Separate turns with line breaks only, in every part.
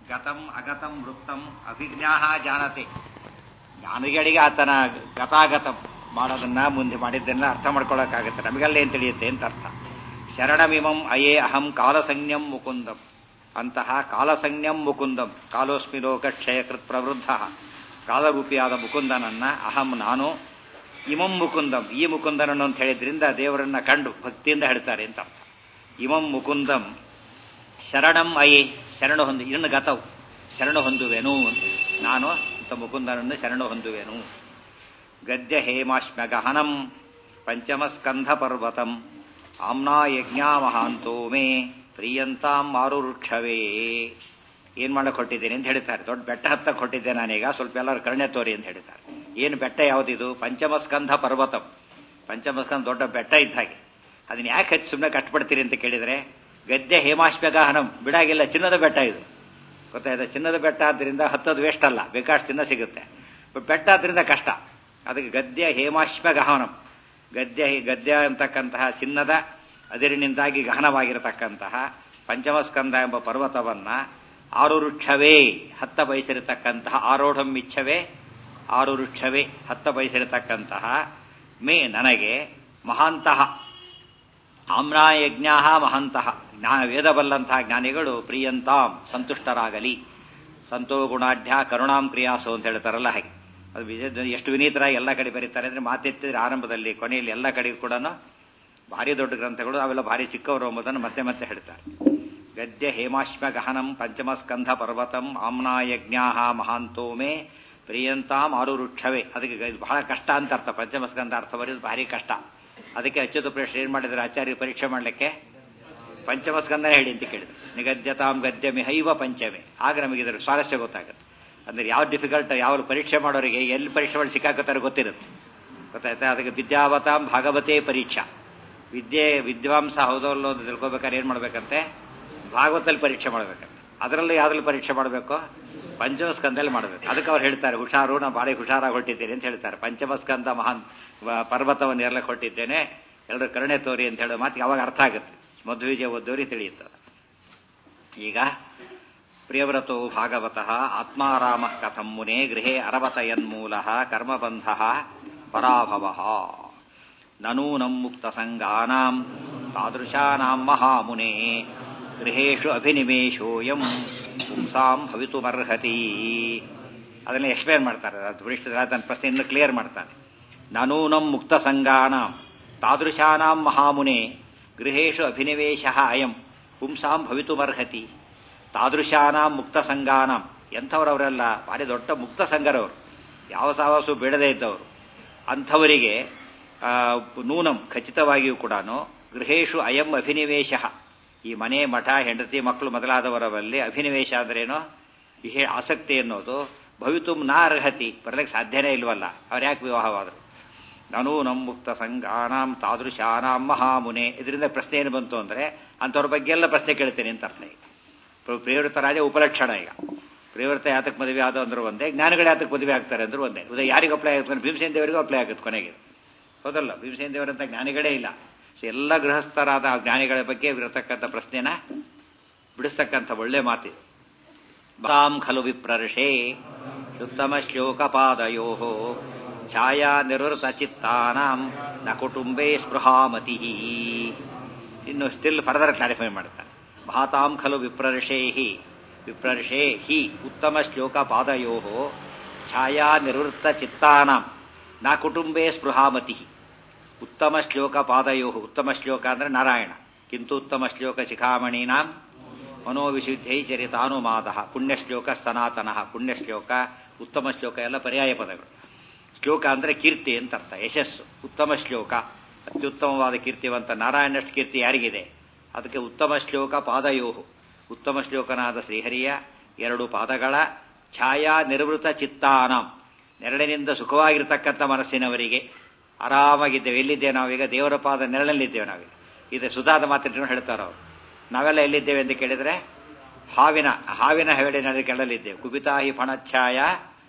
ಗತಂ ಅಗತಂ ವೃತ್ತಂ ಅಭಿಜ್ಞಾಹ ಜಾನತೆ ಜ್ಞಾನಿಗಳಿಗೆ ಆತನ ಗತಾಗತಂ ಮಾಡೋದನ್ನ ಮುಂದೆ ಮಾಡಿದ್ದನ್ನ ಅರ್ಥ ಮಾಡ್ಕೊಳ್ಳೋಕ್ಕಾಗುತ್ತೆ ನಮಗೆಲ್ಲ ಏನ್ ತಿಳಿಯುತ್ತೆ ಅಂತ ಅರ್ಥ ಶರಣಮಿಮಂ ಅಯೇ ಅಹಂ ಕಾಲಸಂಜ್ಞಂ ಮುಕುಂದಂ ಅಂತಹ ಕಾಲಸಂಜ್ಞಂ ಮುಕುಂದಂ ಕಾಲೋಸ್ಮಿ ಲೋಕ ಕ್ಷಯಕೃತ್ ಪ್ರವೃದ್ಧ ಕಾಲರೂಪಿಯಾದ ಮುಕುಂದನನ್ನ ಅಹಂ ನಾನು ಇಮಂ ಮುಕುಂದಂ ಈ ಮುಕುಂದನನ್ನು ಅಂತ ಹೇಳಿದ್ರಿಂದ ದೇವರನ್ನ ಕಂಡು ಭಕ್ತಿಯಿಂದ ಹೇಳ್ತಾರೆ ಅಂತ ಅರ್ಥ ಇಮಂ ಮುಕುಂದಂ ಶರಣಂ ಅಯೇ ಶರಣ ಹೊಂದು ಇದನ್ನು ಗತವು ಶರಣ ಹೊಂದುವೆನು ನಾನು ಅಂತ ಮುಕುಂದನನ್ನು ಶರಣ ಹೊಂದುವೆನು ಗದ್ಯ ಹೇಮಾಶ್ಮ ಗಹನಂ ಪಂಚಮಸ್ಕಂಧ ಪರ್ವತಂ ಆಮ್ನಾ ಯಜ್ಞಾ ಮಹಾಂತೋ ಮೇ ಪ್ರಿಯಂತಾಂ ಮಾರುವೃಕ್ಷವೇ ಏನ್ ಮಾಡಕ್ ಹೊಟ್ಟಿದ್ದೇನೆ ಅಂತ ಹೇಳ್ತಾರೆ ದೊಡ್ಡ ಬೆಟ್ಟ ಹತ್ತಕ್ಕೆ ಹೊಟ್ಟಿದ್ದೆ ನಾನೀಗ ಸ್ವಲ್ಪ ಎಲ್ಲರೂ ಕರ್ಣೆ ತೋರಿ ಅಂತ ಹೇಳ್ತಾರೆ ಏನು ಬೆಟ್ಟ ಯಾವುದಿದು ಪಂಚಮಸ್ಕಂಧ ಪರ್ವತಂ ಪಂಚಮಸ್ಕಂಧ ದೊಡ್ಡ ಬೆಟ್ಟ ಇದ್ದ ಹಾಗೆ ಅದನ್ನ ಯಾಕೆ ಹಚ್ಚಿ ಸುಮ್ಮನೆ ಕಟ್ಬಿಡ್ತೀರಿ ಅಂತ ಕೇಳಿದ್ರೆ ಗದ್ದೆ ಹೇಮಾಶ್ಮ್ಯಗಾಹನಂ ಬಿಡಾಗಿಲ್ಲ ಚಿನ್ನದ ಬೆಟ್ಟ ಇದು ಗೊತ್ತಾಯ್ತಾ ಚಿನ್ನದ ಬೆಟ್ಟ ಆದ್ರಿಂದ ಹತ್ತೋದು ವೇಸ್ಟ್ ಅಲ್ಲ ಬೇಕಾಷ್ಟು ಚಿನ್ನ ಸಿಗುತ್ತೆ ಬಟ್ ಬೆಟ್ಟ ಆದ್ರಿಂದ ಕಷ್ಟ ಅದಕ್ಕೆ ಗದ್ಯ ಹೇಮಾಶ್ಮ ಗಹನಂ ಗದ್ಯ ಗದ್ಯ ಅಂತಕ್ಕಂತಹ ಚಿನ್ನದ ಅದಿರಿನಿಂದಾಗಿ ಗಹನವಾಗಿರತಕ್ಕಂತಹ ಪಂಚಮಸ್ಕಂದ ಎಂಬ ಪರ್ವತವನ್ನ ಆರು ವೃಕ್ಷವೇ ಹತ್ತ ಬಯಸಿರತಕ್ಕಂತಹ ಆರೋಢಂ ಇಚ್ಛವೇ ಆರು ವೃಕ್ಷವೇ ಹತ್ತ ಬಯಸಿರತಕ್ಕಂತಹ ಮೇ ನನಗೆ ಮಹಾಂತಹ ಆಮ್ನಾಯಜ್ಞಾ ಮಹಂತಹ ಜ್ಞಾನ ವೇದ ಬಲ್ಲಂತಹ ಜ್ಞಾನಿಗಳು ಪ್ರಿಯಂತಾಂ ಸಂತುಷ್ಟರಾಗಲಿ ಸಂತೋ ಗುಣಾಢ್ಯ ಕರುಣಾಂ ಕ್ರಿಯಾಸು ಅಂತ ಹೇಳ್ತಾರಲ್ಲ ಹಾಗೆ ಅದು ವಿಜಯ ಎಷ್ಟು ವಿನೀತರಾಗಿ ಎಲ್ಲ ಕಡೆ ಬರೀತಾರೆ ಅಂದ್ರೆ ಮಾತೆತ್ತಿದ್ರೆ ಆರಂಭದಲ್ಲಿ ಕೊನೆಯಲ್ಲಿ ಎಲ್ಲ ಕಡೆಗೂ ಕೂಡ ಭಾರಿ ದೊಡ್ಡ ಗ್ರಂಥಗಳು ಅವೆಲ್ಲ ಭಾರಿ ಚಿಕ್ಕವರು ಎಂಬುದನ್ನು ಮತ್ತೆ ಮತ್ತೆ ಹೇಳ್ತಾರೆ ಗದ್ಯ ಹೇಮಾಶ್ಮ ಗಹನಂ ಪಂಚಮಸ್ಕಂಧ ಪರ್ವತಂ ಆಮ್ನಾಯಜ್ಞಾ ಮಹಾಂತೋ ಮೇ ಪ್ರಿಯಂತಾಂ ಆರು ವೃಕ್ಷವೇ ಅದಕ್ಕೆ ಇದು ಬಹಳ ಕಷ್ಟ ಅಂತ ಅರ್ಥ ಪಂಚಮಸ್ಕಂಧ ಅರ್ಥ ಬರೆಯೋದು ಭಾರಿ ಕಷ್ಟ ಅದಕ್ಕೆ ಅಚ್ಯುತ ಪ್ರೇಷ್ ಏನ್ ಮಾಡಿದ್ರು ಆಚಾರ್ಯ ಪರೀಕ್ಷೆ ಮಾಡಲಿಕ್ಕೆ ಪಂಚಮಸ್ಕಂದನೇ ಹೇಳಿ ಅಂತ ಕೇಳಿದ್ರು ನಿಗದ್ಯತಾಂ ಗದ್ಯ ಮಿಹೈವ ಪಂಚಮೆ ಆಗ ನಮಗೆ ಇದರ ಸ್ವಾರಸ್ಯ ಗೊತ್ತಾಗುತ್ತೆ ಅಂದ್ರೆ ಯಾವ ಡಿಫಿಕಲ್ಟ್ ಯಾವ ಪರೀಕ್ಷೆ ಮಾಡೋರಿಗೆ ಎಲ್ಲಿ ಪರೀಕ್ಷೆ ಮಾಡಿ ಸಿಕ್ಕಾಕತ್ತಾರೆ ಗೊತ್ತಿರುತ್ತೆ ಗೊತ್ತಾಯ್ತಾ ಅದಕ್ಕೆ ವಿದ್ಯಾವತಾಂ ಭಾಗವತೇ ಪರೀಕ್ಷಾ ವಿದ್ಯೆ ವಿದ್ವಾಂಸ ಹೌದಲ್ಲ ಅಂತ ತಿಳ್ಕೊಬೇಕಾದ್ರೆ ಏನ್ ಮಾಡ್ಬೇಕಂತೆ ಭಾಗವತಲ್ಲಿ ಪರೀಕ್ಷೆ ಮಾಡ್ಬೇಕಂತೆ ಅದರಲ್ಲಿ ಯಾವ್ದ್ರಲ್ಲಿ ಪರೀಕ್ಷೆ ಮಾಡಬೇಕು ಪಂಚಮಸ್ಕಂದಲ್ಲಿ ಮಾಡಬೇಕು ಅದಕ್ಕೆ ಅವ್ರು ಹೇಳ್ತಾರೆ ಹುಷಾರು ನಾನು ಬಾಡಿ ಹುಷಾರಾಗಿ ಹೊಟ್ಟಿದ್ದೇನೆ ಅಂತ ಹೇಳ್ತಾರೆ ಪಂಚಮಸ್ಕಂದ ಮಹಾನ್ ಪರ್ವತವನ್ನು ಎರಲಕ್ಕೆ ಹೊಟ್ಟಿದ್ದೇನೆ ಎಲ್ಲರೂ ಕರುಣೆ ತೋರಿ ಅಂತ ಹೇಳೋ ಮಾತಿಗೆ ಅವಾಗ ಅರ್ಥ ಆಗುತ್ತೆ ಮಧ್ವಿಜಯ ಓದೋರಿಗೆ ತಿಳಿಯುತ್ತದೆ ಈಗ ಪ್ರಿಯವ್ರತೋ ಭಾಗವತಃ ಆತ್ಮಾರಾಮ ಕಥಂ ಮುನೆ ಗೃಹೇ ಅರವತಯನ್ಮೂಲ ಕರ್ಮಬಂಧ ಪರಾಭವ ನನೂನಂ ಮುಕ್ತ ಸಂಗಾನಾಂ ತಾದೃಶಾನಾಂ ಮಹಾಮುನೆ ಗೃಹೇಶು ಅಭಿನಿವೇಶೋಯಂ ಪುಂಸಾಂ ಭವಿತುಮರ್ಹತಿ ಅದನ್ನ ಎಕ್ಸ್ಪ್ಲೇನ್ ಮಾಡ್ತಾರೆ ಅದನ್ನ ಪ್ರಶ್ನೆ ಇನ್ನು ಕ್ಲಿಯರ್ ಮಾಡ್ತಾನೆ ನನೂನಂ ಮುಕ್ತ ಸಂಗಾನಾಂ ತಾದೃಶಾನಾಂ ಮಹಾಮುನೆ ಗೃಹೇಶು ಅಭಿನಿವೇಶ ಅಯಂ ಪುಂಸಾಂ ಭವಿತುಮರ್ಹತಿ ತಾದೃಶಾನಾಂ ಮುಕ್ತ ಸಂಗಾನಾಂ ಎಂಥವ್ರವರೆಲ್ಲ ಭಾರಿ ದೊಡ್ಡ ಮುಕ್ತ ಸಂಘರವರು ಯಾವ ಸಾವಾಸು ಬೇಡದೇ ಇದ್ದವರು ಅಂಥವರಿಗೆ ನೂನಂ ಖಚಿತವಾಗಿಯೂ ಕೂಡ ಗೃಹೇಶು ಅಯಂ ಅಭಿನಿವೇಶ ಈ ಮನೆ ಮಠ ಹೆಂಡತಿ ಮಕ್ಕಳು ಮೊದಲಾದವರಲ್ಲಿ ಅಭಿನಿವೇಶ ಅಂದ್ರೇನು ವಿಹೇ ಆಸಕ್ತಿ ಅನ್ನೋದು ಭವಿತು ನಾರ್ಹತಿ ಬರಲಿಕ್ಕೆ ಸಾಧ್ಯನೇ ಇಲ್ವಲ್ಲ ಅವ್ರು ಯಾಕೆ ವಿವಾಹವಾದರು ನಾನು ನಮ್ಮ ಮುಕ್ತ ಸಂಘಾನಾಂ ತಾದೃಶಾನಾಂ ಮಹಾಮುನೆ ಇದರಿಂದ ಪ್ರಶ್ನೆ ಏನು ಬಂತು ಅಂದ್ರೆ ಅಂಥವ್ರ ಬಗ್ಗೆ ಎಲ್ಲ ಪ್ರಶ್ನೆ ಕೇಳ್ತೇನೆ ಅಂತ ಅರ್ಥ ಈಗ ಪ್ರಿಯವೃತ ರಾಜ ಉಪಲಕ್ಷಣ ಈಗ ಪ್ರಿಯವೃತ ಯಾತಕ್ಕೆ ಮದುವೆ ಆದ ಅಂದ್ರೆ ಒಂದೇ ಜ್ಞಾನಿಗಳು ಯಾತಕ್ಕೆ ಮದುವೆ ಆಗ್ತಾರೆ ಅಂದ್ರೆ ಒಂದೇ ಉದಯ ಯಾರಿಗೆ ಅಪ್ಲೈ ಆಗುತ್ತೆ ಭೀಮಸೇನ್ ದೇವರಿಗೂ ಅಪ್ಲೈ ಆಗುತ್ತೆ ಕೊನೆಗೆ ಹೌದಲ್ಲ ಭೀಮಸೇನ್ ದೇವರಂತ ಜ್ಞಾನಿಗಳೇ ಇಲ್ಲ ಸೊ ಎಲ್ಲ ಗೃಹಸ್ಥರಾದ ಜ್ಞಾನಿಗಳ ಬಗ್ಗೆ ಇರತಕ್ಕಂಥ ಪ್ರಶ್ನೆನ ಬಿಡಿಸ್ತಕ್ಕಂಥ ಒಳ್ಳೆ ಮಾತು ಬಾಂ ಖಲು ವಿಪ್ರರ್ಷೆ ಉತ್ತಮ ಶ್ಲೋಕ ಪಾದಯೋ ಛಾಯಾ ನಿವೃತ ಚಿತ್ತಾನಾಂ ನ ಕುಟುಂಬೇ ಸ್ಪೃಹಾಮತಿ ಇನ್ನು ಸ್ಟಿಲ್ ಫರ್ದರ್ ಕ್ಲಾರಿಫೈ ಮಾಡ್ತಾನೆ ಮಹಾತಾಂ ಖಲು ವಿಪ್ರರ್ಷೇ ಹಿ ವಿಪ್ರರ್ಷೇ ಹಿ ಉತ್ತಮ ಶ್ಲೋಕ ಪಾದಯೋ ಛಾಯಾ ನಿವೃತ್ತ ಚಿತ್ತಾನಾಂ ನ ಕುಟುಂಬೇ ಸ್ಪೃಹಾಮತಿ ಉತ್ತಮ ಶ್ಲೋಕ ಪಾದಯೋ ಉತ್ತಮ ಶ್ಲೋಕ ಅಂದ್ರೆ ನಾರಾಯಣ ಕಿಂತು ಉತ್ತಮ ಶ್ಲೋಕ ಶಿಖಾಮಣೀನಾಂ ಮನೋವಿಶುದ್ಧೈ ಚರಿತಾನುಮಾದ ಪುಣ್ಯಶ್ಲೋಕ ಸನಾತನ ಪುಣ್ಯಶ್ಲೋಕ ಉತ್ತಮ ಶ್ಲೋಕ ಎಲ್ಲ ಪರ್ಯಾಯ ಪದಗಳು ಶ್ಲೋಕ ಅಂದ್ರೆ ಕೀರ್ತಿ ಅಂತ ಅರ್ಥ ಯಶಸ್ಸು ಉತ್ತಮ ಶ್ಲೋಕ ಅತ್ಯುತ್ತಮವಾದ ಕೀರ್ತಿವಂತ ನಾರಾಯಣಷ್ಟು ಕೀರ್ತಿ ಯಾರಿಗಿದೆ ಅದಕ್ಕೆ ಉತ್ತಮ ಶ್ಲೋಕ ಪಾದಯೋ ಉತ್ತಮ ಶ್ಲೋಕನಾದ ಶ್ರೀಹರಿಯ ಎರಡು ಪಾದಗಳ ಛಾಯಾ ನಿರ್ವೃತ ಚಿತ್ತಾನಾಂ ನೆರಳಿನಿಂದ ಸುಖವಾಗಿರ್ತಕ್ಕಂಥ ಮನಸ್ಸಿನವರಿಗೆ ಆರಾಮಾಗಿದ್ದೇವೆ ಎಲ್ಲಿದ್ದೇವೆ ನಾವೀಗ ದೇವರ ಪಾದ ನೆರಳಲ್ಲಿದ್ದೇವೆ ನಾವೀಗ ಇದು ಸುಧಾದ ಮಾತಿಟ್ಟು ಹೇಳ್ತಾರ ಅವರು ನಾವೆಲ್ಲ ಎಲ್ಲಿದ್ದೇವೆ ಅಂತ ಕೇಳಿದ್ರೆ ಹಾವಿನ ಹಾವಿನ ಹೆವಳಿನಲ್ಲಿ ಕೆಳಲಿದ್ದೇವೆ ಕುಬಿತಾಹಿ ಫಣಚ್ಛಾಯ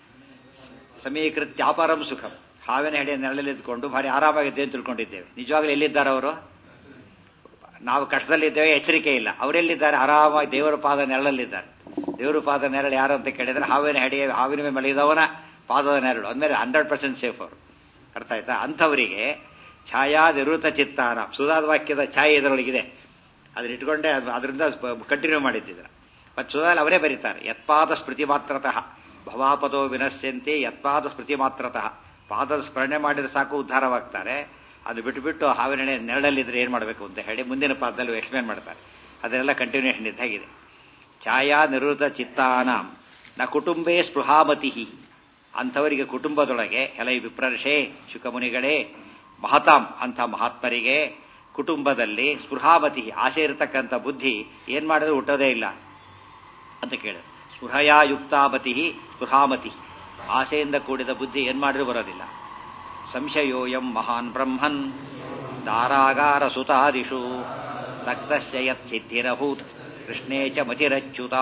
ಸಮೀಕೃತ್ಯಾಪರಂ ಸುಖಂ ಹಾವಿನ ಹೆಡೆ ನೆರಳಲ್ಲಿದ್ದುಕೊಂಡು ಭಾರಿ ಆರಾಮಾಗಿದ್ದೇವೆ ಅಂತ ತಿಳ್ಕೊಂಡಿದ್ದೇವೆ ನಿಜವಾಗ್ಲೂ ಎಲ್ಲಿದ್ದಾರೆ ಅವರು ನಾವು ಕಷ್ಟದಲ್ಲಿದ್ದೇವೆ ಎಚ್ಚರಿಕೆ ಇಲ್ಲ ಅವರೆಲ್ಲಿದ್ದಾರೆ ಆರಾಮಾಗಿ ದೇವರ ಪಾದ ನೆರಳಲ್ಲಿದ್ದಾರೆ ದೇವರು ಪಾದ ನೆರಳು ಯಾರು ಅಂತ ಕೇಳಿದ್ರೆ ಹಾವಿನ ಹೆಡೆಯ ಹಾವಿನ ಮೇಲೆ ಮಲಗಿದವನ ಪಾದದ ನೆರಳು ಅಂದಮೇಲೆ ಹಂಡ್ರೆಡ್ ಪರ್ಸೆಂಟ್ ಸೇಫ್ ಅವರು ಅರ್ಥ ಆಯ್ತಾ ಅಂಥವರಿಗೆ ಛಾಯಾ ನಿವೃತ್ತ ಚಿತ್ತಾನ ಸುಧಾದ ವಾಕ್ಯದ ಛಾಯೆ ಇದರೊಳಗಿದೆ ಅದನ್ನ ಇಟ್ಕೊಂಡೆ ಅದು ಅದರಿಂದ ಕಂಟಿನ್ಯೂ ಮಾಡಿದ್ದಿದ್ರ ಮತ್ತು ಸುಧಾಲ್ ಅವರೇ ಬರೀತಾರೆ ಯತ್ಪಾದ ಸ್ಮೃತಿ ಮಾತ್ರತಃ ಭವಾಪದೋ ವಿನಶ್ಯಂತೆ ಯತ್ಪಾದ ಸ್ಮೃತಿ ಮಾತ್ರತಃ ಪಾದದ ಸ್ಮರಣೆ ಮಾಡಿದ್ರೆ ಸಾಕು ಉದ್ಧಾರವಾಗ್ತಾರೆ ಅದು ಬಿಟ್ಟುಬಿಟ್ಟು ಹಾವಿನ ನೆರಳಲ್ಲಿದ್ರೆ ಏನು ಮಾಡಬೇಕು ಅಂತ ಹೇಳಿ ಮುಂದಿನ ಪಾದದಲ್ಲಿ ಎಕ್ಸ್ಪ್ಲೇನ್ ಮಾಡ್ತಾರೆ ಅದೆಲ್ಲ ಕಂಟಿನ್ಯೂಷನ್ ಇದ್ದಾಗಿದೆ ಛಾಯಾ ನಿವೃತ್ತ ಚಿತ್ತಾನಾಂ ನ ಕುಟುಂಬೇ ಸ್ಪೃಹಾಮತಿ ಅಂಥವರಿಗೆ ಕುಟುಂಬದೊಳಗೆ ಎಲೈ ವಿಪ್ರರ್ಷೆ ಶುಕಮುನಿಗಳೇ ಮಹತಾಂ ಅಂಥ ಮಹಾತ್ಮರಿಗೆ ಕುಟುಂಬದಲ್ಲಿ ಸ್ಪೃಹಾಮತಿ ಆಸೆ ಇರತಕ್ಕಂಥ ಬುದ್ಧಿ ಏನ್ ಮಾಡಿದ್ರು ಹುಟ್ಟೋದೇ ಇಲ್ಲ ಅಂತ ಕೇಳಿದ್ರು ಸ್ಪೃಹಯಾ ಯುಕ್ತಾಮತಿ ಸ್ಪೃಹಾಮತಿ ಆಸೆಯಿಂದ ಕೂಡಿದ ಬುದ್ಧಿ ಏನ್ ಮಾಡಿದ್ರು ಬರೋದಿಲ್ಲ ಸಂಶಯೋಯಂ ಮಹಾನ್ ಬ್ರಹ್ಮನ್ ದಾರಾಗಾರ ಸುತಾದಿಷು ತಕ್ತಸ್ಯ ಯತ್ ಸಿದ್ಧಿರಭೂತ್ ಕೃಷ್ಣೇ ಚ ಮತಿರಚ್ಯುತ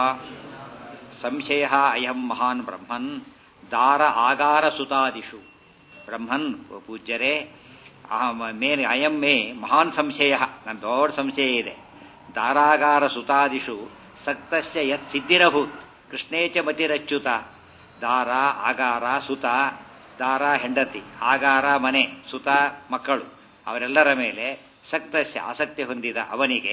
ಸಂಶಯ ಅಯಂ ಮಹಾನ್ ಬ್ರಹ್ಮನ್ ದಾರ ಆಗಾರ ಸುತಾದಿಷು ಬ್ರಹ್ಮನ್ ಪೂಜ್ಯರೇ ಮೇನ್ ಅಯಂ ಮೇ ಮಹಾನ್ ಸಂಶಯ ನನ್ನ ದೊಡ್ಡ ಸಂಶಯ ಇದೆ ದಾರಾಗಾರ ಸುತಾದಿಷು ಸಕ್ತಸ್ಯ ಯತ್ ಸಿದ್ಧಿರಭೂತ್ ಕೃಷ್ಣೇ ಚ ಮತಿರಚ್ಯುತ ದಾರ ಆಗಾರ ಸುತ ದಾರ ಹೆಂಡತಿ ಆಗಾರ ಮನೆ ಸುತ ಮಕ್ಕಳು ಅವರೆಲ್ಲರ ಮೇಲೆ ಸಕ್ತಸ್ಯ ಆಸಕ್ತಿ ಹೊಂದಿದ ಅವನಿಗೆ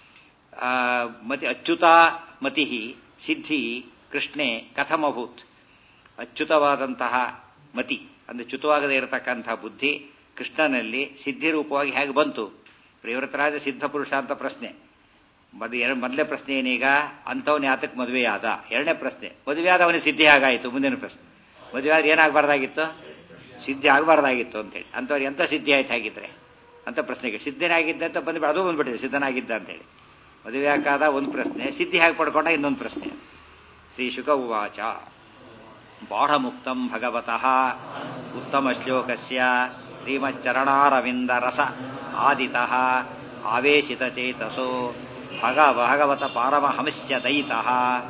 ಮತಿ ಅಚ್ಯುತ ಮತಿ ಸಿದ್ಧಿ ಕೃಷ್ಣೆ ಕಥಮಭೂತ್ ಅಚ್ಯುತವಾದಂತಹ ಮತಿ ಅಂದ್ರೆ ಚ್ಯುತವಾಗದೇ ಇರತಕ್ಕಂತಹ ಬುದ್ಧಿ ಕೃಷ್ಣನಲ್ಲಿ ಸಿದ್ಧಿ ರೂಪವಾಗಿ ಹೇಗೆ ಬಂತು ಪ್ರಿಯವೃತರಾಜ ಸಿದ್ಧ ಪುರುಷ ಅಂತ ಪ್ರಶ್ನೆ ಮದ್ ಮೊದಲನೇ ಪ್ರಶ್ನೆ ಏನೀಗ ಅಂಥವನು ಯಾತಕ್ಕೆ ಮದುವೆಯಾದ ಎರಡನೇ ಪ್ರಶ್ನೆ ಮದುವೆಯಾದ ಅವನಿಗೆ ಸಿದ್ಧಿ ಆಗಾಯಿತು ಮುಂದಿನ ಪ್ರಶ್ನೆ ಮದುವೆಯಾದ ಏನಾಗಬಾರ್ದಾಗಿತ್ತು ಸಿದ್ಧಿ ಆಗಬಾರ್ದಾಗಿತ್ತು ಅಂತೇಳಿ ಅಂಥವ್ರು ಎಂಥ ಸಿದ್ಧಿ ಆಯ್ತು ಹಾಗಿದ್ರೆ ಅಂತ ಪ್ರಶ್ನೆಗೆ ಸಿದ್ಧನಾಗಿದ್ದ ಅಂತ ಬಂದ್ಬಿಟ್ಟು ಅದು ಬಂದ್ಬಿಟ್ಟಿದೆ ಸಿದ್ಧನಾಗಿದ್ದ ಅಂತೇಳಿ ಮದುವೆ ಹಾಕಾದ ಒಂದು ಪ್ರಶ್ನೆ ಸಿದ್ಧಿ ಹಾಕಿ ಪಡ್ಕೊಂಡ ಇನ್ನೊಂದು ಪ್ರಶ್ನೆ ಶ್ರೀ ಶುಕ ಉವಾಚ ಬಾಢಮುಕ್ತಂ ಭಗವತಃ ಉತ್ತಮ ಶ್ಲೋಕಸ್ಯ ಶ್ರೀಮಚ್ಚರಣಾರವಿಂದ ರಸ ಆದಿತಃ ಆವೇಶಿತ ಚೇತಸೋ ಭಗ ಭಗವತ ಪಾರಮಹಂಸ್ಯ ದಯಿತಃ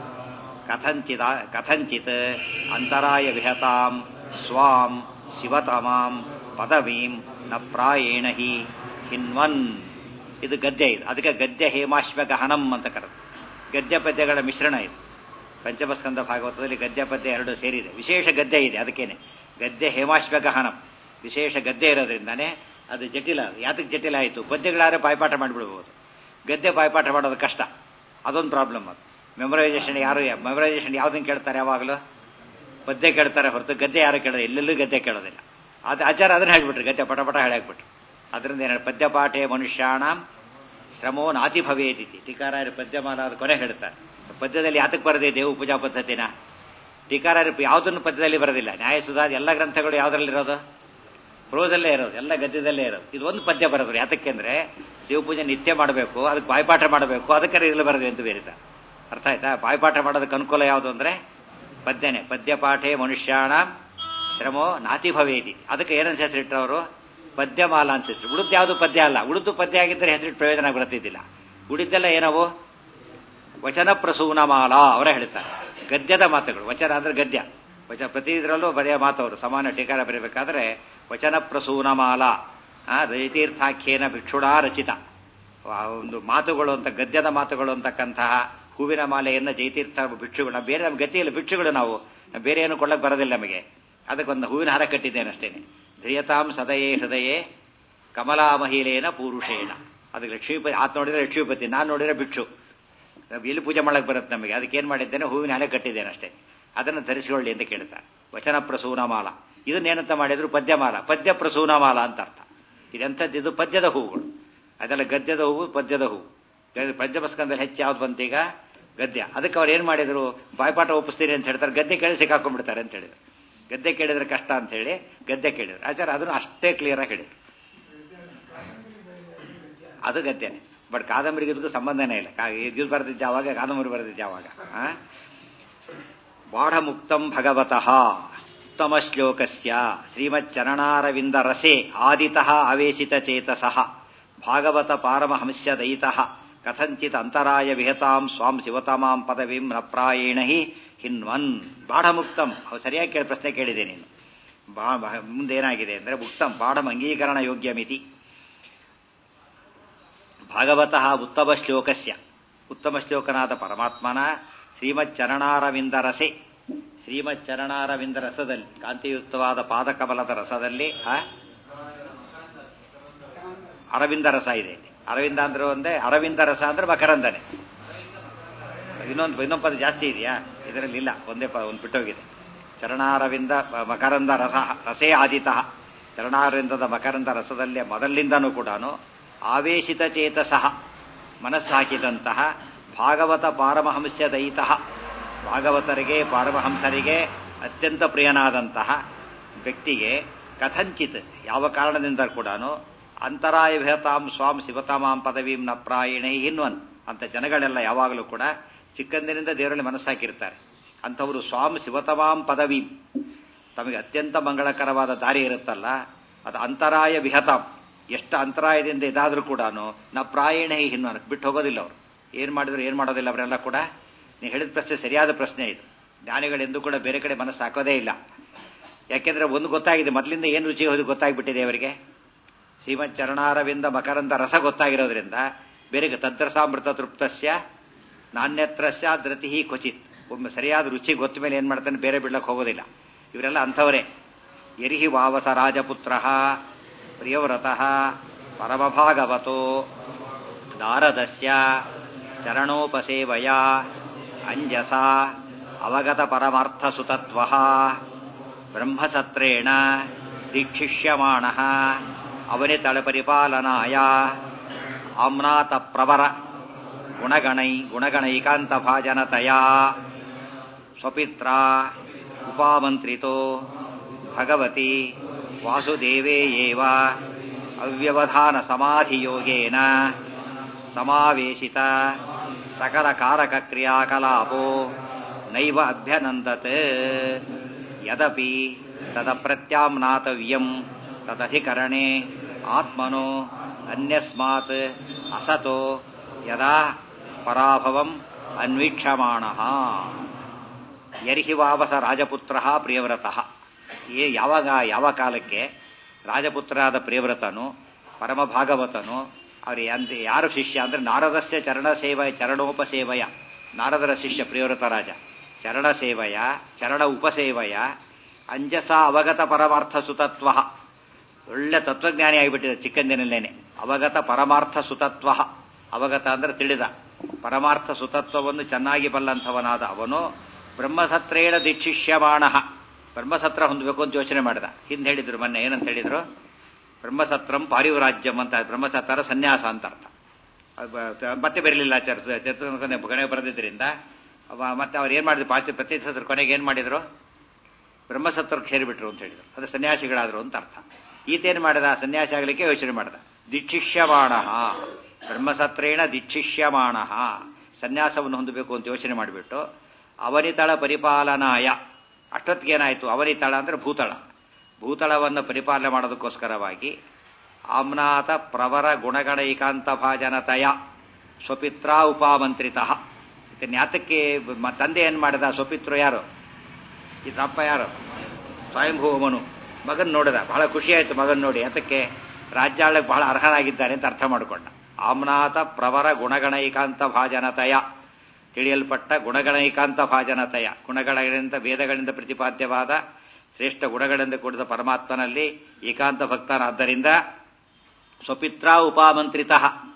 ಕಥಂಚಿದ ಕಥಂಚಿತ್ ಅಂತರಾಯ ವಿಹತಾಂ ಸ್ವಾಂ ಶಿವತಮಾಂ ಪದವೀಂ ನ ಪ್ರಾಯೇಣ ಹಿ ಹಿನ್ವನ್ ಇದು ಗದ್ಯ ಇದು ಅದಕ್ಕೆ ಗದ್ಯ ಹೇಮಾಶ್ವ ಗಹನಂ ಅಂತ ಕರೆದು ಗದ್ಯ ಪದ್ಯಗಳ ಮಿಶ್ರಣ ಇದು ಪಂಚಮಸ್ಕಂದ ಭಾಗವತದಲ್ಲಿ ಗದ್ಯ ಪದ್ಯ ಎರಡು ಸೇರಿದೆ ವಿಶೇಷ ಗದ್ಯ ಇದೆ ಅದಕ್ಕೇನೆ ಗದ್ಯ ಹೇಮಾಶ್ವ ಗಹನಂ ವಿಶೇಷ ಗದ್ಯ ಇರೋದ್ರಿಂದಾನೆ ಅದು ಜಟಿಲ ಯಾತಕ್ಕೆ ಜಟಿಲ ಆಯಿತು ಪದ್ಯಗಳಾದ್ರೆ ಬಾಯ್ಪಾಠ ಮಾಡಿಬಿಡ್ಬೋದು ಗದ್ಯ ಬಾಯ್ಪಾಠ ಮಾಡೋದು ಕಷ್ಟ ಅದೊಂದು ಪ್ರಾಬ್ಲಮ್ ಅದು ಮೆಮೊರೈಸೇಷನ್ ಯಾರು ಮೆಮೊರೈಸೇಷನ್ ಯಾವುದನ್ನು ಕೇಳ್ತಾರೆ ಯಾವಾಗಲೂ ಪದ್ಯ ಕೇಳ್ತಾರೆ ಹೊರತು ಗದ್ಯ ಯಾರು ಕೇಳೋದು ಎಲ್ಲೆಲ್ಲೂ ಗದ್ಯ ಕೇಳೋದಿಲ್ಲ ಅದು ಆಚಾರ ಅದನ್ನ ಹೇಳ್ಬಿಟ್ರು ಗದ್ಯ ಪಟ ಪಟ ಹೇಳಾಕ್ಬಿಟ್ರು ಅದರಿಂದ ಏನು ಪದ್ಯಪಾಠೆ ಮನುಷ್ಯಾಣ ಶ್ರಮೋ ನಾತಿ ಭವೇದಿತಿ ಟೀಕಾರಾಯರು ಪದ್ಯಮಾಲ ಅದು ಕೊನೆ ಹೇಳ್ತಾರೆ ಪದ್ಯದಲ್ಲಿ ಯಾತಕ್ಕೆ ಬರದೆ ದೇವು ಪೂಜಾ ಪದ್ಧತಿನ ಟೀಕಾರಾಯರು ಯಾವುದನ್ನು ಪದ್ಯದಲ್ಲಿ ಬರೋದಿಲ್ಲ ನ್ಯಾಯಸುಧಾದ ಎಲ್ಲ ಗ್ರಂಥಗಳು ಯಾವುದರಲ್ಲಿರೋದು ಪ್ರೋಸಲ್ಲೇ ಇರೋದು ಎಲ್ಲ ಗದ್ಯದಲ್ಲೇ ಇರೋದು ಇದು ಒಂದು ಪದ್ಯ ಬರೋದು ಯಾತಕ್ಕೆ ಅಂದ್ರೆ ದೇವ ಪೂಜೆ ನಿತ್ಯ ಮಾಡಬೇಕು ಅದಕ್ಕೆ ಬಾಯ್ಪಾಠ ಮಾಡಬೇಕು ಅದಕ್ಕೆ ಇಲ್ಲಿ ಬರದೆ ಅಂತ ಬೇರಿತ ಅರ್ಥ ಆಯ್ತಾ ಬಾಯ್ಪಾಠ ಮಾಡೋದಕ್ಕೆ ಅನುಕೂಲ ಯಾವುದು ಅಂದ್ರೆ ಪದ್ಯನೇ ಪದ್ಯಪಾಠೆ ಮನುಷ್ಯಾಣ ಶ್ರಮೋ ನಾತಿ ಭವೇದಿ ಅದಕ್ಕೆ ಏನಂತ ಹೆಸರಿಟ್ರು ಅವರು ಪದ್ಯಮಾಲ ಅಂತ ಹೆಸರು ಉಳಿದು ಯಾವುದು ಪದ್ಯ ಅಲ್ಲ ಉಳಿದು ಪದ್ಯ ಆಗಿದ್ದರೆ ಹೆಸರಿಟ್ಟು ಪ್ರಯೋಜನ ಬರ್ತಿದ್ದಿಲ್ಲ ಉಳಿದೆಲ್ಲ ಏನವು ವಚನ ಪ್ರಸೂನ ಮಾಲ ಅವರೇ ಹೇಳ್ತಾರೆ ಗದ್ಯದ ಮಾತುಗಳು ವಚನ ಅಂದ್ರೆ ಗದ್ಯ ವಚನ ಪ್ರತಿ ಇದರಲ್ಲೂ ಬರೆಯ ಮಾತವರು ಸಮಾನ ಟೀಕಾರ ಬರೀಬೇಕಾದ್ರೆ ವಚನ ಪ್ರಸೂನ ಮಾಲ ರೈತೀರ್ಥಾಖ್ಯೇನ ಭಿಕ್ಷುಡಾ ರಚಿತ ಒಂದು ಮಾತುಗಳು ಅಂತ ಗದ್ಯದ ಮಾತುಗಳು ಅಂತಕ್ಕಂತಹ ಹೂವಿನ ಮಾಲೆಯನ್ನು ಜೈತೀರ್ಥ ಭಿಕ್ಷುಗಳು ಬೇರೆ ನಮ್ಮ ಗತಿಯಲ್ಲಿ ಭಿಕ್ಷುಗಳು ನಾವು ಬೇರೆ ಏನು ಕೊಳ್ಳಕ್ಕೆ ಬರೋದಿಲ್ಲ ನಮಗೆ ಅದಕ್ಕೊಂದು ಹೂವಿನ ಹಾರ ಕಟ್ಟಿದ್ದೇನೆ ಅಷ್ಟೇನೆ ಧ್ರಿಯತಾಂ ಸದಯೇ ಹೃದಯೇ ಕಮಲಾ ಮಹಿಳೆಯನ ಪುರುಷೇಣ ಅದಕ್ಕೆ ಲಕ್ಷ್ಮೀಪತಿ ಆತ ನೋಡಿದ್ರೆ ಲಕ್ಷ್ಮೀಪತಿ ನಾನು ನೋಡಿದ್ರೆ ಭಿಕ್ಷು ಎಲ್ಲಿ ಪೂಜೆ ಮಾಡಕ್ಕೆ ಬರುತ್ತೆ ನಮಗೆ ಅದಕ್ಕೆ ಏನು ಮಾಡಿದ್ದೇನೆ ಹೂವಿನ ಹಾಲೆ ಕಟ್ಟಿದ್ದೇನೆ ಅಷ್ಟೇ ಅದನ್ನು ಧರಿಸಿಕೊಳ್ಳಿ ಅಂತ ಕೇಳ್ತಾರೆ ವಚನ ಪ್ರಸೂನಮಾಲ ಇದನ್ನೇನಂತ ಮಾಡಿದ್ರು ಪದ್ಯಮಾಲ ಪದ್ಯ ಪ್ರಸೂನಮಾಲ ಅಂತ ಅರ್ಥ ಇದೆಂಥದ್ದು ಇದು ಪದ್ಯದ ಹೂವುಗಳು ಅದೆಲ್ಲ ಗದ್ಯದ ಹೂವು ಪದ್ಯದ ಹೂವು ಪಂಚಮಸ್ಕಂದಲ್ಲಿ ಹೆಚ್ಚು ಯಾವ್ದು ಬಂತೀಗ ಗದ್ಯ ಅದಕ್ಕೆ ಅವ್ರು ಏನು ಮಾಡಿದ್ರು ಬಾಯ್ಪಾಠ ಒಪ್ಪಿಸ್ತೀನಿ ಅಂತ ಹೇಳ್ತಾರೆ ಗದ್ದೆ ಕೇಳಿ ಸಿಕ್ಕಾಕೊಂಡ್ಬಿಡ್ತಾರೆ ಅಂತ ಹೇಳಿದ್ರು ಗದ್ದೆ ಕೇಳಿದ್ರೆ ಕಷ್ಟ ಅಂತ ಹೇಳಿ ಗದ್ದೆ ಕೇಳಿದ್ರು ಆಚಾರ ಅದನ್ನು ಅಷ್ಟೇ ಕ್ಲಿಯರ್ ಆಗಿ ಹೇಳಿದ್ರು ಅದು ಗದ್ಯನೇ ಬಟ್ ಕಾದಂಬರಿಗೆ ಇದಕ್ಕೂ ಸಂಬಂಧನೇ ಇಲ್ಲ ಇದು ಬರೆದಿದ್ದೆ ಯಾವಾಗ ಕಾದಂಬರಿ ಬರೆದಿದ್ದೆ ಯಾವಾಗ ಬಾಢ ಮುಕ್ತಂ ಭಗವತಃ ಉತ್ತಮ ಶ್ಲೋಕಸ್ಯ ಶ್ರೀಮಚ್ಚರಣಾರವಿಂದ ರಸೆ ಆದಿತಃ ಆವೇಶಿತ ಚೇತಸಃ ಭಾಗವತ ಪಾರಮಹಂಸ್ಯ ದಯಿತಃ ಕಥಂಚಿತ್ ಅಂತರಾಯ ವಿಹತಾಂ ಸ್ವಾಂ ಶಿವತಮಾಂ ಪದವಿಂ ನ ಪ್ರಾಯೇಣ ಹಿ ಹಿನ್ವನ್ ಬಾಢ ಮುಕ್ತಂ ಸರಿಯಾಗಿ ಕೇಳಿ ಪ್ರಶ್ನೆ ಕೇಳಿದೆ ನೀನು ಬಾ ಮುಂದೇನಾಗಿದೆ ಅಂದರೆ ಮುಕ್ತಂ ಬಾಢಂ ಅಂಗೀಕರಣ ಯೋಗ್ಯಮಿತಿ ಭಾಗವತಃ ಉತ್ತಮ ಶ್ಲೋಕಸ್ಯ ಉತ್ತಮ ಶ್ಲೋಕನಾದ ಪರಮಾತ್ಮನ ಶ್ರೀಮತ್ ಚರಣಾರವಿಂದ ರಸೆ ಶ್ರೀಮತ್ ಚರಣಾರವಿಂದ ರಸದಲ್ಲಿ ಕಾಂತಿಯುಕ್ತವಾದ ಪಾದಕಮಲದ ರಸದಲ್ಲಿ ಆ ಅರವಿಂದ ರಸ ಇದೆ ಇಲ್ಲಿ ಅರವಿಂದ ಅಂದ್ರೆ ಒಂದೇ ಅರವಿಂದ ರಸ ಅಂದ್ರೆ ಮಕರಂದನೆ ಇನ್ನೊಂದು ಇನ್ನೊಂದು ಪದ ಜಾಸ್ತಿ ಇದೆಯಾ ಇದರಲ್ಲಿ ಇಲ್ಲ ಒಂದೇ ಪ ಒಂದು ಬಿಟ್ಟೋಗಿದೆ ಚರಣಾರವಿಂದ ಮಕರಂದ ರಸ ರಸೇ ಆದಿತಃ ಚರಣಾರವಿಂದದ ಮಕರಂದ ರಸದಲ್ಲೇ ಮೊದಲಿಂದನೂ ಕೂಡ ಆವೇಶಿತ ಚೇತಸಃ ಮನಸ್ಸು ಹಾಕಿದಂತಹ ಭಾಗವತ ಪಾರಮಹಂಸ್ಯ ದಯಿತಃ ಭಾಗವತರಿಗೆ ಪಾರಮಹಂಸರಿಗೆ ಅತ್ಯಂತ ಪ್ರಿಯನಾದಂತಹ ವ್ಯಕ್ತಿಗೆ ಕಥಂಚಿತ್ ಯಾವ ಕಾರಣದಿಂದ ಕೂಡ ಅಂತರಾಯ ಭೇತಾಂ ಸ್ವಾಂ ಶಿವತಾಮಾಂ ಪದವೀಂ ನ ಪ್ರಾಯಣೆ ಹಿನ್ವನ್ ಅಂತ ಜನಗಳೆಲ್ಲ ಯಾವಾಗಲೂ ಕೂಡ ಚಿಕ್ಕಂದಿನಿಂದ ದೇವರಲ್ಲಿ ಮನಸ್ಸಾಕಿರ್ತಾರೆ ಅಂಥವರು ಸ್ವಾಂ ಶಿವತಮಾಂ ಪದವೀಂ ತಮಗೆ ಅತ್ಯಂತ ಮಂಗಳಕರವಾದ ದಾರಿ ಇರುತ್ತಲ್ಲ ಅದು ಅಂತರಾಯ ವಿಹತಾಂ ಎಷ್ಟು ಅಂತರಾಯದಿಂದ ಇದಾದರೂ ಕೂಡ ನ ಪ್ರಾಯಣೆ ಹಿನ್ವನ್ ಬಿಟ್ಟು ಹೋಗೋದಿಲ್ಲ ಅವರು ಏನು ಮಾಡಿದ್ರು ಏನು ಮಾಡೋದಿಲ್ಲ ಅವರೆಲ್ಲ ಕೂಡ ನೀವು ಹೇಳಿದ ಪ್ರಶ್ನೆ ಸರಿಯಾದ ಪ್ರಶ್ನೆ ಇದು ಜ್ಞಾನಿಗಳೆಂದೂ ಕೂಡ ಬೇರೆ ಕಡೆ ಮನಸ್ಸು ಹಾಕೋದೇ ಇಲ್ಲ ಯಾಕೆಂದ್ರೆ ಒಂದು ಗೊತ್ತಾಗಿದೆ ಮೊದಲಿಂದ ಏನು ರುಚಿ ಹೋದು ಗೊತ್ತಾಗ್ಬಿಟ್ಟಿದೆ ಅವರಿಗೆ ಶ್ರೀಮತ್ ಚರಣಾರವಿಂದ ಮಕರಂದ ರಸ ಗೊತ್ತಾಗಿರೋದ್ರಿಂದ ಬೇರೆ ತದ್ರಸಾಮೃತ ತೃಪ್ತಸ್ಯ ನಾಣ್ಯತ್ರಸ್ಯ ಧೃತಿ ಕ್ವಚಿತ್ ಒಮ್ಮೆ ಸರಿಯಾದ ರುಚಿ ಗೊತ್ತ ಮೇಲೆ ಏನು ಮಾಡ್ತಾನೆ ಬೇರೆ ಬಿಡ್ಲಕ್ಕೆ ಹೋಗೋದಿಲ್ಲ ಇವರೆಲ್ಲ ಅಂಥವರೇ ಯರಿಹಿ ವಾವಸ ರಾಜಪುತ್ರ ಪ್ರಿಯವ್ರತಃ ಪರಮಭಾಗವತೋ ನಾರದಸ್ಯ ಚರಣೋಪಸೇವಯ ಅಂಜಸ ಅವಗತ ಪರಮಾರ್ಥ ಸುತತ್ವ ಬ್ರಹ್ಮಸತ್ರೇಣ ದೀಕ್ಷಿಷ್ಯಮಾಣ ಅವನಿತಳ ಪರಿಪಾಲನಾಯ ಆಮ್ನಾತ ಪ್ರವರ ಗುಣಗಣೈ ಗುಣಗಣೈಕಾಂತ ಭಾಜನತಯ ಸ್ವಪಿತ್ರ ಉಪಾಮಂತ್ರಿತೋ ಭಗವತಿ ವಾಸುದೇವೇ ಏವ ಅವ್ಯವಧಾನ ಸಮಾಧಿಯೋಗೇನ ಸಮಾವೇಶಿತ ಸಕಲ ಕಾರಕ ಕ್ರಿಯಾಕಲಾಪೋ ನೈವ ಅಭ್ಯನಂದತ್ ಯದಪಿ ತದಪ್ರತ್ಯಾಮ್ನಾತವ್ಯಂ ತದಧಿಕರಣೆ ಆತ್ಮನೋ ಅನ್ಯಸ್ಮಾತ್ ಅಸತೋ ಯದಾ ಪರಾಭವಂ ಅನ್ವೀಕ್ಷಮಾಣ ಯರ್ಹಿ ವಾವಸ ರಾಜಪುತ್ರ ಪ್ರಿಯವ್ರತಃ ಏ ಯಾವಾಗ ಯಾವ ಕಾಲಕ್ಕೆ ರಾಜಪುತ್ರರಾದ ಪ್ರಿಯವ್ರತನು ಪರಮ ಭಾಗವತನು ಅವ್ರು ಅಂತ ಯಾರು ಶಿಷ್ಯ ಅಂದ್ರೆ ನಾರದಸ್ಯ ಚರಣ ಸೇವ ಚರಣೋಪಸೇವಯ ನಾರದರ ಶಿಷ್ಯ ಪ್ರಿಯವ್ರತ ರಾಜ ಚರಣ ಸೇವಯ ಚರಣ ಉಪಸೇವಯ ಅಂಜಸ ಅವಗತ ಪರಮಾರ್ಥ ಸುತತ್ವ ಒಳ್ಳೆ ತತ್ವಜ್ಞಾನಿ ಆಗಿಬಿಟ್ಟಿದೆ ಚಿಕ್ಕಂದಿನಲ್ಲೇನೆ ಅವಗತ ಪರಮಾರ್ಥ ಸುತತ್ವ ಅವಗತ ಅಂದ್ರೆ ತಿಳಿದ ಪರಮಾರ್ಥ ಸುತತ್ವವನ್ನು ಚೆನ್ನಾಗಿ ಬಲ್ಲಂಥವನಾದ ಅವನು ಬ್ರಹ್ಮಸತ್ರೇಣ ದೀಕ್ಷಿಷ್ಯಮಾಣ ಬ್ರಹ್ಮಸತ್ರ ಹೊಂದಬೇಕು ಅಂತ ಯೋಚನೆ ಮಾಡಿದ ಹಿಂದೆ ಹೇಳಿದ್ರು ಮೊನ್ನೆ ಏನಂತ ಹೇಳಿದ್ರು ಬ್ರಹ್ಮಸತ್ರಂ ಪಾರಿವರಾಜ್ಯಂ ಅಂತ ಬ್ರಹ್ಮಸತ್ರ ಸನ್ಯಾಸ ಅಂತ ಅರ್ಥ ಮತ್ತೆ ಬರಲಿಲ್ಲ ಚತುರ್ಥ ಕೊನೆ ಬರೆದಿದ್ದರಿಂದ ಮತ್ತೆ ಅವ್ರು ಏನ್ ಮಾಡಿದ್ರು ಪಾಚ ಪ್ರತಿಷ್ಠಿತರು ಕೊನೆಗೆ ಏನ್ ಮಾಡಿದ್ರು ಬ್ರಹ್ಮಸತ್ರಕ್ಕೆ ಸೇರಿಬಿಟ್ರು ಅಂತ ಹೇಳಿದ್ರು ಅದು ಸನ್ಯಾಸಿಗಳಾದ್ರು ಅಂತ ಅರ್ಥ ಈತೇನು ಮಾಡಿದ ಸನ್ಯಾಸಿ ಆಗಲಿಕ್ಕೆ ಯೋಚನೆ ಮಾಡಿದ ದೀಕ್ಷಿಷ್ಯಮಾಣ ಬ್ರಹ್ಮಸತ್ರೇಣ ದೀಕ್ಷಿಷ್ಯಮಾಣ ಸನ್ಯಾಸವನ್ನು ಹೊಂದಬೇಕು ಅಂತ ಯೋಚನೆ ಮಾಡಿಬಿಟ್ಟು ಅವನಿತಳ ಪರಿಪಾಲನಾಯ ಅಷ್ಟೊತ್ತಿಗೆ ಏನಾಯಿತು ಅವನಿತಳ ಅಂದ್ರೆ ಭೂತಳ ಭೂತಳವನ್ನು ಪರಿಪಾಲನೆ ಮಾಡೋದಕ್ಕೋಸ್ಕರವಾಗಿ ಆಮ್ನಾಥ ಪ್ರವರ ಗುಣಗಣೈಕಾಂತ ಭಾಜನತಯ ಸ್ವಪಿತ್ರ ಉಪಾಮಂತ್ರಿತ ಜ್ಞಾತಕ್ಕೆ ತಂದೆ ಏನು ಮಾಡಿದ ಸ್ವಪಿತ್ರು ಯಾರು ಈ ತಪ್ಪ ಯಾರು ಸ್ವಯಂಭೂಮನು ಮಗನ್ ನೋಡಿದ ಬಹಳ ಖುಷಿ ಆಯ್ತು ಮಗನ್ ನೋಡಿ ಅದಕ್ಕೆ ರಾಜ್ಯಾಳಕ್ಕೆ ಬಹಳ ಅರ್ಹನಾಗಿದ್ದಾನೆ ಅಂತ ಅರ್ಥ ಮಾಡಿಕೊಂಡ ಆಮ್ನಾಥ ಪ್ರವರ ಗುಣಗಣೈಕಾಂತ ಭಾಜನತಯ ತಿಳಿಯಲ್ಪಟ್ಟ ಗುಣಗಣೈಕಾಂತ ಭಾಜನತಯ ಗುಣಗಳಿಂದ ವೇದಗಳಿಂದ ಪ್ರತಿಪಾದ್ಯವಾದ ಶ್ರೇಷ್ಠ ಗುಣಗಳಿಂದ ಕೂಡಿದ ಪರಮಾತ್ಮನಲ್ಲಿ ಏಕಾಂತ ಭಕ್ತನಾದ್ದರಿಂದ ಸ್ವಪಿತ್ರ ಉಪಾಮಂತ್ರಿತ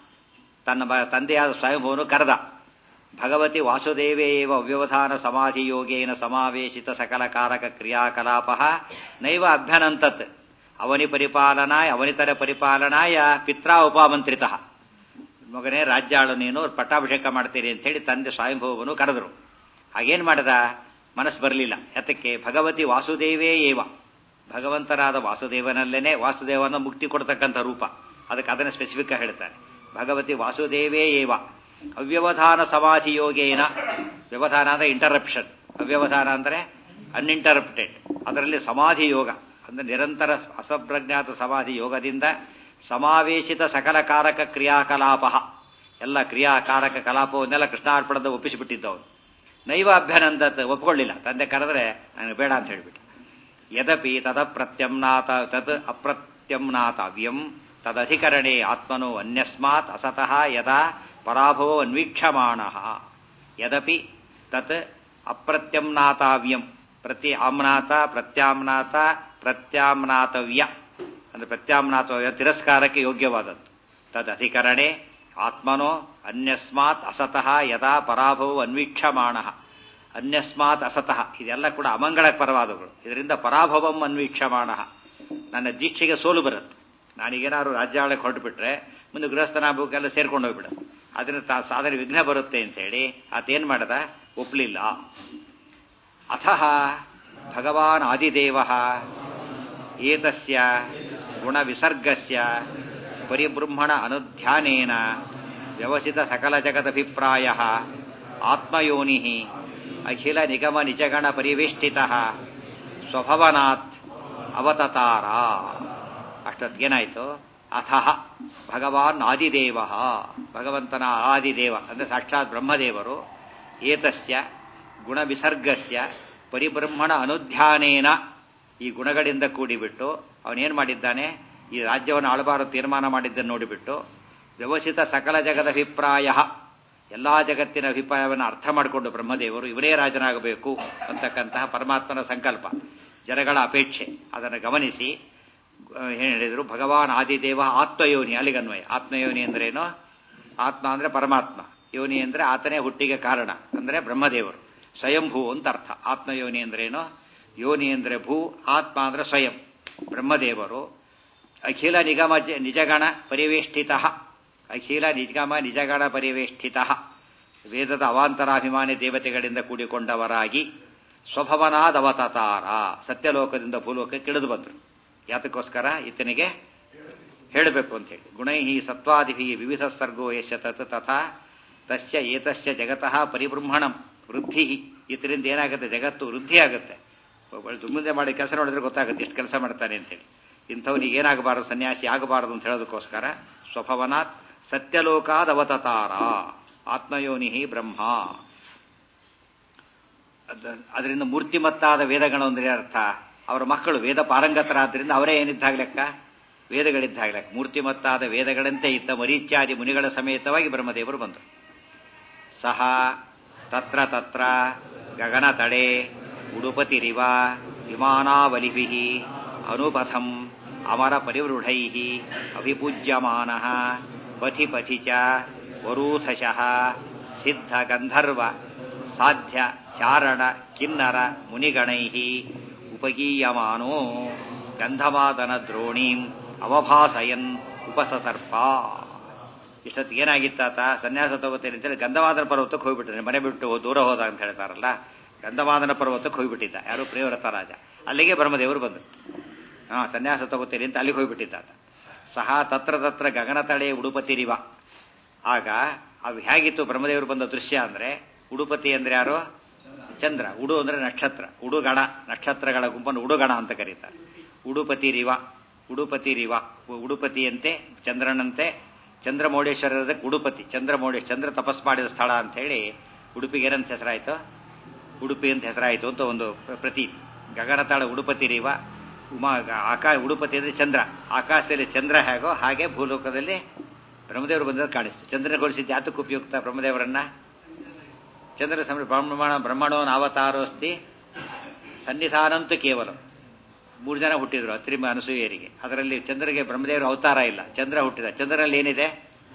ತನ್ನ ತಂದೆಯಾದ ಸ್ವಯಂಭೂನು ಕರೆದ ಭಗವತಿ ವಾಸುದೇವೇ ಏವ ಅವ್ಯವಧಾನ ಸಮಾಧಿ ಯೋಗೇನ ಸಮಾವೇಶಿತ ಸಕಲ ಕಾರಕ ಕ್ರಿಯಾಕಲಾಪ ನೈವ ಅಭ್ಯನಂತತ್ ಅವನಿ ಪರಿಪಾಲನಾಯ ಅವನಿತರ ಪರಿಪಾಲನಾಯ ಪಿತ್ರಾ ಉಪಾಮಂತ್ರಿತ ಮಗನೇ ರಾಜ್ಯಾಳು ನೀನು ಪಟ್ಟಾಭಿಷೇಕ ಮಾಡ್ತೀರಿ ಅಂತ ಹೇಳಿ ತಂದೆ ಸ್ವಯಂಭವನು ಕರೆದರು ಹಾಗೇನ್ ಮಾಡಿದ ಮನಸ್ಸು ಬರಲಿಲ್ಲ ಯಾತಕ್ಕೆ ಭಗವತಿ ವಾಸುದೇವೇ ಏವ ಭಗವಂತನಾದ ವಾಸುದೇವನಲ್ಲೇನೆ ವಾಸುದೇವನ ಮುಕ್ತಿ ಕೊಡ್ತಕ್ಕಂಥ ರೂಪ ಅದಕ್ಕೆ ಅದನ್ನು ಸ್ಪೆಸಿಫಿಕ್ ಆಗಿ ಹೇಳ್ತಾರೆ ಭಗವತಿ ವಾಸುದೇವೇ ಏವ ಅವ್ಯವಧಾನ ಸಮಾಧಿ ಯೋಗೇನ ವ್ಯವಧಾನ ಅಂದ್ರೆ ಇಂಟರಪ್ಷನ್ ಅವ್ಯವಧಾನ ಅಂದ್ರೆ ಅನ್ಇಂಟರಪ್ಟೆಡ್ ಅದರಲ್ಲಿ ಸಮಾಧಿ ಯೋಗ ಅಂದ್ರೆ ನಿರಂತರ ಅಸಪ್ರಜ್ಞಾತ ಸಮಾಧಿ ಯೋಗದಿಂದ ಸಮಾವೇಶಿತ ಸಕಲ ಕಾರಕ ಕ್ರಿಯಾಕಲಾಪ ಎಲ್ಲ ಕ್ರಿಯಾಕಾರಕ ಕಲಾಪವನ್ನೆಲ್ಲ ಕೃಷ್ಣಾರ್ಪಣದ ಒಪ್ಪಿಸಿಬಿಟ್ಟಿದ್ದವನು ನೈವ ಅಭ್ಯನಂದತ್ ಒಪ್ಕೊಳ್ಳಿಲ್ಲ ತಂದೆ ಕರೆದ್ರೆ ನನಗೆ ಬೇಡ ಅಂತ ಹೇಳಿಬಿಟ್ಟು ಯದಪಿ ತದ ಪ್ರತ್ಯಮ್ನಾತ ತದ್ ಅಪ್ರತ್ಯಮ್ನಾತವ್ಯಂ ತದಧಿಕರಣೆ ಆತ್ಮನೋ ಅನ್ಯಸ್ಮಾತ್ ಅಸತಃ ಯದಾ ಪರಾಭವೋ ಅನ್ವೀಕ್ಷಮಾಣ ಯದಪಿ ತತ್ ಅಪ್ರತ್ಯಮ್ನಾತಾವ್ಯಂ ಪ್ರತಿ ಆಮ್ನಾತ ಪ್ರತ್ಯಾಮ್ನಾತ ಪ್ರತ್ಯಾಮ್ನಾತವ್ಯ ಅಂದ್ರೆ ಪ್ರತ್ಯಾಮ್ನಾತವ್ಯ ತಿರಸ್ಕಾರಕ್ಕೆ ಯೋಗ್ಯವಾದದ್ದು ತದ್ ಅಧಿಕರಣೆ ಆತ್ಮನೋ ಅನ್ಯಸ್ಮಾತ್ ಅಸತಃ ಯದಾ ಪರಾಭವ ಅನ್ವೀಕ್ಷಮಾಣ ಅನ್ಯಸ್ಮಾತ್ ಅಸತಃ ಇದೆಲ್ಲ ಕೂಡ ಅಮಂಗಳ ಪರವಾದಗಳು ಇದರಿಂದ ಪರಾಭವಂ ಅನ್ವೀಕ್ಷಮಾಣ ನನ್ನ ದೀಕ್ಷೆಗೆ ಸೋಲು ಬರುತ್ತೆ ನಾನೀಗೇನಾದ್ರು ರಾಜ್ಯಾಳಕ್ಕೆ ಹೊರಟುಬಿಟ್ರೆ ಮುಂದೆ ಗೃಹಸ್ಥನಾಭಕ್ಕೆಲ್ಲ ಸೇರ್ಕೊಂಡು ಹೋಗ್ಬಿಡೋದು ಅದರಿಂದ ತಾ ಸಾಧನೆ ವಿಘ್ನ ಬರುತ್ತೆ ಅಂತೇಳಿ ಆತೇನ್ ಮಾಡದ ಒಪ್ಲಿಲ್ಲ ಅಥಃ ಭಗವಾನ್ ಆದಿದೇವ ಏತಸ್ಯ ಗುಣವಿಸರ್ಗಸ್ಯ ಪರಿಬೃಂಹಣ ಅನುಧ್ಯಾನೇನ ವ್ಯವಸಿತ ಸಕಲ ಜಗದಭಿಪ್ರಾಯ ಆತ್ಮಯೋನಿ ಅಖಿಲ ನಿಗಮ ನಿಜಗಣ ಪರಿವೇಷ್ಟಿತ ಸ್ವಭವನಾತ್ ಅವತತಾರ ಅಷ್ಟೊತ್ತಿಗೇನಾಯ್ತು ಅಥಃ ಭಗವಾನ್ ಆದಿದೇವ ಭಗವಂತನ ಆದಿದೇವ ಅಂದ್ರೆ ಸಾಕ್ಷಾತ್ ಬ್ರಹ್ಮದೇವರು ಏತಸ್ಯ ಗುಣವಿಸರ್ಗಸ್ಯ ಪರಿಬ್ರಹ್ಮಣ ಅನುಧ್ಯಾನೇನ ಈ ಗುಣಗಳಿಂದ ಕೂಡಿಬಿಟ್ಟು ಅವನೇನ್ ಮಾಡಿದ್ದಾನೆ ಈ ರಾಜ್ಯವನ್ನು ಆಳಬಾರದು ತೀರ್ಮಾನ ಮಾಡಿದ್ದನ್ನು ನೋಡಿಬಿಟ್ಟು ವ್ಯವಸ್ಥಿತ ಸಕಲ ಜಗದ ಅಭಿಪ್ರಾಯ ಎಲ್ಲಾ ಜಗತ್ತಿನ ಅಭಿಪ್ರಾಯವನ್ನು ಅರ್ಥ ಮಾಡಿಕೊಂಡು ಬ್ರಹ್ಮದೇವರು ಇವರೇ ರಾಜನಾಗಬೇಕು ಅಂತಕ್ಕಂತಹ ಪರಮಾತ್ಮನ ಸಂಕಲ್ಪ ಜನಗಳ ಅಪೇಕ್ಷೆ ಅದನ್ನು ಗಮನಿಸಿ ಏನು ಹೇಳಿದರು ಭಗವಾನ್ ಆದಿದೇವ ಆತ್ಮಯೋನಿ ಅಲ್ಲಿಗನ್ವಯ ಆತ್ಮಯೋನಿ ಅಂದ್ರೇನು ಆತ್ಮ ಅಂದ್ರೆ ಪರಮಾತ್ಮ ಯೋನಿ ಅಂದ್ರೆ ಆತನೇ ಹುಟ್ಟಿಗೆ ಕಾರಣ ಅಂದ್ರೆ ಬ್ರಹ್ಮದೇವರು ಸ್ವಯಂಭೂ ಅಂತ ಅರ್ಥ ಆತ್ಮಯೋನಿ ಅಂದ್ರೇನು ಯೋನಿ ಅಂದ್ರೆ ಭೂ ಆತ್ಮ ಅಂದ್ರೆ ಸ್ವಯಂ ಬ್ರಹ್ಮದೇವರು ಅಖಿಲ ನಿಗಮ ನಿಜಗಣ ಪರಿವೇಷ್ಟಿತ ಅಖಿಲ ನಿಗಮ ನಿಜಗಣ ಪರಿವೇಷ್ಟಿತ ವೇದದ ಅವಾಂತರಾಭಿಮಾನಿ ದೇವತೆಗಳಿಂದ ಕೂಡಿಕೊಂಡವರಾಗಿ ಸ್ವಭವನಾದವತಾರ ಸತ್ಯಲೋಕದಿಂದ ಭೂಲೋಕಕ್ಕೆ ಇಳಿದು ಬಂದರು ಯಾತಕ್ಕೋಸ್ಕರ ಈತನಿಗೆ ಹೇಳಬೇಕು ಅಂತ ಹೇಳಿ ಗುಣೈ ಸತ್ವಾದಿಭಿ ವಿವಿಧ ಸರ್ಗೋ ಯಶ ತತ್ ತಥಾ ತಸ್ಯ ಏತಸ್ಯ ಜಗತಃ ಪರಿಬ್ರಹ್ಮಣಂ ವೃದ್ಧಿ ಇದರಿಂದ ಏನಾಗುತ್ತೆ ಜಗತ್ತು ವೃದ್ಧಿ ಆಗುತ್ತೆ ಮುಂದೆ ಮಾಡಿ ಕೆಲಸ ನೋಡಿದ್ರೆ ಗೊತ್ತಾಗುತ್ತೆ ಎಷ್ಟು ಕೆಲಸ ಮಾಡ್ತಾನೆ ಅಂತೇಳಿ ಇಂಥವನಿಗೆ ಏನಾಗಬಾರದು ಸನ್ಯಾಸಿ ಆಗಬಾರದು ಅಂತ ಹೇಳೋದಕ್ಕೋಸ್ಕರ ಸ್ವಭವನಾತ್ ಸತ್ಯಲೋಕಾದ ಅವತಾರ ಆತ್ಮಯೋನಿ ಬ್ರಹ್ಮ ಅದರಿಂದ ಮೂರ್ತಿಮತ್ತಾದ ವೇದಗಳು ಅಂದ್ರೆ ಅರ್ಥ ಅವರ ಮಕ್ಕಳು ವೇದ ಪಾರಂಗತರಾದ್ರಿಂದ ಅವರೇ ಏನಿದ್ದಾಗ ಲೆಕ್ಕ ವೇದಗಳಿದ್ದಾಗ ಲೆಕ್ಕ ಮೂರ್ತಿಮತ್ತಾದ ವೇದಗಳಂತೆ ಇದ್ದ ಮರೀಚ್ಯಾದಿ ಮುನಿಗಳ ಸಮೇತವಾಗಿ ಬ್ರಹ್ಮದೇವರು ಬಂದರು ಸಹ ತತ್ರ ತತ್ರ ಗಗನ ತಡೆ ಉಡುಪತಿರಿವ ವಿಮಾನಾವಲಿಭಿ ಅನುಪಥಂ ಅಮರ ಪರಿವೃಢೈ ಅಭಿಪೂಜ್ಯಮಾನ ಪಥಿ ಪಥಿ ಚ ವರೂಥಶಃ ಸಿದ್ಧ ಗಂಧರ್ವ ಸಾಧ್ಯ ಚಾರಣ ಕಿನ್ನರ ಮುನಿಗಣೈ ಉಪಗೀಯಮಾನೋ ಗಂಧವಾದನ ದ್ರೋಣೀಂ ಅವಭಾಸಯನ್ ಉಪಸಸರ್ಪ ಇಷ್ಟೊತ್ತಿಗೆ ಏನಾಗಿತ್ತಾತ ಸನ್ಯಾಸ ತಗೋತೇನೆ ಅಂತೇಳಿ ಗಂಧವಾದನ ಪರ್ವತಕ್ಕೆ ಹೋಗ್ಬಿಟ್ಟಿದ್ದಾನೆ ಮನೆ ಬಿಟ್ಟು ದೂರ ಹೋದ ಅಂತ ಹೇಳ್ತಾರಲ್ಲ ಗಂಧವಾದನ ಪರ್ವತಕ್ಕೆ ಹೋಗ್ಬಿಟ್ಟಿದ್ದ ಯಾರು ಪ್ರಿಯವ್ರತ ರಾಜ ಅಲ್ಲಿಗೆ ಬ್ರಹ್ಮದೇವರು ಬಂದರು ಹಾ ಸನ್ಯಾಸ ತಗೋತೇನೆ ಅಂತ ಅಲ್ಲಿಗೆ ಹೋಗ್ಬಿಟ್ಟಿದ್ದಾತ ಸಹ ತತ್ರ ತತ್ರ ಗಗನ ತಡೆ ಉಡುಪತಿರಿವ ಆಗ ಅವು ಹೇಗಿತ್ತು ಬ್ರಹ್ಮದೇವರು ಬಂದ ದೃಶ್ಯ ಅಂದ್ರೆ ಉಡುಪತಿ ಅಂದ್ರೆ ಯಾರು ಚಂದ್ರ ಉಡು ಅಂದ್ರೆ ನಕ್ಷತ್ರ ಉಡುಗಣ ನಕ್ಷತ್ರಗಳ ಗುಂಪನ್ನು ಉಡುಗಣ ಅಂತ ಕರೀತಾರೆ ಉಡುಪತಿ ರಿವ ಉಡುಪತಿ ರಿವ ಉಡುಪತಿಯಂತೆ ಚಂದ್ರನಂತೆ ಚಂದ್ರಮೌಳೇಶ್ವರದ ಉಡುಪತಿ ಚಂದ್ರಮೌಳೇಶ್ ಚಂದ್ರ ತಪಸ್ ಮಾಡಿದ ಸ್ಥಳ ಅಂತ ಹೇಳಿ ಉಡುಪಿಗೆ ಏನಂತ ಹೆಸರಾಯಿತು ಉಡುಪಿ ಅಂತ ಹೆಸರಾಯಿತು ಅಂತ ಒಂದು ಪ್ರತಿ ಗಗನತಾಳ ಉಡುಪತಿ ರಿವ ಉಮಾ ಆಕಾ ಉಡುಪತಿ ಅಂದ್ರೆ ಚಂದ್ರ ಆಕಾಶದಲ್ಲಿ ಚಂದ್ರ ಹೇಗೋ ಹಾಗೆ ಭೂಲೋಕದಲ್ಲಿ ಬ್ರಹ್ಮದೇವರು ಬಂದದ್ದು ಕಾಣಿಸ್ತು ಚಂದ್ರನ ಹೋಲಿಸಿದ್ದು ಯಾತಕ್ಕೆ ಉಪಯುಕ್ತ ಬ್ರಹ್ಮದೇವರನ್ನ ಚಂದ್ರ ಸಮಯ ಬ್ರಹ್ಮಣ ಬ್ರಹ್ಮಣೋನ್ ಅವತಾರೋಸ್ತಿ ಸನ್ನಿಧಾನಂತೂ ಕೇವಲ ಮೂರು ಜನ ಹುಟ್ಟಿದ್ರು ಅತ್ರಿಮ ಅನಸೂಯರಿಗೆ ಅದರಲ್ಲಿ ಚಂದ್ರಗೆ ಬ್ರಹ್ಮದೇವರ ಅವತಾರ ಇಲ್ಲ ಚಂದ್ರ ಹುಟ್ಟಿದ ಚಂದ್ರನಲ್ಲಿ ಏನಿದೆ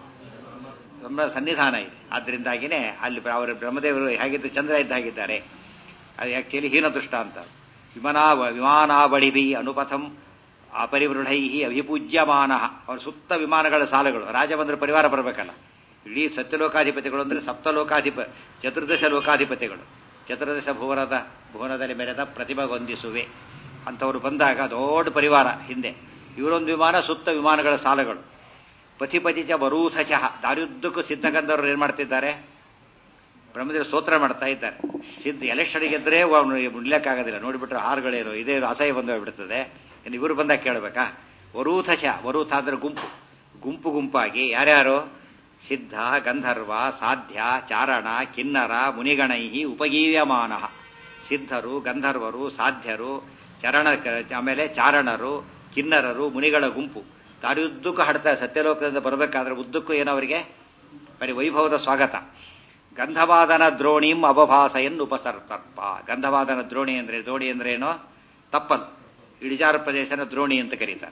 ಬ್ರಹ್ಮ ಸನ್ನಿಧಾನ ಇದೆ ಆದ್ರಿಂದಾಗಿನೇ ಅಲ್ಲಿ ಅವರ ಬ್ರಹ್ಮದೇವರು ಹೇಗಿದ್ದು ಚಂದ್ರ ಇದ್ದಾಗಿದ್ದಾರೆ ಅದು ಆಕ್ಚುಲಿ ಹೀನದೃಷ್ಟ ಅಂತ ವಿಮಾನಾ ವಿಮಾನಾವಳಿಭಿ ಅನುಪಥಂ ಅಪರಿವೃಢೈ ಅಭಿಪೂಜ್ಯಮಾನ ಅವರ ಸುತ್ತ ವಿಮಾನಗಳ ಸಾಲುಗಳು ರಾಜ ಬಂದ್ರೆ ಪರಿವಾರ ಬರಬೇಕಲ್ಲ ಇಡೀ ಸತ್ಯಲೋಕಾಧಿಪತಿಗಳು ಅಂದ್ರೆ ಸಪ್ತಲೋಕಾಧಿಪ ಚತುರ್ದಶ ಲೋಕಾಧಿಪತಿಗಳು ಚತುರ್ದಶ ಭುವನದ ಭುವನದಲ್ಲಿ ಮೆರೆದ ಪ್ರತಿಭೆಗೊಂದಿಸುವೆ ಅಂಥವ್ರು ಬಂದಾಗ ದೊಡ್ಡ ಪರಿವಾರ ಹಿಂದೆ ಇವರೊಂದು ವಿಮಾನ ಸುತ್ತ ವಿಮಾನಗಳ ಸಾಲುಗಳು ಪತಿಪತಿಚ ಬರೂಥಶಃ ದಾರಿಯುದ್ದಕ್ಕೂ ಸಿದ್ಧಗಂಧವರು ಏನ್ ಮಾಡ್ತಿದ್ದಾರೆ ಬ್ರಹ್ಮದೇವ ಸ್ತೋತ್ರ ಮಾಡ್ತಾ ಇದ್ದಾರೆ ಸಿದ್ಧ ಎಲೆಕ್ಷನ್ ಗೆದ್ರೆ ಮುಡ್ಲಿಕ್ಕಾಗೋದಿಲ್ಲ ನೋಡಿಬಿಟ್ರೆ ಹಾರುಗಳೇನು ಇದೇ ಅಸಹ್ಯ ಬಂದು ಹೋಗ್ಬಿಡ್ತದೆ ಇನ್ನು ಇವರು ಬಂದಾಗ ಕೇಳಬೇಕಾ ವರೂಥಶ ವರೂಥ ಅಂದ್ರೆ ಗುಂಪು ಗುಂಪು ಗುಂಪಾಗಿ ಯಾರ್ಯಾರು ಸಿದ್ಧ ಗಂಧರ್ವ ಸಾಧ್ಯ ಚಾರಣ ಕಿನ್ನರ ಮುನಿಗಣೈ ಉಪಗೀವ್ಯಮಾನ ಸಿದ್ಧರು ಗಂಧರ್ವರು ಸಾಧ್ಯರು ಚರಣ ಆಮೇಲೆ ಚಾರಣರು ಕಿನ್ನರರು ಮುನಿಗಳ ಗುಂಪು ದಾರಿಯುದ್ದಕ್ಕೂ ಹಾಡ್ತಾರೆ ಸತ್ಯಲೋಕದಿಂದ ಬರಬೇಕಾದ್ರೆ ಉದ್ದಕ್ಕೂ ಏನೋ ಅವರಿಗೆ ಬರೀ ವೈಭವದ ಸ್ವಾಗತ ಗಂಧವಾದನ ದ್ರೋಣಿಂ ಅವಭಾಸೆಯನ್ನು ಉಪಸರ್ತರ್ಪ ಗಂಧವಾದನ ದ್ರೋಣಿ ಅಂದ್ರೆ ದ್ರೋಣಿ ಅಂದ್ರೆ ಏನು ತಪ್ಪಲು ಇಳಿಜಾರ ಪ್ರದೇಶನ ದ್ರೋಣಿ ಅಂತ ಕರೀತಾರೆ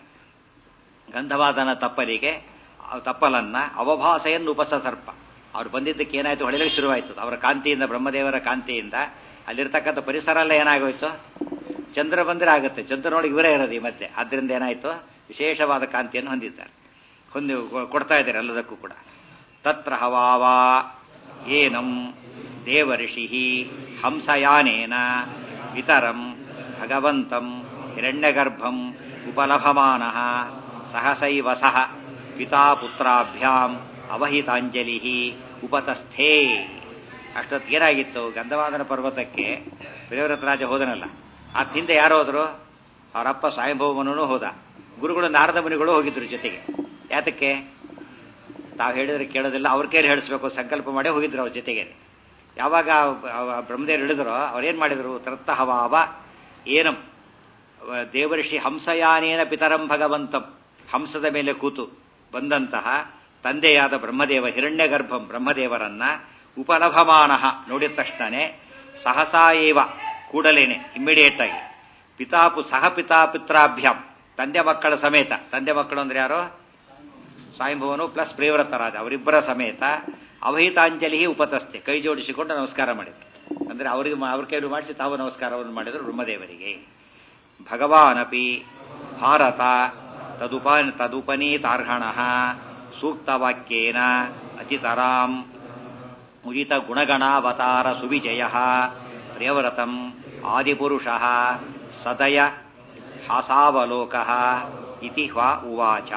ಗಂಧವಾದನ ತಪ್ಪಲಿಗೆ ಆ ತಪ್ಪಲನ್ನ ಅವಭಾಸೆಯನ್ನು ಉಪಸರ್ಪ ಅವ್ರು ಬಂದಿದ್ದಕ್ಕೆ ಏನಾಯ್ತು ಹೊಳೆಲಿಕ್ಕೆ ಶುರುವಾಯಿತು ಅವರ ಕಾಂತಿಯಿಂದ ಬ್ರಹ್ಮದೇವರ ಕಾಂತಿಯಿಂದ ಅಲ್ಲಿರ್ತಕ್ಕಂಥ ಪರಿಸರ ಎಲ್ಲ ಏನಾಗೋಯ್ತು ಚಂದ್ರ ಬಂದ್ರೆ ಆಗುತ್ತೆ ಚಂದ್ರನೊಳಗೆ ಇವರೇ ಇರೋದು ಈ ಮಧ್ಯೆ ಆದ್ರಿಂದ ಏನಾಯ್ತು ವಿಶೇಷವಾದ ಕಾಂತಿಯನ್ನು ಹೊಂದಿದ್ದಾರೆ ಹೊಂದಿ ಕೊಡ್ತಾ ಇದ್ದಾರೆ ಎಲ್ಲದಕ್ಕೂ ಕೂಡ ತತ್ರ ಹವಾವಾ ಏನಂ ದೇವಋಷಿ ಹಂಸಯಾನೇನ ಇತರಂ ಭಗವಂತಂ ಹಿರಣ್ಯಗರ್ಭಂ ಉಪಲಭಮಾನ ಸಹಸೈವ ಸಹ ಪಿತಾ ಪುತ್ರಾಭ್ಯಾಂ ಅವಹಿತಾಂಜಲಿ ಉಪತಸ್ಥೇ ಅಷ್ಟೊತ್ತು ಏನಾಗಿತ್ತು ಗಂಧವಾದನ ಪರ್ವತಕ್ಕೆ ಪ್ರಿಯವ್ರತರಾಜ ಹೋದನಲ್ಲ ಆ ಹಿಂದೆ ಯಾರು ಹೋದ್ರು ಅವರಪ್ಪ ಸ್ವಯಂಭವಮನೂ ಹೋದ ಗುರುಗಳು ನಾರದ ಮುನಿಗಳು ಹೋಗಿದ್ರು ಜೊತೆಗೆ ಯಾತಕ್ಕೆ ತಾವು ಹೇಳಿದ್ರೆ ಕೇಳೋದಿಲ್ಲ ಅವ್ರ ಕೈಲಿ ಹೇಳಿಸ್ಬೇಕು ಸಂಕಲ್ಪ ಮಾಡಿ ಹೋಗಿದ್ರು ಅವ್ರ ಜೊತೆಗೆ ಯಾವಾಗ ಬ್ರಹ್ಮದೇವರು ಹೇಳಿದ್ರು ಅವ್ರೇನ್ ಮಾಡಿದ್ರು ತರ್ತ ಹವಾವ ಏನಂ ದೇವರ್ಷಿ ಹಂಸಯಾನೇನ ಪಿತರಂ ಭಗವಂತಂ ಹಂಸದ ಮೇಲೆ ಕೂತು ಬಂದಂತಹ ತಂದೆಯಾದ ಬ್ರಹ್ಮದೇವ ಹಿರಣ್ಯ ಗರ್ಭಂ ಬ್ರಹ್ಮದೇವರನ್ನ ಉಪಲಭಮಾನ ನೋಡಿದ ತಕ್ಷಣನೇ ಸಹಸಾ ಏವ ಕೂಡಲೇನೆ ಇಮ್ಮಿಡಿಯೇಟ್ ಆಗಿ ಪಿತಾಪು ಸಹ ಪಿತಾ ಪಿತ್ರಾಭ್ಯಾಂ ತಂದೆ ಮಕ್ಕಳ ಸಮೇತ ತಂದೆ ಮಕ್ಕಳು ಅಂದ್ರೆ ಯಾರು ಸ್ವಯಂಭವನು ಪ್ಲಸ್ ಪ್ರಿಯವ್ರತ ರಾಜ ಅವರಿಬ್ಬರ ಸಮೇತ ಅವಹಿತಾಂಜಲಿ ಉಪತಸ್ಥೆ ಕೈ ಜೋಡಿಸಿಕೊಂಡು ನಮಸ್ಕಾರ ಮಾಡಿದ್ರು ಅಂದ್ರೆ ಅವರಿಗೆ ಅವ್ರ ಕೈಲು ಮಾಡಿಸಿ ತಾವು ನಮಸ್ಕಾರವನ್ನು ಮಾಡಿದರು ಬ್ರಹ್ಮದೇವರಿಗೆ ಭಗವಾನಪಿ ಭಾರತ ತದುಪ ತದುಪನೀತಾರ್ಹಣ ಸೂಕ್ತವಾಕ್ಯೇನ ಅತಿತರಾಂ ಉದಿತ ಗುಣಗಣಾವತಾರ ಸುವಿಜಯ ಪ್ರಿಯವ್ರತಂ ಆದಿಪುರುಷ ಸದಯ ಹಾಸಾವಲೋಕ ಇತಿ ಹ್ವಾ ಉವಾಚ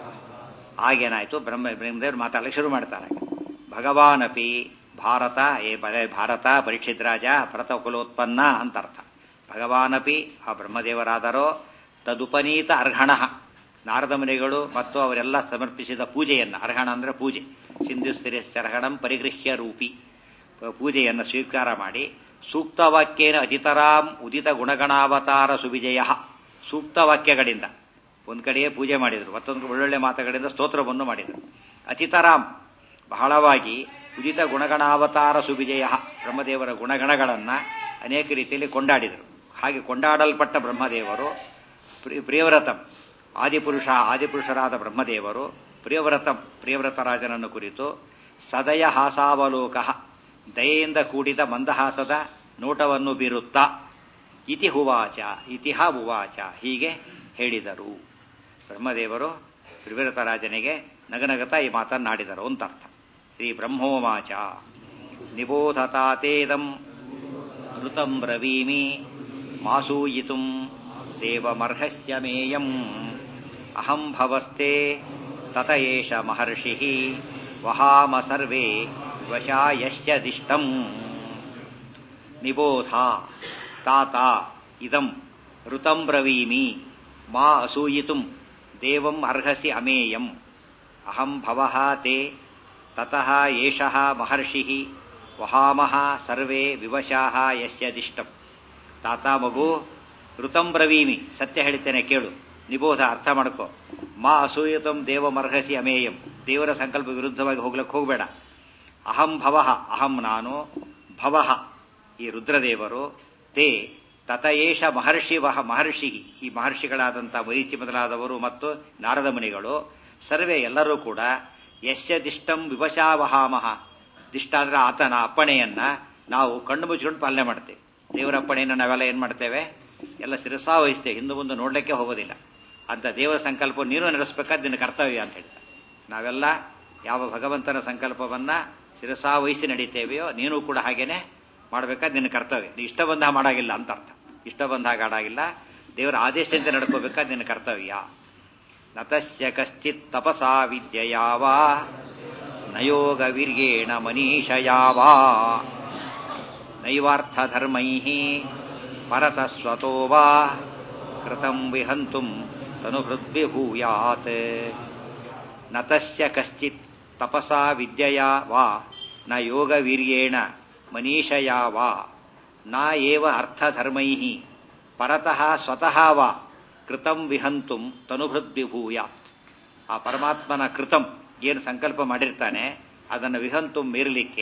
ಆಗೇನಾಯ್ತು ಬ್ರಹ್ಮ ಬ್ರಹ್ಮದೇವರು ಮಾತಾಡಲಿಕ್ಕೆ ಶುರು ಮಾಡ್ತಾರೆ ಭಗವಾನಪಿ ಭಾರತ ಏ ಬಲೆ ಭಾರತ ಪರೀಕ್ಷಿತ್ ರಾಜ ಭರತ ಕುಲೋತ್ಪನ್ನ ಅಂತ ಅರ್ಥ ಭಗವಾನಪಿ ಆ ಬ್ರಹ್ಮದೇವರಾದರೋ ತದುಪನೀತ ಅರ್ಹಣ ನಾರದ ಮುನಿಗಳು ಮತ್ತು ಅವರೆಲ್ಲ ಸಮರ್ಪಿಸಿದ ಪೂಜೆಯನ್ನು ಅರ್ಹಣ ಅಂದ್ರೆ ಪೂಜೆ ಸಿಂಧು ಸ್ಥಿರಸ್ಥರಹಣಂ ಪರಿಗೃಹ್ಯ ರೂಪಿ ಪೂಜೆಯನ್ನು ಸ್ವೀಕಾರ ಮಾಡಿ ಸೂಕ್ತ ವಾಕ್ಯೇನ ಅತಿತರಾಂ ಉದಿತ ಗುಣಗಣಾವತಾರ ಸುವಿಜಯ ಸೂಕ್ತ ವಾಕ್ಯಗಳಿಂದ ಒಂದ್ ಕಡೆಯೇ ಪೂಜೆ ಮಾಡಿದರು ಮತ್ತೊಂದು ಒಳ್ಳೊಳ್ಳೆ ಮಾತುಗಳಿಂದ ಸ್ತೋತ್ರವನ್ನು ಮಾಡಿದರು ಅತಿತರಾಂ ಬಹಳವಾಗಿ ಉದಿತ ಗುಣಗಣಾವತಾರ ಸುವಿಜಯ ಬ್ರಹ್ಮದೇವರ ಗುಣಗಣಗಳನ್ನ ಅನೇಕ ರೀತಿಯಲ್ಲಿ ಕೊಂಡಾಡಿದರು ಹಾಗೆ ಕೊಂಡಾಡಲ್ಪಟ್ಟ ಬ್ರಹ್ಮದೇವರು ಪ್ರಿಯವ್ರತಂ ಆದಿಪುರುಷ ಆದಿಪುರುಷರಾದ ಬ್ರಹ್ಮದೇವರು ಪ್ರಿಯವ್ರತಂ ಪ್ರಿಯವ್ರತರಾಜನನ್ನು ಕುರಿತು ಸದಯ ಹಾಸಾವಲೋಕ ದಯೆಯಿಂದ ಕೂಡಿದ ಮಂದಹಾಸದ ನೋಟವನ್ನು ಬೀರುತ್ತಾ ಇತಿ ಹುವಾಚ ಇತಿಹ ಉವಾಚ ಹೀಗೆ ಹೇಳಿದರು ಬ್ರಹ್ಮದೇವರು ತ್ರಿವಿರತರಾಜನಿಗೆ ನಗನಗತ ಈ ಮಾತನ್ನಾಡಿದರು ಅಂತ ಅರ್ಥ ಶ್ರೀ ಬ್ರಹ್ಮೋವಾಚ ನಿಬೋಧತಾತೇದಂ ಋತಂ ಬ್ರವೀಮಿ ಮಾಸೂಯಿತುಂ ದೇವಮರ್ಹಸ್ಯ ಮೇಯಂ ಅಹಂ ಭವಸ್ತೆ ತತ ಏಷ ಮಹರ್ಷಿ ವಹಾಮ ಸರ್ವೇ ವಶಾಯಶ್ಯ ದಿಷ್ಟಂ ನಿಬೋಧ ತಾತ ಇದಂ ಋತಂ ಬ್ರವೀಮಿ ಮಾ ಅಸೂಯಿತುಂ ದೇವಂ ಅರ್ಹಸಿ ಅಮೇಯಂ ಅಹಂ ಭವಃ ತೇ ತತಃ ಏಷಃ ಮಹರ್ಷಿ ವಹಾಮಃ ಸರ್ವೇ ವಿವಶಾಹ ಯಸ್ಯ ದಿಷ್ಟಂ ತಾತ ಮಗು ಋತಂ ಬ್ರವೀಮಿ ಸತ್ಯ ಹೇಳ್ತೇನೆ ಕೇಳು ನಿಬೋಧ ಅರ್ಥ ಮಾಡ್ಕೋ ಮಾ ಅಸೂಯತಂ ದೇವಮರ್ಹಸಿ ಅಮೇಯಂ ದೇವರ ಸಂಕಲ್ಪ ವಿರುದ್ಧವಾಗಿ ಹೋಗ್ಲಿಕ್ಕೆ ಹೋಗಬೇಡ ಅಹಂ ಭವಃ ಅಹಂ ನಾನು ಭವಃ ಈ ರುದ್ರದೇವರು ತೇ ತತಯೇಷ ಮಹರ್ಷಿ ವಹ ಮಹರ್ಷಿ ಈ ಮಹರ್ಷಿಗಳಾದಂಥ ಮರೀಚಿ ಮೊದಲಾದವರು ಮತ್ತು ನಾರದ ಮುನಿಗಳು ಸರ್ವೇ ಎಲ್ಲರೂ ಕೂಡ ಯಶ್ಯ ದಿಷ್ಟಂ ವಿವಶಾವಹಾಮಹ ದಿಷ್ಟ ಅಂದ್ರೆ ಆತನ ಅಪ್ಪಣೆಯನ್ನ ನಾವು ಕಣ್ಣು ಮುಚ್ಕೊಂಡು ಪಾಲನೆ ಮಾಡ್ತೇವೆ ದೇವರ ಅಪ್ಪಣೆಯನ್ನು ನಾವೆಲ್ಲ ಏನ್ ಮಾಡ್ತೇವೆ ಎಲ್ಲ ಶಿರಸಾ ವಹಿಸ್ತೇವೆ ಹಿಂದೆ ಮುಂದೆ ನೋಡ್ಲಿಕ್ಕೆ ಹೋಗೋದಿಲ್ಲ ಅಂತ ದೇವರ ಸಂಕಲ್ಪ ನೀನು ನಡೆಸಬೇಕಾದ ನಿನ್ನ ಕರ್ತವ್ಯ ಅಂತ ಹೇಳ್ತಾರೆ ನಾವೆಲ್ಲ ಯಾವ ಭಗವಂತನ ಸಂಕಲ್ಪವನ್ನ ಶಿರಸಾ ವಹಿಸಿ ನಡೀತೇವೆಯೋ ನೀನು ಕೂಡ ಹಾಗೇನೆ ಮಾಡಬೇಕಾದ ನಿನ್ನ ಕರ್ತವ್ಯ ನೀ ಇಷ್ಟ ಬಂದ ಮಾಡಾಗಿಲ್ಲ ಅಂತ ಅರ್ಥ ಇಷ್ಟ ಬಂದಾಗ ಆಡಾಗಿಲ್ಲ ದೇವರ ಆದೇಶದಂತೆ ನಡ್ಕೋಬೇಕಾದ ನಿನ್ನ ಕರ್ತವ್ಯ ನತಸ್ಯ ಕಶ್ಚಿತ್ ತಪಸಾ ವಿದ್ಯೆಯಾವ ನಯೋಗ ವೀರ್ಯೇಣ ಮನೀಷಯಾವಾ ನೈವಾರ್ಥಧರ್ಮೈ ಪರತಸ್ವತೋ ವಾ ಕೃತಂ ವಿಹಂತುಂ ತನುಹೃದ್ವಿಭೂಯಾತ್ ನತಸ್ಯ ಕಶ್ಚಿತ್ ತಪಸಾ ವಿದ್ಯೆಯಾ ವಾ ನ ಯೋಗವೀರ್ಯೇಣ ಮನೀಷಯಾ ವಾ ನ ಏವ ಅರ್ಥಧರ್ಮೈ ಪರತಃ ಸ್ವತಃ ವಾ ಕೃತಂ ವಿಹಂತುಂ ತನುಹೃದ್ವಿಭೂಯಾತ್ ಆ ಪರಮಾತ್ಮನ ಕೃತಂ ಏನು ಸಂಕಲ್ಪ ಮಾಡಿರ್ತಾನೆ ಅದನ್ನು ವಿಹಂತು ಮೀರಲಿಕ್ಕೆ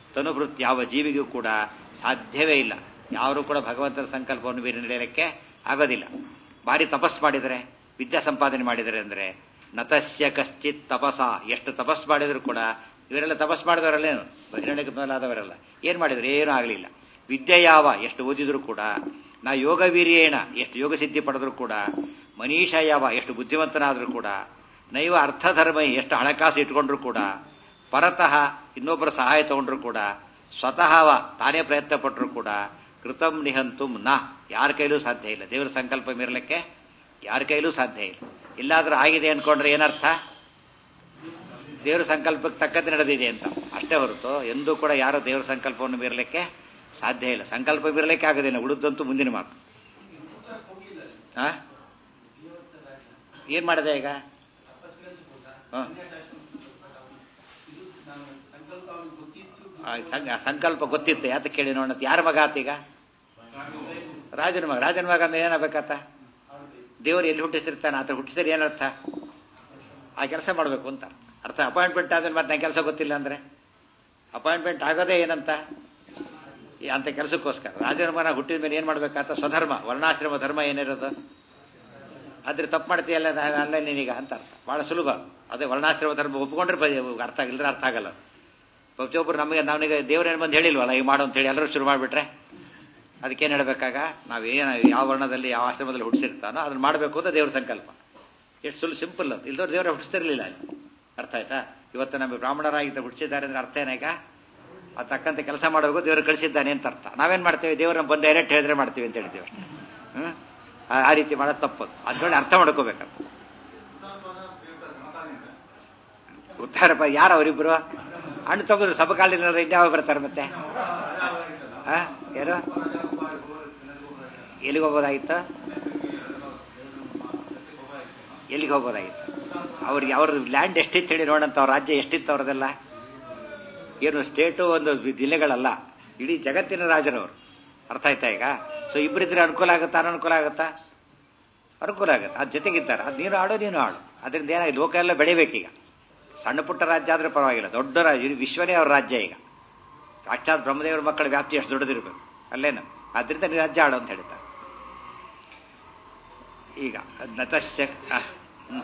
ತನುಭೃತ್ ಯಾವ ಜೀವಿಗೂ ಕೂಡ ಸಾಧ್ಯವೇ ಇಲ್ಲ ಯಾರು ಕೂಡ ಭಗವಂತನ ಸಂಕಲ್ಪವನ್ನು ಮೀರಿ ನಡೆಯಲಿಕ್ಕೆ ಆಗೋದಿಲ್ಲ ಭಾರಿ ತಪಸ್ ಮಾಡಿದರೆ ವಿದ್ಯಾ ಸಂಪಾದನೆ ಮಾಡಿದರೆ ಅಂದರೆ ನತಸ್ಯ ಕಶ್ಚಿತ್ ತಪಸ ಎಷ್ಟು ತಪಸ್ ಮಾಡಿದ್ರು ಕೂಡ ಇವರೆಲ್ಲ ತಪಸ್ ಮಾಡಿದವರಲ್ಲೇನು ಬಹಿರಂಗಕ್ಕೆ ಮೊದಲಾದವರೆಲ್ಲ ಏನು ಮಾಡಿದ್ರು ಏನೂ ಆಗಲಿಲ್ಲ ವಿದ್ಯೆ ಯಾವ ಎಷ್ಟು ಓದಿದ್ರು ಕೂಡ ನಾ ಯೋಗ ವೀರ್ಯೇಣ ಎಷ್ಟು ಯೋಗ ಸಿದ್ಧಿ ಪಡೆದ್ರು ಕೂಡ ಮನೀಷ ಯಾವ ಎಷ್ಟು ಬುದ್ಧಿವಂತನಾದರೂ ಕೂಡ ನೈವ ಅರ್ಥಧರ್ಮ ಎಷ್ಟು ಹಣಕಾಸು ಇಟ್ಕೊಂಡ್ರು ಕೂಡ ಪರತಃ ಇನ್ನೊಬ್ಬರ ಸಹಾಯ ತಗೊಂಡ್ರು ಕೂಡ ಸ್ವತಃ ತಾನೇ ಪ್ರಯತ್ನ ಪಟ್ಟರು ಕೂಡ ಕೃತಂ ನಿಹಂತು ನ ಯಾರ ಕೈಲೂ ಸಾಧ್ಯ ಇಲ್ಲ ದೇವರ ಸಂಕಲ್ಪ ಮೀರಲಿಕ್ಕೆ ಯಾರ ಕೈಲೂ ಸಾಧ್ಯ ಇಲ್ಲ ಇಲ್ಲಾದ್ರೂ ಆಗಿದೆ ಅನ್ಕೊಂಡ್ರೆ ಏನರ್ಥ ದೇವರ ಸಂಕಲ್ಪಕ್ಕೆ ತಕ್ಕಂತೆ ನಡೆದಿದೆ ಅಂತ ಅಷ್ಟೇ ಹೊರತು ಎಂದೂ ಕೂಡ ಯಾರು ದೇವರ ಸಂಕಲ್ಪವನ್ನು ಮೀರಲಿಕ್ಕೆ ಸಾಧ್ಯ ಇಲ್ಲ ಸಂಕಲ್ಪ ಮೀರಲಿಕ್ಕೆ ಆಗೋದಿಲ್ಲ ಉಳಿದಂತೂ ಮುಂದಿನ ಮಾತು ಹಾ ಏನ್ ಮಾಡಿದೆ ಈಗ ಹ. ಆ, ಸಂಕ- ಸಂಕಲ್ಪ ಗೊತ್ತಿತ್ತು ಯಾತ ಕೇಳಿ ನೋಡ ಯಾರ ಮಗ ಆತ ಈಗ ರಾಜನ ಮಗ ರಾಜನ ಮಗ ಅಂದ್ರೆ ಏನಾಗಬೇಕತ್ತ ದೇವರು ಎಲ್ಲಿ ಹುಟ್ಟಿಸಿರ್ತಾನೆ ಆತ ಹುಟ್ಟಿಸಿದ್ರೆ ಏನರ್ಥ ಆ ಕೆಲಸ ಮಾಡಬೇಕು ಅಂತ ಅರ್ಥ ಅಪಾಯಿಂಟ್ಮೆಂಟ್ ಆದ್ರೆ ಮತ್ತೆ ನಂಗೆ ಕೆಲಸ ಗೊತ್ತಿಲ್ಲ ಅಂದ್ರೆ ಅಪಾಯಿಂಟ್ಮೆಂಟ್ ಆಗೋದೇ ಏನಂತ ಈ ಅಂತ ಕೆಲಸಕ್ಕೋಸ್ಕರ ರಾಜನ ಮನ ಹುಟ್ಟಿದ ಮೇಲೆ ಏನು ಮಾಡ್ಬೇಕಾತ ಸ್ವಧರ್ಮ ವರ್ಣಾಶ್ರಮ ಧರ್ಮ ಏನಿರೋದು ಆದ್ರೆ ತಪ್ಪು ಮಾಡ್ತೀಯಲ್ಲ ನಾ- ಅಲ್ಲ ನೀನೀಗ ಅಂತ ಅರ್ಥ ಬಹಳ ಸುಲಭ ಅದೇ ವರ್ಣಾಶ್ರಮ ಧರ್ಮ ಒಪ್ಕೊಂಡ್ರೆ ಬ- ಅರ್ಥ ಆಗಿಲ್ಲದ್ರೆ ಅರ್ಥ ಆಗಲ್ಲ ಪ್ರತಿಯೊಬ್ಬರು ನಮಗೆ ನಮಗೆ ದೇವರೇನು ಬಂದು ಹೇಳಿಲ್ವಲ್ಲ ಈಗ ಮಾಡು ಅಂತ ಹೇಳಿ ಎಲ್ಲರೂ ಶುರು ಮಾಡಿಬಿಟ್ರೆ ಅದಕ್ಕೇನು ಹೇಳಬೇಕಾಗ ನಾವೇನು ಯಾವ ವರ್ಣದಲ್ಲಿ ಯಾವ ಆಶ್ರಮದಲ್ಲಿ ಹುಟ್ಟಿಸಿರ್ತಾನೋ ಅದನ್ನ ಮಾಡಬೇಕು ಅಂತ ದೇವ್ರ ಸಂಕಲ್ಪ ಎಷ್ಟು ಸುಲ್ ಸಿಂಪಲ್ ಅದು ಇಲ್ದವ್ರು ದೇವರ ಹುಟ್ಟಿಸ್ತಿರ್ಲಿಲ್ಲ ಅಲ್ಲಿ ಅರ್ಥ ಆಯ್ತಾ ಇವತ್ತು ನಮಗೆ ಬ್ರಾಹ್ಮಣರಾಗಿದ್ದ ಹುಟ್ಟಿಸಿದ್ದಾರೆ ಅಂದ್ರೆ ಅರ್ಥ ಏನಾಗ ಅದು ತಕ್ಕಂತೆ ಕೆಲಸ ಮಾಡಬೇಕು ದೇವರು ಕಳಿಸಿದ್ದಾನೆ ಅಂತ ಅರ್ಥ ನಾವೇನ್ ಮಾಡ್ತೇವೆ ದೇವ್ರನ್ನ ಬಂದು ಡೈರೆಕ್ಟ್ ಹೇಳಿದ್ರೆ ಮಾಡ್ತೀವಿ ಅಂತ ಹೇಳ್ತೀವಿ ಅಷ್ಟೇ ಹ್ಮ್ ಆ- ಆ ರೀತಿ ಮಾಡೋದು ತಪ್ಪದು ಅದ್ರಲ್ಲಿ ಅರ್ಥ ಮಾಡ್ಕೋಬೇಕಲ್ಲ ಉತ್ತಾರ ಪ- ಯಾರು ಅವರಿಬ್ರು ಹಣ್ಣು ತಗೋದ್ರು ಸಬಕಾಲಿನ ಇದ್ಯಾವ ಬರ್ತಾರೆ ಮತ್ತೆ ಆ ಯಾರು ಎಲ್ಲಿಗೆ ಹೋಗೋದಾಗಿತ್ತು ಎಲ್ಲಿಗೆ ಹೋಗೋದಾಗಿತ್ತು ಅವ್ರಿಗೆ ಅವ್ರ ಲ್ಯಾಂಡ್ ಎಷ್ಟಿತ್ತು ಹೇಳಿ ನೋಡಂತ ಅವ್ರ ರಾಜ್ಯ ಎಷ್ಟಿತ್ತು ಅವ್ರದೆಲ್ಲ ಏನು ಸ್ಟೇಟು ಒಂದು ಜಿಲ್ಲೆಗಳಲ್ಲ ಇಡೀ ಜಗತ್ತಿನ ರಾಜರವರು ಅರ್ಥ ಆಯ್ತಾ ಈಗ ಸೊ ಇಬ್ಬರಿದ್ರೆ ಅನುಕೂಲ ಆಗುತ್ತಾ ಅನನುಕೂಲ ಆಗುತ್ತಾ ಅನುಕೂಲ ಆಗುತ್ತೆ ಅದ್ ಜೊತೆಗಿದ್ದಾರೆ ಅದು ನೀನು ಆಡು ನೀನು ಆಡು ಅದರಿಂದ ಏನಾಗಿ ಲೋಕ ಎಲ್ಲ ಬೆಳಿಬೇಕೀಗ ಸಣ್ಣ ಪುಟ್ಟ ರಾಜ್ಯ ಆದ್ರೆ ಪರವಾಗಿಲ್ಲ ದೊಡ್ಡ ರಾಜ್ಯ ಇಡೀ ವಿಶ್ವನೇ ಅವ್ರ ರಾಜ್ಯ ಈಗ ಸಾಕ್ಷಾತ್ ಬ್ರಹ್ಮದೇವರ ಮಕ್ಕಳ ವ್ಯಾಪ್ತಿ ಎಷ್ಟು ದೊಡ್ಡದಿರ್ಬೇಕು ಅಲ್ಲೇನು ಆದ್ರಿಂದ ನೀವು ರಾಜ್ಯ ಆಡು ಅಂತ ಹೇಳ್ತಾರೆ ಈಗ ನತಶ್ಯ ಆ, ಹ್ಮ್.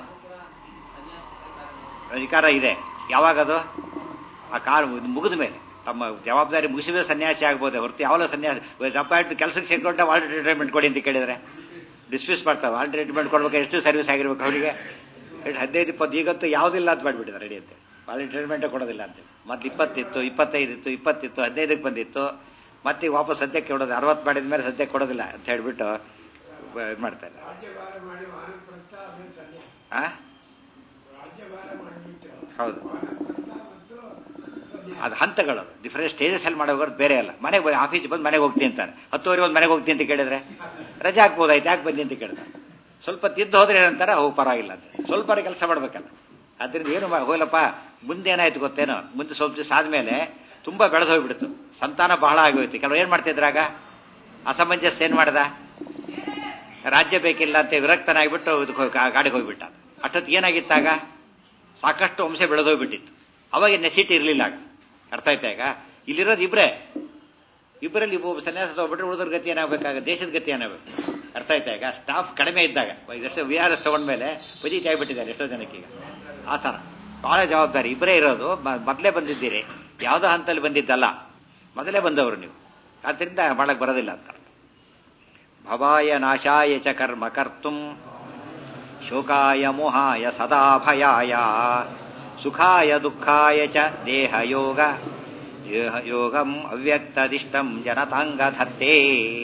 ಅಧಿಕಾರ ಇದೆ ಯಾವಾಗದು ಆ ಕಾಲ ಮುಗಿದ ಮೇಲೆ ತಮ್ಮ ಜವಾಬ್ದಾರಿ ಮುಗಿಸಿದ ಸನ್ಯಾಸಿ ಆಗ್ಬೋದು ಹೊರತು ಯಾವಲ್ಲ ಸನ್ಯಾಸಿ ಅಪಾಯಿಂಟ್ ಕೆಲಸಕ್ಕೆ ಸೇರ್ಕೊಂಡ ವಾಲ್ಡ್ ರಿಟೈರ್ಮೆಂಟ್ ಕೊಡಿ ಅಂತ ಕೇಳಿದ್ರೆ ಡಿಸ್ಮಿಸ್ ಮಾಡ್ತಾರೆ ವಾಲ್ಡ್ ರಿಟೈರ್ಮೆಂಟ್ ಕೊಡ್ಬೇಕು ಎಷ್ಟು ಸರ್ವಿಸ್ ಆಗಿರ್ಬೇಕು ಅವರಿಗೆ ಎಷ್ಟು ಹದಿನೈದು ಇಪ್ಪತ್ತು ಈಗಂತೂ ಯಾವುದಿಲ್ಲ ಅಂತ ಮಾಡಿಬಿಟ್ಟಿದ್ದಾರೆ ರೆಡಿ ಅಂತ ವಾಲ್ಡ್ ರಿಟೈರ್ಮೆಂಟೇ ಕೊಡೋದಿಲ್ಲ ಅಂತೇಳಿ ಮತ್ತೆ ಇಪ್ಪತ್ತಿತ್ತು ಇಪ್ಪತ್ತೈದಿತ್ತು ಇಪ್ಪತ್ತಿತ್ತು ಹದಿನೈದಕ್ಕೆ ಬಂದಿತ್ತು ಮತ್ತೆ ಈಗ ವಾಪಸ್ ಸದ್ಯಕ್ಕೆ ಕೊಡೋದು ಅರವತ್ತು ಮಾಡಿದ ಮೇಲೆ ಸದ್ಯಕ್ಕೆ ಕೊಡೋದಿಲ್ಲ ಅಂತ ಹೇಳ್ಬಿಟ್ಟು ಇದು ಮಾಡ್ತಾರೆ
ರಾಜ್ಯಭಾರ ಮಾಡಿ ವಾನಪ್ರಸ್ಥ ಅದು ಸನ್ಯಾಸ
ಆ
ರಾಜ್ಯಭಾರ ಮಾಡಿಬಿಟ್ಟು
ಹೌದು
ವಾನಪ್ರಸ್ಥ ಮತ್ತು ಸನ್ಯಾಸ.
ಅದು ಹಂತಗಳು ಡಿಫರೆಂಟ್ ಸ್ಟೇಜಸ್ ಅಲ್ಲಿ ಮಾಡೋದು ಬೇರೆ ಅಲ್ಲ ಮನೆಗೆ ಆಫೀಸ್ ಬಂದು ಮನೆಗೆ ಹೋಗ್ತೀನಿ ಅಂತಾನೆ ಹತ್ತುವರೆ ಒಂದು ಮನೆಗೆ ಹೋಗ್ತೀನಿ ಅಂತ ಕೇಳಿದ್ರೆ ರಜೆ ಹಾಕ್ಬೋದಾಯ್ತು ಯಾಕೆ ಬಂದಿ ಅಂತ ಕೇಳ್ತಾನೆ ಸ್ವಲ್ಪ ತಿದ್ದು ಹೋದ್ರೆ ಏನಂತಾರೆ ಹೋಗಿ ಪರವಾಗಿಲ್ಲ ಅಂತ ಸ್ವಲ್ಪ ಕೆಲಸ ಮಾಡ್ಬೇಕಲ್ಲ ಅದರಿಂದ ಏನು ಮಾ- ಹೋಗ್ಲಪ್ಪ ಮುಂದೆ ಏನಾಯ್ತು ಗೊತ್ತೇನೋ ಮುಂದೆ ಸ್ವಲ್ಪ ದಿವಸ ಆದ್ಮೇಲೆ ತುಂಬಾ ಬೆಳೆದು ಹೋಗ್ಬಿಡ್ತು ಸಂತಾನ ಬಹಳ ಆಗೋಯ್ತು ಕೆಲವರು ಏನ್ ಮಾಡ್ತಿದ್ರಾಗ ಅಸಮಂಜಸ ಏನ್ ಮಾಡ್ದ ರಾಜ್ಯ ಬೇಕಿಲ್ಲ ಅಂತ ವಿರಕ್ತನಾಗ್ಬಿಟ್ಟು ಇದಕ್ಕೆ ಹೋಗಿ- ಗಾ- ಗಾಡಿಗೆ ಹೋಗ್ಬಿಟ್ಟ ಅಷ್ಟೊತ್ತಿಗೆ ಏನಾಗಿತ್ತಾಗ ಸಾಕಷ್ಟು ವಂಶ ಬೆಳೆದೋಗ್ಬಿಟ್ಟಿತ್ತು ಅವಾಗ ನೆಸಿಟಿ ಇರಲಿಲ್ಲ ಆಗ ಅರ್ಥ ಆಯ್ತಾ ಈಗ ಇಲ್ಲಿರೋದು ಇಬ್ರೇ ಇಬ್ಬರಲ್ಲಿ ಒಬ್ಬ ಸನ್ಯಾಸ ತಗೊಂಡ್ಬಿಟ್ರೆ ಉಳಿದ್ರ ಗತಿ ಏನಾಗಬೇಕಾಗ ದೇಶದ ಗತಿ ಏನಾಗಬೇಕು ಅರ್ಥ ಆಯ್ತಾ ಈಗ ಸ್ಟಾಫ್ ಕಡಿಮೆ ಇದ್ದಾಗ ಎಷ್ಟು ವಿ ಆರ್ ಎಸ್ ತಗೊಂಡ್ಮೇಲೆ ಬದೀತಿ ಆಗಿಬಿಟ್ಟಿದ್ದಾರೆ ಎಷ್ಟೋ ಜನಕ್ಕೆ ಈಗ ಆ ಥರ ಬಹಳ ಜವಾಬ್ದಾರಿ ಇಬ್ಬರೇ ಇರೋದು ಮ- ಮೊದಲೇ ಬಂದಿದ್ದೀರಿ ಯಾವುದೋ ಹಂತಲ್ಲಿ ಬಂದಿದ್ದಲ್ಲ ಮೊದಲೇ ಬಂದವರು ನೀವು ಆದ್ದರಿಂದ ಮಾಡಕ್ ಬರೋದಿಲ್ಲ ಅಂತ ಅರ್ಥ. ಭವಾಯ ನಾಶಾಯ ಚ ಕರ್ಮ ಕರ್ತುಂ ಶೋಕಾಯ ಮೋಹಾಯ ಸದಾ ಭಯಾಯ ಸುಖಾಯ ದುಃಖಾಯ ಚ ದೇಹಯೋಗ ದೇಹಯೋಗಂ ಅವ್ಯಕ್ತದಿಷ್ಟಂ ಜನತಾಂಗಧತ್ತೆ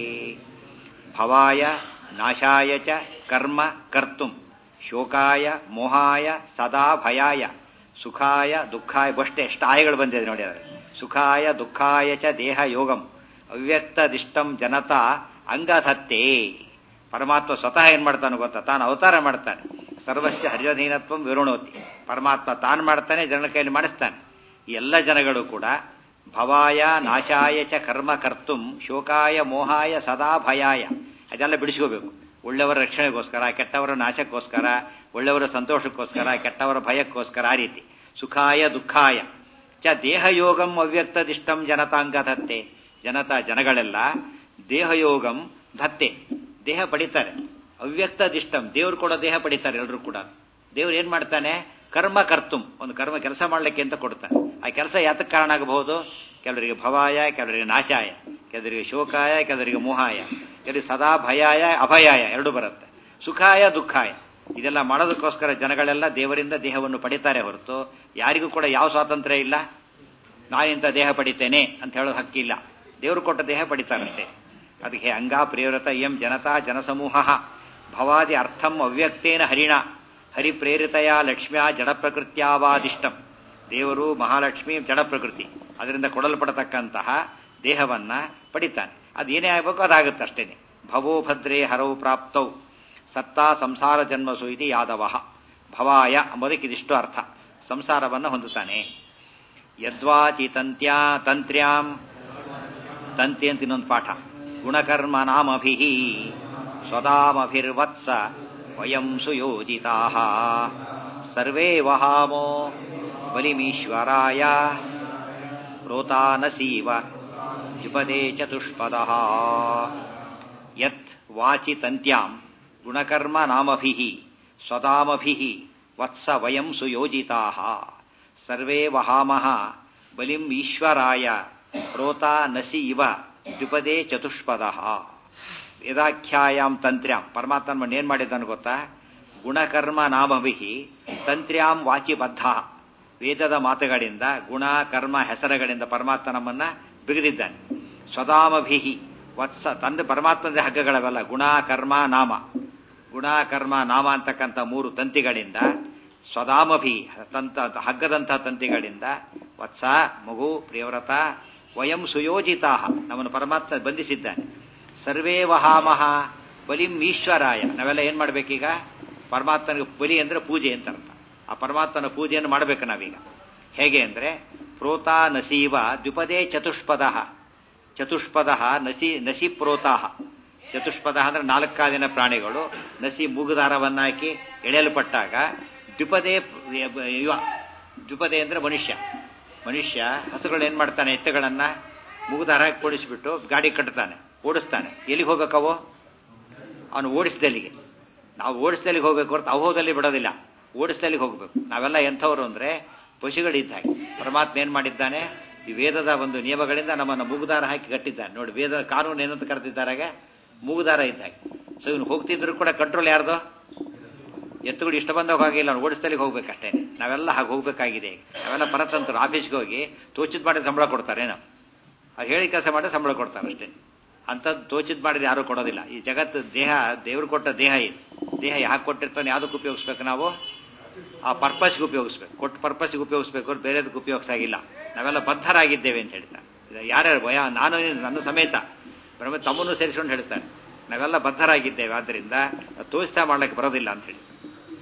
ಭವಾಯ ನಾಶಾಯ ಚ ಕರ್ಮ ಕರ್ತುಂ ಶೋಕಾಯ ಮೋಹಾಯ ಸದಾ ಭಯಾಯ ಸುಖಾಯ ದುಃಖಾಯ ಬಷ್ಟೇ ಎಷ್ಟು ಆಯಗಳು ಬಂದಿದೆ ನೋಡಿ ಅದರಲ್ಲಿ ಸುಖಾಯ ದುಃಖಾಯ ಚ ದೇಹ ಯೋಗಂ ಅವ್ಯಕ್ತದಿಷ್ಟಂ ಜನತಾ ಅಂಗಧತ್ತೆ ಪರಮಾತ್ಮ ಸ್ವತಃ ಏನ್ ಮಾಡ್ತಾನೆ ಗೊತ್ತಾ ತಾನು ಅವತಾರ ಮಾಡ್ತಾನೆ ಸರ್ವಸ್ಯ ಹರಿಯಧೀನತ್ವ ವಿರುಣೋತಿ ಪರಮಾತ್ಮ ತಾನು ಮಾಡ್ತಾನೆ ಜನರ ಕೈಯಲ್ಲಿ ಮಾಡಿಸ್ತಾನೆ ಈ ಎಲ್ಲ ಜನಗಳು ಕೂಡ ಭವಾಯ ನಾಶಾಯ ಚ ಕರ್ಮ ಕರ್ತುಂ ಶೋಕಾಯ ಮೋಹಾಯ ಸದಾ ಭಯಾಯ ಅದೆಲ್ಲ ಬಿಡಿಸ್ಕೋಬೇಕು ಒಳ್ಳೆಯವರ ರಕ್ಷಣೆಗೋಸ್ಕರ ಕೆಟ್ಟವರ ನಾಶಕ್ಕೋಸ್ಕರ ಒಳ್ಳೆಯವರ ಸಂತೋಷಕ್ಕೋಸ್ಕರ ಕೆಟ್ಟವರ ಭಯಕ್ಕೋಸ್ಕರ ಆ ರೀತಿ ಸುಖಾಯ ದುಃಖಾಯ ಚ ದೇಹಯೋಗಂ ಅವ್ಯಕ್ತದಿಷ್ಟಂ ಜನತಾಂಗ ಧತ್ತೆ ಜನತಾ ಜನಗಳೆಲ್ಲ ದೇಹಯೋಗಂ ಧತ್ತೆ ದೇಹ ಪಡಿತಾರೆ ಅವ್ಯಕ್ತದಿಷ್ಟಂ ದೇವ್ರು ಕೊಡೋ ದೇಹ ಪಡಿತಾರೆ ಎಲ್ಲರೂ ಕೂಡ ದೇವ್ರು ಏನ್ ಮಾಡ್ತಾನೆ ಕರ್ಮ ಕರ್ತುಂ ಒಂದು ಕರ್ಮ ಕೆಲಸ ಮಾಡ್ಲಿಕ್ಕೆ ಅಂತ ಕೊಡ್ತಾನೆ ಆ ಕೆಲಸ ಯಾತಕ್ಕೆ ಕಾರಣ ಆಗಬಹುದು ಕೆಲವರಿಗೆ ಭವಾಯ ಕೆಲವರಿಗೆ ನಾಶಾಯ ಕೆಲವರಿಗೆ ಶೋಕಾಯ ಕೆಲವರಿಗೆ ಮೋಹಾಯ ಕೆಲವರಿಗೆ ಸದಾ ಭಯಾಯ ಅಭಯಾಯ ಎರಡು ಬರುತ್ತೆ ಸುಖಾಯ ದುಃಖಾಯ ಇದೆಲ್ಲ ಮಾಡೋದಕ್ಕೋಸ್ಕರ ಜನಗಳೆಲ್ಲ ದೇವರಿಂದ ದೇಹವನ್ನು ಪಡಿತಾರೆ ಹೊರತು ಯಾರಿಗೂ ಕೂಡ ಯಾವ ಸ್ವಾತಂತ್ರ್ಯ ಇಲ್ಲ ನಾನಿಂತ ದೇಹ ಪಡಿತೇನೆ ಅಂತ ಹೇಳೋದು ಹಕ್ಕಿಲ್ಲ ದೇವರು ಕೊಟ್ಟ ದೇಹ ಪಡಿತಾರಂತೆ ಅದಕ್ಕೆ ಅಂಗಾ ಪ್ರೇರತ ಎಂ ಜನತಾ ಜನಸಮೂಹ ಭವಾದಿ ಅರ್ಥಂ ಅವ್ಯಕ್ತೇನ ಹರಿಣ ಹರಿಪ್ರೇರಿತೆಯ ಲಕ್ಷ್ಮ್ಯಾ ಜಡ ಪ್ರಕೃತ್ಯಾವಾದಿಷ್ಟಂ ದೇವರು ಮಹಾಲಕ್ಷ್ಮಿ ಜಡ ಪ್ರಕೃತಿ ಅದರಿಂದ ಕೊಡಲ್ಪಡತಕ್ಕಂತಹ ದೇಹವನ್ನ ಪಡಿತಾನೆ ಅದೇನೇ ಆಗಬೇಕು ಅದಾಗುತ್ತೆ ಅಷ್ಟೇನೆ ಭವೋ ಭದ್ರೇ ಹರವು ಪ್ರಾಪ್ತೌ ಸತ್ತಾ ಸಂಸಾರ ಜನ್ಮಸು ಇದು ಯಾದವ ಭವಾಯ ಎಂಬುದಕ್ಕೆ ಇದಿಷ್ಟು ಅರ್ಥ ಸಂಸಾರವನ್ನು ಹೊಂದುತ್ತಾನೆ ಯದ್ವಾಚಿ ತಂತ್ಯಾ ತಂತ್ರ್ಯಾಂ ತಂತಿ ಅಂತ ಇನ್ನೊಂದು ಪಾಠ ಗುಣಕರ್ಮ ನಾಮಭಿ ಸ್ವದಾಮಭಿರ್ವತ್ಸ ವಯಂ ಸುಯೋಜಿತಾ ಸರ್ವೇ ವಹಾಮೋ ಬಲಿಮೀಶ್ವರಾಯ ಪ್ರೋತಾನಸೀವ ಜುಪದೇ ಚತುಷ್ಪದ ಯತ್ ವಾಚಿ ತಂತ್ಯಾಂ ಗುಣಕರ್ಮ ನಾಮಭಿ ಸ್ವದಾಮಭಿ ವತ್ಸ ವಯಂ ಸುಯೋಜಿತಾ ಸರ್ವೇ ವಹಾಮಃ ಬಲಿಂ ಈಶ್ವರಾಯ ಪ್ರೋತಾ ನಸಿ ಇವ ದ್ವಿಪದೇ ಚತುಷ್ಪದ ವೇದಾಖ್ಯಾಯಾಂ ತಂತ್ರ್ಯಾಂ ಪರಮಾತ್ಮನ್ ಏನ್ ಮಾಡಿದ್ದಾನೆ ಗೊತ್ತಾ ಗುಣಕರ್ಮ ನಾಮಭಿ ತಂತ್ರ್ಯಾಂ ವಾಚಿಬದ್ಧ ವೇದದ ಮಾತುಗಳಿಂದ ಗುಣ ಕರ್ಮ ಹೆಸರುಗಳಿಂದ ಪರಮಾತ್ಮ ನಮ್ಮನ್ನ ಬಿಗಿದಿದ್ದಾನೆ ಸ್ವದಾಮಭಿಹಿ ವತ್ಸ ತಂದೆ ಪರಮಾತ್ಮದ ಹಗ್ಗಗಳವೆಲ್ಲ ಗುಣ ಕರ್ಮ ನಾಮ ಗುಣ ಕರ್ಮ ನಾಮ ಅಂತಕ್ಕಂಥ ಮೂರು ತಂತಿಗಳಿಂದ ಸ್ವದಾಮಭಿ ತಂತ ಹಗ್ಗದಂತಹ ತಂತಿಗಳಿಂದ ವತ್ಸ ಮಗು ಪ್ರಿಯವ್ರತ ವಯಂ ಸುಯೋಜಿತಾ ನಮ್ಮನ್ನು ಪರಮಾತ್ಮ ಬಂಧಿಸಿದ್ದಾನೆ ಸರ್ವೇ ವಹಾಮಹ ಬಲಿಂ ಈಶ್ವರಾಯ ನಾವೆಲ್ಲ ಏನ್ ಮಾಡ್ಬೇಕೀಗ ಪರಮಾತ್ಮನಿಗೆ ಬಲಿ ಅಂದ್ರೆ ಪೂಜೆ ಅಂತ ಅರ್ಥ ಆ ಪರಮಾತ್ಮನ ಪೂಜೆಯನ್ನು ಮಾಡಬೇಕು ನಾವೀಗ ಹೇಗೆ ಅಂದ್ರೆ ಪ್ರೋತಾ ನಸೀವ ದ್ವಿಪದೇ ಚತುಷ್ಪದ ಚತುಷ್ಪದ ನಸಿ ನಸಿ ಪ್ರೋತಾಹ ಚತುಷ್ಪದ ಅಂದ್ರೆ ನಾಲ್ಕಾದಿನ ಪ್ರಾಣಿಗಳು ನಸಿ ಮೂಗುದಾರವನ್ನ ಹಾಕಿ ಎಳೆಯಲ್ಪಟ್ಟಾಗ ದ್ವಿಪದೇ ಇವ ದ್ವಿಪದೇ ಅಂದ್ರೆ ಮನುಷ್ಯ ಮನುಷ್ಯ ಹಸುಗಳು ಏನ್ ಮಾಡ್ತಾನೆ ಎತ್ತುಗಳನ್ನ ಮೂಗುದಾರ ಹಾಕಿ ಓಡಿಸ್ಬಿಟ್ಟು ಗಾಡಿ ಕಟ್ತಾನೆ ಓಡಿಸ್ತಾನೆ ಎಲ್ಲಿಗೆ ಹೋಗ್ಬೇಕವು ಅವನು ಓಡಿಸ್ದಲ್ಲಿಗೆ ನಾವು ಓಡಿಸ್ದಲ್ಲಿಗೆ ಹೋಗ್ಬೇಕು ಹೊರತು ಅವಹೋದಲ್ಲಿ ಬಿಡೋದಿಲ್ಲ ಓಡಿಸ್ದಲ್ಲಿಗೆ ಹೋಗ್ಬೇಕು ನಾವೆಲ್ಲ ಎಂಥವ್ರು ಅಂದ್ರೆ ಪಶುಗಳಿದ್ದ ಹಾಗೆ ಪರಮಾತ್ಮ ಏನ್ ಮಾಡಿದ್ದಾನೆ ಈ ವೇದದ ಒಂದು ನಿಯಮಗಳಿಂದ ನಮ್ಮನ್ನು ಮೂಗುದಾರ ಹಾಕಿ ಕಟ್ಟಿದ್ದಾನೆ ನೋಡಿ ವೇದದ ಕಾನೂನು ಏನಂತ ಕರೆದಿದ್ದಾರೆ ಮೂಗುದಾರ ಇದ್ದ ಹಾಗೆ ಸೊ ಇವನು ಹೋಗ್ತಿದ್ರು ಕೂಡ ಕಂಟ್ರೋಲ್ ಯಾರ್ದು ಎತ್ತುಗಳು ಇಷ್ಟ ಬಂದಾಗ ಹಾಗಿಲ್ಲ ಅವ್ನು ಓಡಿಸ್ತಲಿಗೆ ಹೋಗ್ಬೇಕಷ್ಟೇ ನಾವೆಲ್ಲ ಹಾಗೆ ಹೋಗ್ಬೇಕಾಗಿದೆ ನಾವೆಲ್ಲ ಪರತಂತ್ರ ಆಫೀಸ್ಗೆ ಹೋಗಿ ತೋಚಿದ್ ಮಾಡಿ ಸಂಬಳ ಕೊಡ್ತಾರೆ ನಾವು ಅವ್ರು ಹೇಳಿ ಕೆಲಸ ಮಾಡಿ ಸಂಬಳ ಕೊಡ್ತಾರೆ ಅಷ್ಟೇ ಅಂಥದ್ದು ತೋಚಿದ್ ಮಾಡಿದ್ರೆ ಯಾರು ಕೊಡೋದಿಲ್ಲ ಈ ಜಗತ್ತು ದೇಹ ದೇವ್ರು ಕೊಟ್ಟ ದೇಹ ಇದು ದೇಹ ಯಾಕೆ ಕೊಟ್ಟಿರ್ತಾನೆ ಯಾವುದಕ್ಕೆ ಉಪಯೋಗಿಸ್ಬೇಕು ನಾವು ಆ ಪರ್ಪಸ್ಗೆ ಉಪಯೋಗಿಸ್ಬೇಕು ಕೊಟ್ಟ ಪರ್ಪಸ್ಗೆ ಉಪಯೋಗಿಸ್ಬೇಕು ಅವ್ರು ಬೇರೆದಕ್ಕೆ ಉಪಯೋಗಿಸಾಗಿಲ್ಲ ನಾವೆಲ್ಲ ಬದ್ಧರಾಗಿದ್ದೇವೆ ಅಂತ ಹೇಳ್ತಾರೆ ಯಾರ್ಯಾರು ಭಯ ನಾನು ನನ್ನ ಸಮೇತ ಬ್ರಹ್ಮ ತಮ್ಮನ್ನು ಸೇರಿಸ್ಕೊಂಡು ಹೇಳ್ತಾರೆ ನಾವೆಲ್ಲ ಬದ್ಧರಾಗಿದ್ದೇವೆ ಆದ್ದರಿಂದ ತೋರಿಸ್ತಾ ಮಾಡ್ಲಿಕ್ಕೆ ಬರೋದಿಲ್ಲ ಅಂತ ಹೇಳಿ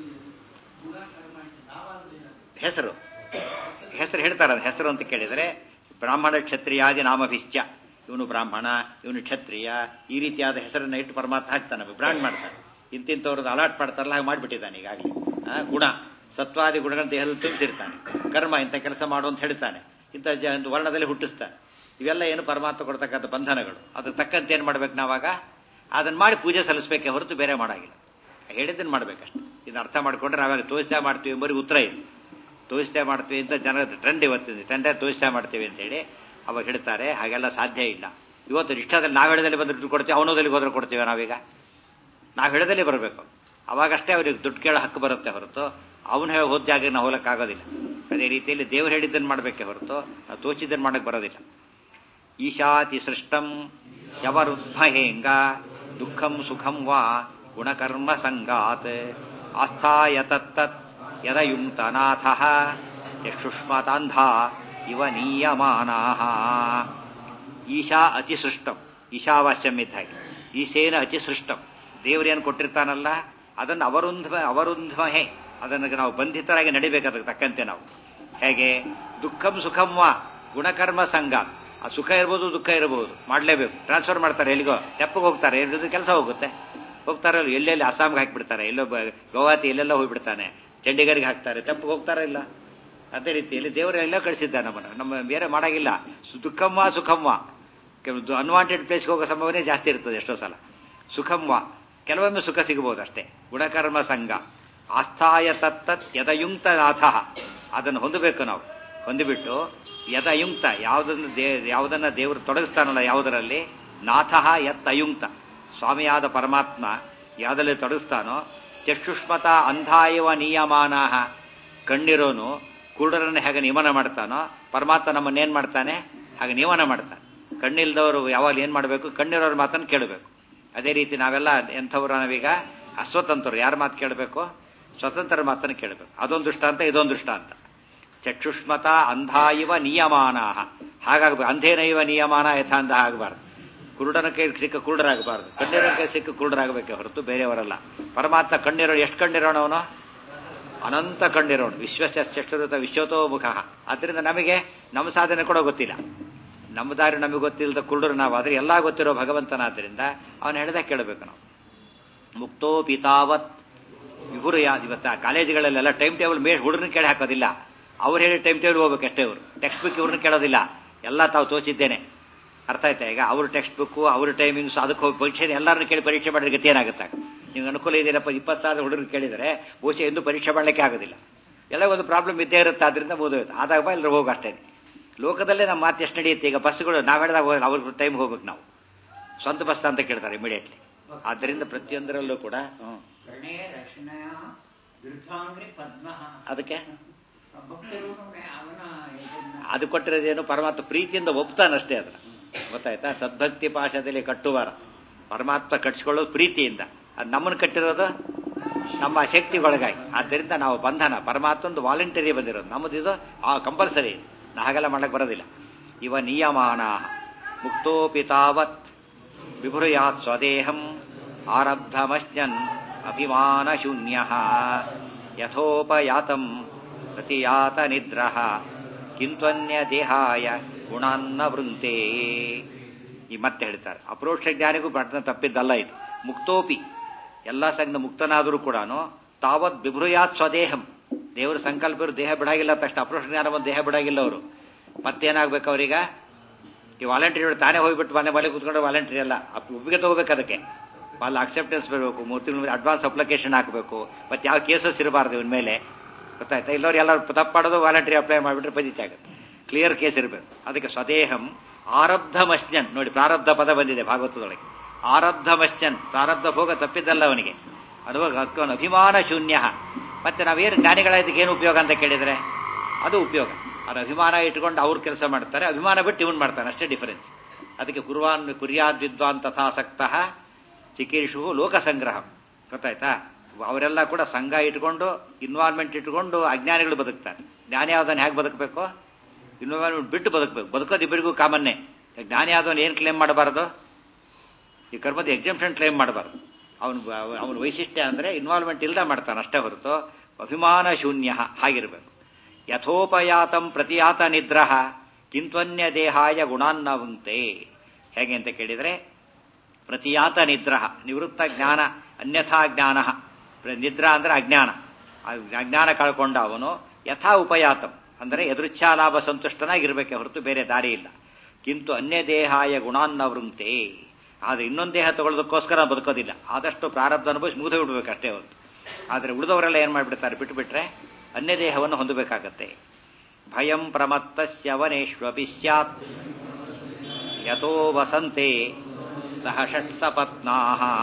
ಹೆಸರು ಹೆಸರು ಹೇಳ್ತಾರೆ ಹೆಸರು ಅಂತ ಕೇಳಿದರೆ ಬ್ರಾಹ್ಮಣ ಕ್ಷತ್ರಿಯಾದಿ ನಾಮಭಿಶ್ಚ ಇವನು ಬ್ರಾಹ್ಮಣ ಇವನು ಕ್ಷತ್ರಿಯ ಈ ರೀತಿಯಾದ ಹೆಸರನ್ನ ಇಟ್ಟು ಪರಮಾತ್ಮ ಹಾಕ್ತಾನೆ ಬ್ರಾಂಡ್ ಮಾಡ್ತಾನೆ ಇಂತಿಂಥವ್ರದ್ದು ಅಲಾಟ್ ಮಾಡ್ತಾರಲ್ಲ ಹಾಗೆ ಮಾಡಿಬಿಟ್ಟಿದ್ದಾನೆ ಈಗಾಗಲೇ ಗುಣ ಸತ್ವಾದಿ ಗುಣಗಳನ್ನ ದೇಹದಲ್ಲಿ ತುಂಬಿಸಿರ್ತಾನೆ ಕರ್ಮ ಇಂಥ ಕೆಲಸ ಮಾಡು ಅಂತ ಹೇಳ್ತಾನೆ ಇಂಥ ಜ ಒಂದು ವರ್ಣದಲ್ಲಿ ಹುಟ್ಟಿಸ್ತಾನೆ ಇವೆಲ್ಲ ಏನು ಪರಮಾತ್ಮ ಕೊಡ್ತಕ್ಕಂಥ ಬಂಧನಗಳು ಅದ್ರ ತಕ್ಕಂತೆ ಏನು ಮಾಡ್ಬೇಕು ನಾವಾಗ ಅದನ್ನ ಮಾಡಿ ಪೂಜೆ ಸಲ್ಲಿಸ್ಬೇಕೆ ಹೊರತು ಬೇರೆ ಮಾಡಾಗಿಲ್ಲ ಹೇಳಿದ್ದನ್ನು ಮಾಡ್ಬೇಕಷ್ಟೆ ಇದನ್ನ ಅರ್ಥ ಮಾಡ್ಕೊಂಡ್ರೆ ನಾವಾಗ ತೋರಿಸ್ತಾ ಮಾಡ್ತೀವಿ ಎಂಬರಿಗೆ ಉತ್ತರ ಇಲ್ಲ ತೋರಿಸ್ತಾ ಮಾಡ್ತೀವಿ ಅಂತ ಜನರ ಟ್ರೆಂಡ್ ಇವತ್ತಿನ ಟ್ರೆಂಡೇ ತೋರಿಸ್ತಾ ಮಾಡ್ತೀವಿ ಅಂತ ಹೇಳಿ ಅವಾಗ ಹೇಳ್ತಾರೆ ಹಾಗೆಲ್ಲ ಸಾಧ್ಯ ಇಲ್ಲ ಇವತ್ತು ಇಷ್ಟದಲ್ಲಿ ನಾವು ಹೇಳದಲ್ಲಿ ಬಂದು ದುಡ್ಡು ಕೊಡ್ತೀವಿ ಅವನೋದಲ್ಲಿ ಹೋದ್ರೆ ಕೊಡ್ತೀವಿ ನಾವೀಗ ನಾವು ಹೇಳದಲ್ಲಿ ಬರಬೇಕು ಅವಾಗಷ್ಟೇ ಅವ್ರಿಗೆ ದುಡ್ಡು ಕೇಳೋ ಹಕ್ಕು ಬರುತ್ತೆ ಹೊರತು ಅವನು ಹೇಳಿ ಹೋದ ಜಾಗ ನಾವು ಹೋಗಕ್ಕಾಗೋದಿಲ್ಲ ಅದೇ ರೀತಿಯಲ್ಲಿ ದೇವ್ರು ಹೇಳಿದ್ದನ್ನು ಮಾಡಬೇಕೆ ಹೊರತು ನಾವು ತೋಚಿದ್ದನ್ನು ಮಾಡಕ್ಕೆ ಬರೋದಿಲ್ಲ ಈಶಾತಿ ಸೃಷ್ಟಂ ಯವರುದ್ಭಹೇಂಗ ದುಃಖಂ ಸುಖಂ ವಾ ಗುಣಕರ್ಮ ಸಂಗಾತ್ ಆಸ್ಥಾಯ ತತ್ತತ್ ಯದಯುಂತನಾಥ ಚಕ್ಷುಷ್ಮತಾಂಧ ಇವ ನೀಯಮಾನಾಹ ಈಶಾ ಅತಿಸೃಷ್ಟಂ ಈಶಾವಾಸ್ಯಂ ಇದ್ದ ಹಾಗೆ ಈಶೇನ ಅತಿಸೃಷ್ಟಂ ದೇವರೇನು ಕೊಟ್ಟಿರ್ತಾನಲ್ಲ ಅದನ್ನು ಅವರುಂಧ್ಮ ಅವರುಂಧ್ಮಹೆ ಅದನ್ನು ನಾವು ಬಂಧಿತರಾಗಿ ನಡಿಬೇಕು ಅದಕ್ಕೆ ತಕ್ಕಂತೆ ನಾವು ಹೇಗೆ ದುಃಖಂ ಸುಖಂ ವಾ ಗುಣಕರ್ಮ ಸಂಘ ಆ ಸುಖ ಇರ್ಬೋದು ದುಃಖ ಇರಬಹುದು ಮಾಡಲೇಬೇಕು ಟ್ರಾನ್ಸ್ಫರ್ ಮಾಡ್ತಾರೆ ಎಲ್ಲಿಗೋ ತೆಪ್ಪಗೆ ಹೋಗ್ತಾರೆ ಎಲ್ಲಿದ್ದು ಕೆಲಸ ಹೋಗುತ್ತೆ ಹೋಗ್ತಾರೆ ಎಲ್ಲೆಲ್ಲಿ ಅಸ್ಸಾಂಗೆ ಹಾಕಿಬಿಡ್ತಾರೆ ಎಲ್ಲೋ ಗೌಹಾತಿ ಎಲ್ಲೆಲ್ಲ ಹೋಗ್ಬಿಡ್ತಾನೆ ಚಂಡೀಗಢ್ಗೆ ಹಾಕ್ತಾರೆ ತೆಪ್ಪಗೆ ಹೋಗ್ತಾರ ಇಲ್ಲ ಅದೇ ರೀತಿಯಲ್ಲಿ ದೇವರು ಎಲ್ಲ ಕಳಿಸಿದ್ದ ನಮ್ಮನ್ನು ನಮ್ಮ ಬೇರೆ ಮಾಡಾಗಿಲ್ಲ ಸು- ದುಃಖಂವ ಸುಖಂವ ಕೆಲವು ಅನ್ವಾಂಟೆಡ್ ಪ್ಲೇಸ್ಗೆ ಹೋಗೋ ಸಂಭವನೆ ಜಾಸ್ತಿ ಇರ್ತದೆ ಎಷ್ಟೋ ಸಲ ಸುಖಂವ ಕೆಲವೊಮ್ಮೆ ಸುಖ ಸಿಗಬಹುದು ಅಷ್ಟೇ ಗುಣಕರ್ಮ ಸಂಘ ಆಸ್ಥಾಯ ತತ್ತತ್ ಯದಯುಂಕ್ತ ನಾಥ ಅದನ್ನು ಹೊಂದಬೇಕು ನಾವು ಹೊಂದಿಬಿಟ್ಟು ಯದಯುಂಕ್ತ ಯಾವುದನ್ನು ದೇ ಯಾವುದನ್ನ ದೇವರು ತೊಡಗಿಸ್ತಾನಲ್ಲ ಯಾವುದರಲ್ಲಿ ನಾಥಃ ಯತ್ ಅಯುಂಕ್ತ ಸ್ವಾಮಿಯಾದ ಪರಮಾತ್ಮ ಯಾವುದರಲ್ಲಿ ತೊಡಗಿಸ್ತಾನೋ ಚಕ್ಷುಷ್ಮತ ಅಂಧಾಯವ ನಿಯಮಾನಾಹ ಕಣ್ಣಿರೋನು ಕುರುಡರನ್ನು ಹೇಗೆ ನಿಯಮನ ಮಾಡ್ತಾನೋ ಪರಮಾತ್ಮ ನಮ್ಮನ್ನೇನು ಮಾಡ್ತಾನೆ ಹಾಗೆ ನಿಯಮನ ಮಾಡ್ತಾನೆ ಕಣ್ಣಿಲ್ದವರು ಯಾವಾಗ ಏನು ಮಾಡಬೇಕು ಕಣ್ಣಿರೋರ ಮಾತನ್ನು ಕೇಳಬೇಕು ಅದೇ ರೀತಿ ನಾವೆಲ್ಲ ಎಂಥವ್ರು ನಾವೀಗ ಅಸ್ವತಂತ್ರರು ಯಾರ ಮಾತು ಕೇಳಬೇಕು ಸ್ವತಂತ್ರ ಮಾತನ್ನು ಕೇಳಬೇಕು ಅದೊಂದು ದೃಷ್ಟಾಂತ ಇದೊಂದು ದೃಷ್ಟಾಂತ ಚಕ್ಷುಷ್ಮತ ಅಂಧಾಯಿವ ನಿಯಮಾನ ಹಾಗಾಗಬೇಕು ಅಂಧೇನೈವ ನಿಯಮಾನ ಯಥಾಂಧ ಆಗಬಾರ್ದು ಕುರುಡನ ಕೈ ಸಿಕ್ಕ ಕುರುಡರಾಗಬಾರ್ದು ಕಣ್ಣಿರೋ ಕೈ ಸಿಕ್ಕ ಕುರುಡರಾಗಬೇಕೆ ಹೊರತು ಬೇರೆಯವರಲ್ಲ ಪರಮಾತ್ಮ ಕಣ್ಣಿರೋ ಎಷ್ಟು ಕಣ್ಣಿರೋಣವನು ಅನಂತ ಕಣ್ಣಿರೋಣ ವಿಶ್ವಸ್ಯ ಚಕ್ಷುರುತ ವಿಶ್ವತೋ ಮುಖ ಆದ್ದರಿಂದ ನಮಗೆ ನಮ್ಮ ಸಾಧನೆ ಕೂಡ ಗೊತ್ತಿಲ್ಲ ನಮ್ಮ ದಾರಿ ನಮಗೆ ಗೊತ್ತಿಲ್ಲದ ಕುರುಡರು ನಾವು ಆದರೆ ಎಲ್ಲ ಗೊತ್ತಿರೋ ಭಗವಂತನಾದ್ದರಿಂದ ಅವನು ಹೇಳಿದ ಕೇಳಬೇಕು ನಾವು ಮುಕ್ತೋ ಪಿತಾವತ್ ಇವರು ಯಾ ಇವತ್ತು ಆ ಕಾಲೇಜುಗಳಲ್ಲೆಲ್ಲ ಟೈಮ್ ಟೇಬಲ್ ಮೇ ಹುಡುಗರನ್ನ ಕೇಳಿ ಹಾಕೋದಿಲ್ಲ ಅವ್ರು ಹೇಳಿ ಟೈಮ್ ಟೇಬಲ್ ಹೋಗ್ಬೇಕು ಅಷ್ಟೇ ಅವರು ಟೆಕ್ಸ್ಟ್ ಬುಕ್ ಇವ್ರನ್ನ ಕೇಳೋದಿಲ್ಲ ಎಲ್ಲ ತಾವು ತೋಚಿದ್ದೇನೆ ಅರ್ಥ ಆಯ್ತಾ ಈಗ ಅವ್ರ ಟೆಕ್ಸ್ಟ್ ಬುಕ್ಕು ಅವ್ರ ಟೈಮಿಂಗ್ಸ್ ಅದಕ್ಕೆ ಹೋಗಿ ಪರೀಕ್ಷೆ ಎಲ್ಲರನ್ನ ಕೇಳಿ ಪರೀಕ್ಷೆ ಮಾಡಿದ್ರೆ ಗತಿ ಏನಾಗುತ್ತೆ ನಿಮ್ಗೆ ಅನುಕೂಲ ಇದೆಯಪ್ಪ ಇಪ್ಪತ್ತು ಸಾವಿರ ಹುಡುಗರು ಕೇಳಿದರೆ ಬಹುಶಃ ಎಂದು ಪರೀಕ್ಷೆ ಮಾಡಲಿಕ್ಕೆ ಆಗೋದಿಲ್ಲ ಎಲ್ಲ ಒಂದು ಪ್ರಾಬ್ಲಮ್ ಇದ್ದೇ ಇರುತ್ತೆ ಅದರಿಂದ ಓದೋದು ಆದಾಗ ಬಾ ಎಲ್ಲರೂ ಹೋಗಿ ಅಷ್ಟೇ ಲೋಕದಲ್ಲೇ ನಮ್ಮ ಮಾತು ಎಷ್ಟು ನಡೆಯುತ್ತೆ ಈಗ ಬಸ್ಗಳು ನಾವು ಹೇಳಿದಾಗ ಹೋಗಲ್ಲ ಅವ್ರ ಟೈಮ್ ಹೋಗ್ಬೇಕು ನಾವು ಸ್ವಂತ ಬಸ್ ಅಂತ ಕೇಳ್ತಾರೆ ಇಮಿಡಿಯೇಟ್ಲಿ ಆದ್ದರಿಂದ ಪ್ರತಿಯೊಂದರಲ್ಲೂ ಕೂಡ ಹ್ಮ್.
ಕರ್ಣೇ ರಕ್ಷಣೆಯ ದುರ್ಗಾಂಗ್ರಿ ಪದ್ಮ
ಅದಕ್ಕೆ
ಭಕ್ತರು ಅವನ ಇದನ್ನ
ಅದು ಕೊಟ್ಟಿರೋದೇನು ಪರಮಾತ್ಮ ಪ್ರೀತಿಯಿಂದ ಒಪ್ತಾನಷ್ಟೇ ಅದನ್ನ ಗೊತ್ತಾಯ್ತಾ ಸದ್ಭಕ್ತಿ ಪಾಶದಲ್ಲಿ ಕಟ್ಟುವಾರ ಪರಮಾತ್ಮ ಕಟ್ಸ್ಕೊಳ್ಳೋದು ಪ್ರೀತಿಯಿಂದ ಅದು ನಮ್ಮನ್ನು ಕಟ್ಟಿರೋದು ನಮ್ಮ ಶಕ್ತಿಗೊಳಗಾಗಿ ಆದ್ದರಿಂದ ನಾವು ಬಂಧನ ಪರಮಾತ್ಮಂದು ವಾಲಂಟರಿ ಬಂದಿರೋದು ನಮ್ಮದು ಇದು ಆ ಕಂಪಲ್ಸರಿ ನಾ ಹಾಗೆಲ್ಲ ಮಾಡಕ್ಕೆ ಬರೋದಿಲ್ಲ ಇವ ನಿಯಮಾನ ಮುಕ್ತೋಪಿ ತಾವತ್ ವಿಭೃಯಾತ್ ಸ್ವದೇಹಂ ಆರಬ್ಧಮಶ್ನನ್ ಅಭಿಮಾನ ಶೂನ್ಯ ಯಥೋಪಯಾತಂ ಪ್ರತಿಯಾತ ನಿದ್ರಃ ಕಿಂತ್ವನ್ಯ ದೇಹಾಯ ಗುಣಾನ್ನ ವೃಂತೆ ಈ ಮತ್ತೆ ಹೇಳ್ತಾರೆ ಅಪ್ರೋಕ್ಷ ಜ್ಞಾನಿಗೂ ಪಟ್ಟಣ ತಪ್ಪಿದ್ದಲ್ಲ ಇದು ಮುಕ್ತೋಪಿ ಎಲ್ಲ ಸಂಘ ಮುಕ್ತನಾದರೂ ಕೂಡ ತಾವತ್ ಬಿಭೃಯಾತ್ ಸ್ವದೇಹಂ ದೇವರ ಸಂಕಲ್ಪ ಇವ್ರು ದೇಹ ಬಿಡಾಗಿಲ್ಲ ತಕ್ಷಣ ಅಪ್ರೋಕ್ಷ ಜ್ಞಾನ ಬಂದು ದೇಹ ಬಿಡಾಗಿಲ್ಲ ಅವರು ಮತ್ತೇನಾಗ್ಬೇಕು ಅವ್ರೀಗ ಈ ವಾಲಂಟ್ರಿ ತಾನೇ ಹೋಗ್ಬಿಟ್ಟು ಮನೆ ಮನೆ ಕೂತ್ಕೊಂಡು ವಾಲಂಟ್ರಿ ಅಲ್ಲ ಅಪ್- ಒಪ್ಪಿಗೆ ತಗೋಬೇಕು ಅದಕ್ಕೆ ಅಲ್ಲಿ ಅಕ್ಸೆಪ್ಟೆನ್ಸ್ ಬರಬೇಕು ಮೂರು ತಿಂಗಳ ಅಡ್ವಾನ್ಸ್ ಅಪ್ಲಿಕೇಶನ್ ಹಾಕಬೇಕು ಮತ್ತೆ ಯಾವ ಕೇಸಸ್ ಇರಬಾರ್ದು ಇವನ್ ಮೇಲೆ ಗೊತ್ತಾಯ್ತಾ ಇಲ್ಲವ್ರು ಎಲ್ಲರೂ ತಪ್ಪು ಮಾಡೋದು ವಾಲಂಟ್ರಿ ಅಪ್ಲೈ ಮಾಡಿಬಿಟ್ರೆ ಪಜಿತಿ ಆಗುತ್ತೆ ಕ್ಲಿಯರ್ ಕೇಸ್ ಇರಬೇಕು ಅದಕ್ಕೆ ಸ್ವದೇಹಂ ಆರಬ್ಧ ಮಶ್ಜನ್ ನೋಡಿ ಪ್ರಾರಬ್ಧ ಪದ ಬಂದಿದೆ ಭಾಗವತದೊಳಗೆ ಆರಬ್ಧ ಮಶ್ಜನ್ ಪ್ರಾರಬ್ಧ ಭೋಗ ತಪ್ಪಿದ್ದಲ್ಲ ಅವನಿಗೆ ಅನುಭವ ಅವನ ಅಭಿಮಾನ ಶೂನ್ಯ ಮತ್ತೆ ನಾವೇನು ಜ್ಞಾನಿಗಳಾಯ್ದಕ್ಕೆ ಏನು ಉಪಯೋಗ ಅಂತ ಕೇಳಿದ್ರೆ ಅದು ಉಪಯೋಗ ಅದು ಅಭಿಮಾನ ಇಟ್ಕೊಂಡು ಅವ್ರು ಕೆಲಸ ಮಾಡ್ತಾರೆ ಅಭಿಮಾನ ಬಿಟ್ಟು ಇವನು ಮಾಡ್ತಾನೆ ಅಷ್ಟೇ ಡಿಫರೆನ್ಸ್ ಅದಕ್ಕೆ ಕುರ್ವಾನ್ ಕುರ್ಯಾದ್ ವಿದ್ವಾನ್ ತಥಾಸಕ್ತ ಚಿಕೀರ್ಷು ಲೋಕ ಸಂಗ್ರಹ ಗೊತ್ತಾಯ್ತಾ ಅವರೆಲ್ಲ ಕೂಡ ಸಂಘ ಇಟ್ಕೊಂಡು ಇನ್ವಾಲ್ವ್ಮೆಂಟ್ ಇಟ್ಕೊಂಡು ಅಜ್ಞಾನಿಗಳು ಬದುಕ್ತಾರೆ ಜ್ಞಾನಿ ಯಾವ್ದನ್ನ ಹೇಗೆ ಬದುಕಬೇಕು ಇನ್ವಾಲ್ವ್ಮೆಂಟ್ ಬಿಟ್ಟು ಬದುಕಬೇಕು ಬದುಕೋದು ಇಬ್ಬರಿಗೂ ಕಾಮನ್ನೇ ಜ್ಞಾನಿ ಯಾವ್ದವನು ಏನು ಕ್ಲೇಮ್ ಮಾಡಬಾರ್ದು ಈ ಕರ್ಮದ ಎಕ್ಸಾಮ್ಷನ್ ಕ್ಲೇಮ್ ಮಾಡಬಾರ್ದು ಅವನು ಅವನ ವೈಶಿಷ್ಟ್ಯ ಅಂದರೆ ಇನ್ವಾಲ್ವ್ಮೆಂಟ್ ಇಲ್ದ ಮಾಡ್ತಾನೆ ಅಷ್ಟೇ ಹೊರತು ಅಭಿಮಾನ ಶೂನ್ಯ ಹಾಗಿರಬೇಕು ಯಥೋಪಯಾತಂ ಪ್ರತಿಯಾತ ನಿದ್ರಹ ಕಿಂತ್ವನ್ಯ ದೇಹಾಯ ಗುಣಾನ್ನವಂತೆ ಹೇಗೆ ಅಂತ ಕೇಳಿದರೆ ಪ್ರತಿಯಾತ ನಿದ್ರಹ ನಿವೃತ್ತ ಜ್ಞಾನ ಅನ್ಯಥಾ ಜ್ಞಾನ ನಿದ್ರಾ ಅಂದ್ರೆ ಅಜ್ಞಾನ ಆ ಅಜ್ಞಾನ ಕಳ್ಕೊಂಡ ಅವನು ಯಥಾ ಉಪಯಾತಂ ಅಂದರೆ ಎದುರುಚ್ಛಾಲಾಭ ಸಂತುಷ್ಟನಾಗಿರ್ಬೇಕೆ ಹೊರತು ಬೇರೆ ದಾರಿ ಇಲ್ಲ ಕಿಂತು ಅನ್ಯ ದೇಹಾಯ ಗುಣಾನ್ನ ವೃಂತೆ ಆದರೆ ಇನ್ನೊಂದು ದೇಹ ತಗೊಳ್ಳೋದಕ್ಕೋಸ್ಕರ ಬದುಕೋದಿಲ್ಲ ಆದಷ್ಟು ಪ್ರಾರಬ್ಧ ಅನುಭವಿಸಿ ಮುಗಿದು ಬಿಡ್ಬೇಕು ಅಷ್ಟೇ ಹೊರತು ಆದರೆ ಉಳಿದವರೆಲ್ಲ ಏನು ಮಾಡಿಬಿಡ್ತಾರೆ ಬಿಟ್ಟುಬಿಟ್ರೆ ಅನ್ಯ ದೇಹವನ್ನು ಹೊಂದಬೇಕಾಗತ್ತೆ ಭಯಂ ಪ್ರಮತ್ತಸ್ಯವನೇಶ್ವಪಿ ಸ್ಯಾತ್ ಯಥೋ ವಸಂತೆ ಸಹ ಷಟ್ಸಪತ್ನಾ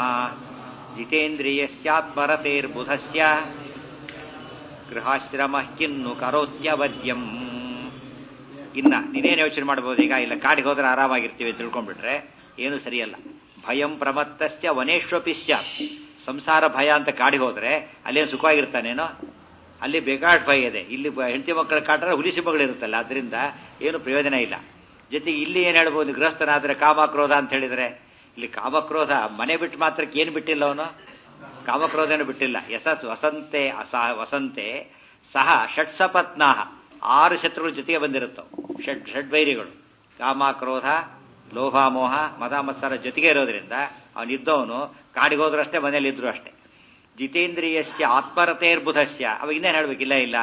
ಜಿತೇಂದ್ರಿಯಸ್ಯಾತ್ಮರತೇರ್ಬುಧಸ್ಯ ಗೃಹಾಶ್ರಮ ಕಿನ್ನು ಕರೋತ್ಯವದ್ಯಂ ಇನ್ನ ನೀನೇನು ಯೋಚನೆ ಮಾಡ್ಬೋದು ಈಗ ಇಲ್ಲ ಕಾಡಿಗೆ ಹೋದ್ರೆ ಆರಾಮಾಗಿರ್ತೀವಿ ಅಂತ ತಿಳ್ಕೊಂಡ್ಬಿಟ್ರೆ ಏನು ಸರಿಯಲ್ಲ ಭಯಂ ಪ್ರಮತ್ತಸ್ಯ ವನೇಶ್ವಪಿ ಸ್ಯಾತ್ ಸಂಸಾರ ಭಯ ಅಂತ ಕಾಡಿಗೆ ಹೋದ್ರೆ ಅಲ್ಲೇನು ಸುಖವಾಗಿರ್ತಾನೇನೋ ಅಲ್ಲಿ ಬೇಕಾಟ್ ಭಯ ಇದೆ ಇಲ್ಲಿ ಬ- ಹೆಂಡತಿ ಮಕ್ಕಳ ಕಾಟ್ರೆ ಹುಲಿಸಿ ಮಗಳು ಇರುತ್ತಲ್ಲ ಅದರಿಂದ ಏನು ಪ್ರಯೋಜನ ಇಲ್ಲ ಜೊತೆಗೆ ಇಲ್ಲಿ ಏನು ಹೇಳ್ಬೋದು ಗೃಹಸ್ಥನಾದ್ರೆ ಕಾಮಕ್ರೋಧ ಅಂತ ಹೇಳಿದ್ರೆ ಇಲ್ಲಿ ಕಾಮಕ್ರೋಧ ಮನೆ ಬಿಟ್ಟು ಮಾತ್ರಕ್ಕೆ ಏನು ಬಿಟ್ಟಿಲ್ಲ ಅವನು ಕಾಮಕ್ರೋಧನ ಬಿಟ್ಟಿಲ್ಲ ಯಶಸ್ ವಸಂತೆ ಅಸ ವಸಂತೆ ಸಹ ಷಟ್ಸಪತ್ನಾಹ ಆರು ಶತ್ರುಗಳ ಜೊತೆಗೆ ಬಂದಿರುತ್ತವು ಷಡ್ ಷಡ್ವೈರಿಗಳು ಕಾಮ ಕ್ರೋಧ ಲೋಭ ಮೋಹ ಮದ ಮತ್ಸರ ಜೊತೆಗೆ ಇರೋದ್ರಿಂದ ಅವನಿದ್ದವನು ಕಾಡಿಗೆ ಹೋದ್ರು ಅಷ್ಟೇ ಮನೇಲಿ ಇದ್ರು ಅಷ್ಟೇ ಜಿತೇಂದ್ರಿಯಸ್ಯ ಆತ್ಮರತೇರ್ಬುಧಸ್ಯ ಅವ ಇನ್ನೇನು ಹೇಳ್ಬೇಕಿಲ್ಲ ಇಲ್ಲ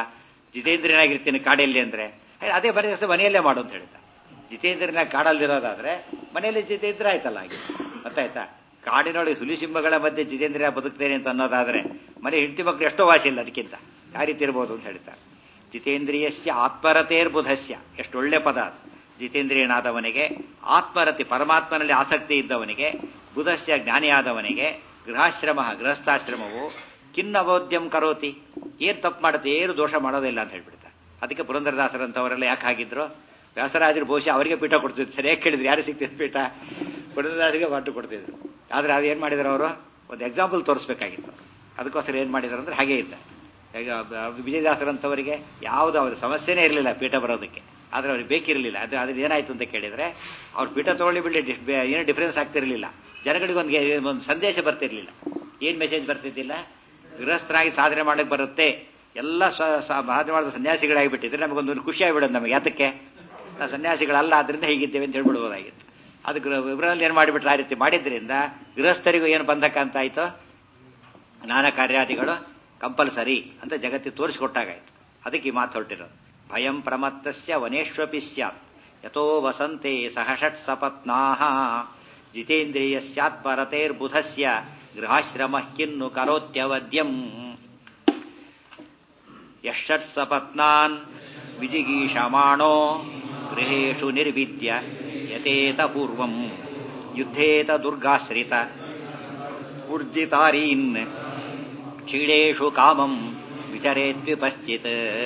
ಜಿತೇಂದ್ರನಾಗಿರ್ತೀನಿ ಕಾಡಲ್ಲಿ ಅಂದ್ರೆ ಏ, ಅದೇ ಬರೀ ಕೆಲಸ ಮನೆಯಲ್ಲೇ ಮಾಡು ಅಂತ ಹೇಳ್ತಾರೆ ಜಿತೇಂದ್ರನ ಕಾಡಲ್ಲಿರೋದಾದ್ರೆ ಮನೆಯಲ್ಲಿ ಜಿತೇಂದ್ರ ಆಯ್ತಲ್ಲ ಹಾಗೆ ಗೊತ್ತಾಯ್ತಾ ಕಾಡಿನೊಳಗೆ ಹುಲಿ ಸಿಂಹಗಳ ಮಧ್ಯೆ ಜಿತೇಂದ್ರ ಬದುಕ್ತೇನೆ ಅಂತ ಅನ್ನೋದಾದ್ರೆ ಮನೆ ಹೆಂಡತಿ ಮಕ್ಕಳು ಎಷ್ಟೋ ವಾಸಿ ಇಲ್ಲ ಅದಕ್ಕಿಂತ ಯಾವ ರೀತಿ ಇರ್ಬೋದು ಅಂತ ಹೇಳ್ತಾರೆ ಜಿತೇಂದ್ರಿಯಸ್ಯ ಆತ್ಮರತೇರ್ಬುಧಸ್ಯ ಎಷ್ಟು ಒಳ್ಳೆ ಪದ ಅದು ಜಿತೇಂದ್ರಿಯನಾದವನಿಗೆ ಆತ್ಮರತಿ ಪರಮಾತ್ಮನಲ್ಲಿ ಆಸಕ್ತಿ ಇದ್ದವನಿಗೆ ಬುಧಸ್ಯ ಜ್ಞಾನಿಯಾದವನಿಗೆ ಗೃಹಾಶ್ರಮ ಗೃಹಸ್ಥಾಶ್ರಮವು ಖಿನ್ನಬೋದ್ಯಂ ಕರೋತಿ ಏನ್ ತಪ್ಪು ಮಾಡುತ್ತೆ ಏನು ದೋಷ ಮಾಡೋದಿಲ್ಲ ಅಂತ ಹೇಳ್ಬಿಡ್ತಾರೆ ಅದಕ್ಕೆ ಪುರಂದರದಾಸರಂತವರೆಲ್ಲ ಯಾಕೆ ಹಾಗಿದ್ರು ವ್ಯಾಸರಾಜರು ಬಹುಶಃ ಅವರಿಗೆ ಪೀಠ ಕೊಡ್ತಿದ್ರು ಸರಿಯಾಗಿ ಕೇಳಿದ್ರು ಯಾರು ಸಿಗ್ತಿದ್ರು ಪೀಠ ಪುರಂದರದಾಸರಿಗೆ ಹೊಟ್ಟು ಕೊಡ್ತಿದ್ರು ಆದ್ರೆ ಅದು ಏನ್ ಮಾಡಿದ್ರು ಅವರು ಒಂದು ಎಕ್ಸಾಂಪಲ್ ತೋರಿಸ್ಬೇಕಾಗಿತ್ತು ಅದಕ್ಕೋಸ್ಕರ ಏನ್ ಮಾಡಿದ್ರು ಅಂದ್ರೆ ಹಾಗೆ ಇದ್ದ ಈಗ ಬ- ವಿಜಯದಾಸರಂತವರಿಗೆ ಯಾವುದು ಅವ್ರ ಸಮಸ್ಯೆನೇ ಇರಲಿಲ್ಲ ಪೀಠ ಬರೋದಕ್ಕೆ ಆದ್ರೆ ಅವ್ರಿಗೆ ಬೇಕಿರಲಿಲ್ಲ ಅದು ಅದ್ರ ಏನಾಯ್ತು ಅಂತ ಕೇಳಿದ್ರೆ ಅವ್ರು ಪೀಠ ತಗೊಳ್ಳಿ ಬಿಡ್ಲಿ ಡಿಫ್- ಬೆ- ಏನು ಡಿಫ್ರೆನ್ಸ್ ಆಗ್ತಿರ್ಲಿಲ್ಲ ಜನಗಳಿಗೊಂದು ಒಂದು ಸಂದೇಶ ಬರ್ತಿರ್ಲಿಲ್ಲ ಏನ್ ಮೆಸೇಜ್ ಬರ್ತಿದ್ದಿಲ್ಲ ಗೃಹಸ್ಥರಾಗಿ ಸಾಧನೆ ಮಾಡಕ್ ಬರುತ್ತೆ ಎಲ್ಲ ಸ್ವ ಸ- ಸಾಧನೆ ಮಾಡಿದ ಸನ್ಯಾಸಿಗಳಾಗಿಬಿಟ್ಟಿದ್ರೆ ನಮಗೊಂದು ಖುಷಿ ಆಗಿಬಿಡೋದು ನಮಗೆ ಯಾತಕ್ಕೆ ನಾವು ಸನ್ಯಾಸಿಗಳಲ್ಲ ಆದ್ರಿಂದ ಹೀಗಿದ್ದೇವೆ ಅಂತ ಹೇಳ್ಬಿಡ್ಬೋದಾಗಿತ್ತು ಅದು ಗೃಹ ವಿವರಲ್ಲಿ ಏನು ಮಾಡಿಬಿಟ್ರೆ ಆ ರೀತಿ ಮಾಡಿದ್ರಿಂದ ಗೃಹಸ್ಥರಿಗೂ ಏನು ಬಂಧಕ ಅಂತ ಆಯ್ತು ಜ್ಞಾನ ಕಾರ್ಯಾದಿಗಳು ಕಂಪಲ್ಸರಿ ಅಂತ ಜಗತ್ತಿಗೆ ತೋರಿಸಿಕೊಟ್ಟಾಗಾಯ್ತು ಅದಕ್ಕೆ ಈ ಮಾತು ಹೊರಟಿರೋದು ಭಯಂ ಪ್ರಮತ್ತಸ್ಯ ವನೇಶ್ವಪಿ ಸ್ಯಾತ್ ಯಥೋ ವಸಂತೆ ಸಹ ಷಟ್ ಸಪತ್ನಾಹ ಜಿತೇಂದ್ರಿಯ ಸ್ಯಾತ್ ಪರತೇರ್ಬುಧಸ್ಯ ಗೃಹಾಶ್ರಮ ಕಿನ್ನು ಕರೋತ್ಯವದ್ಯಂ ಯಷಟ್ ಸಪತ್ನಾನ್ ವಿಜಿಗೀಷಮಾಣೋ ಗೃಹೇಶು ನಿರ್ವಿದ್ಯ ಯತೇತ ಪೂರ್ವಂ ಯುದ್ಧೇತ ದುರ್ಗಾಶ್ರಿತ ಊರ್ಜಿತಾರೀನ್ ಕ್ಷೀಣೇಶು ಕಾಮಂ ವಿಚರೇತ್ವಿಪಶ್ಚಿತ್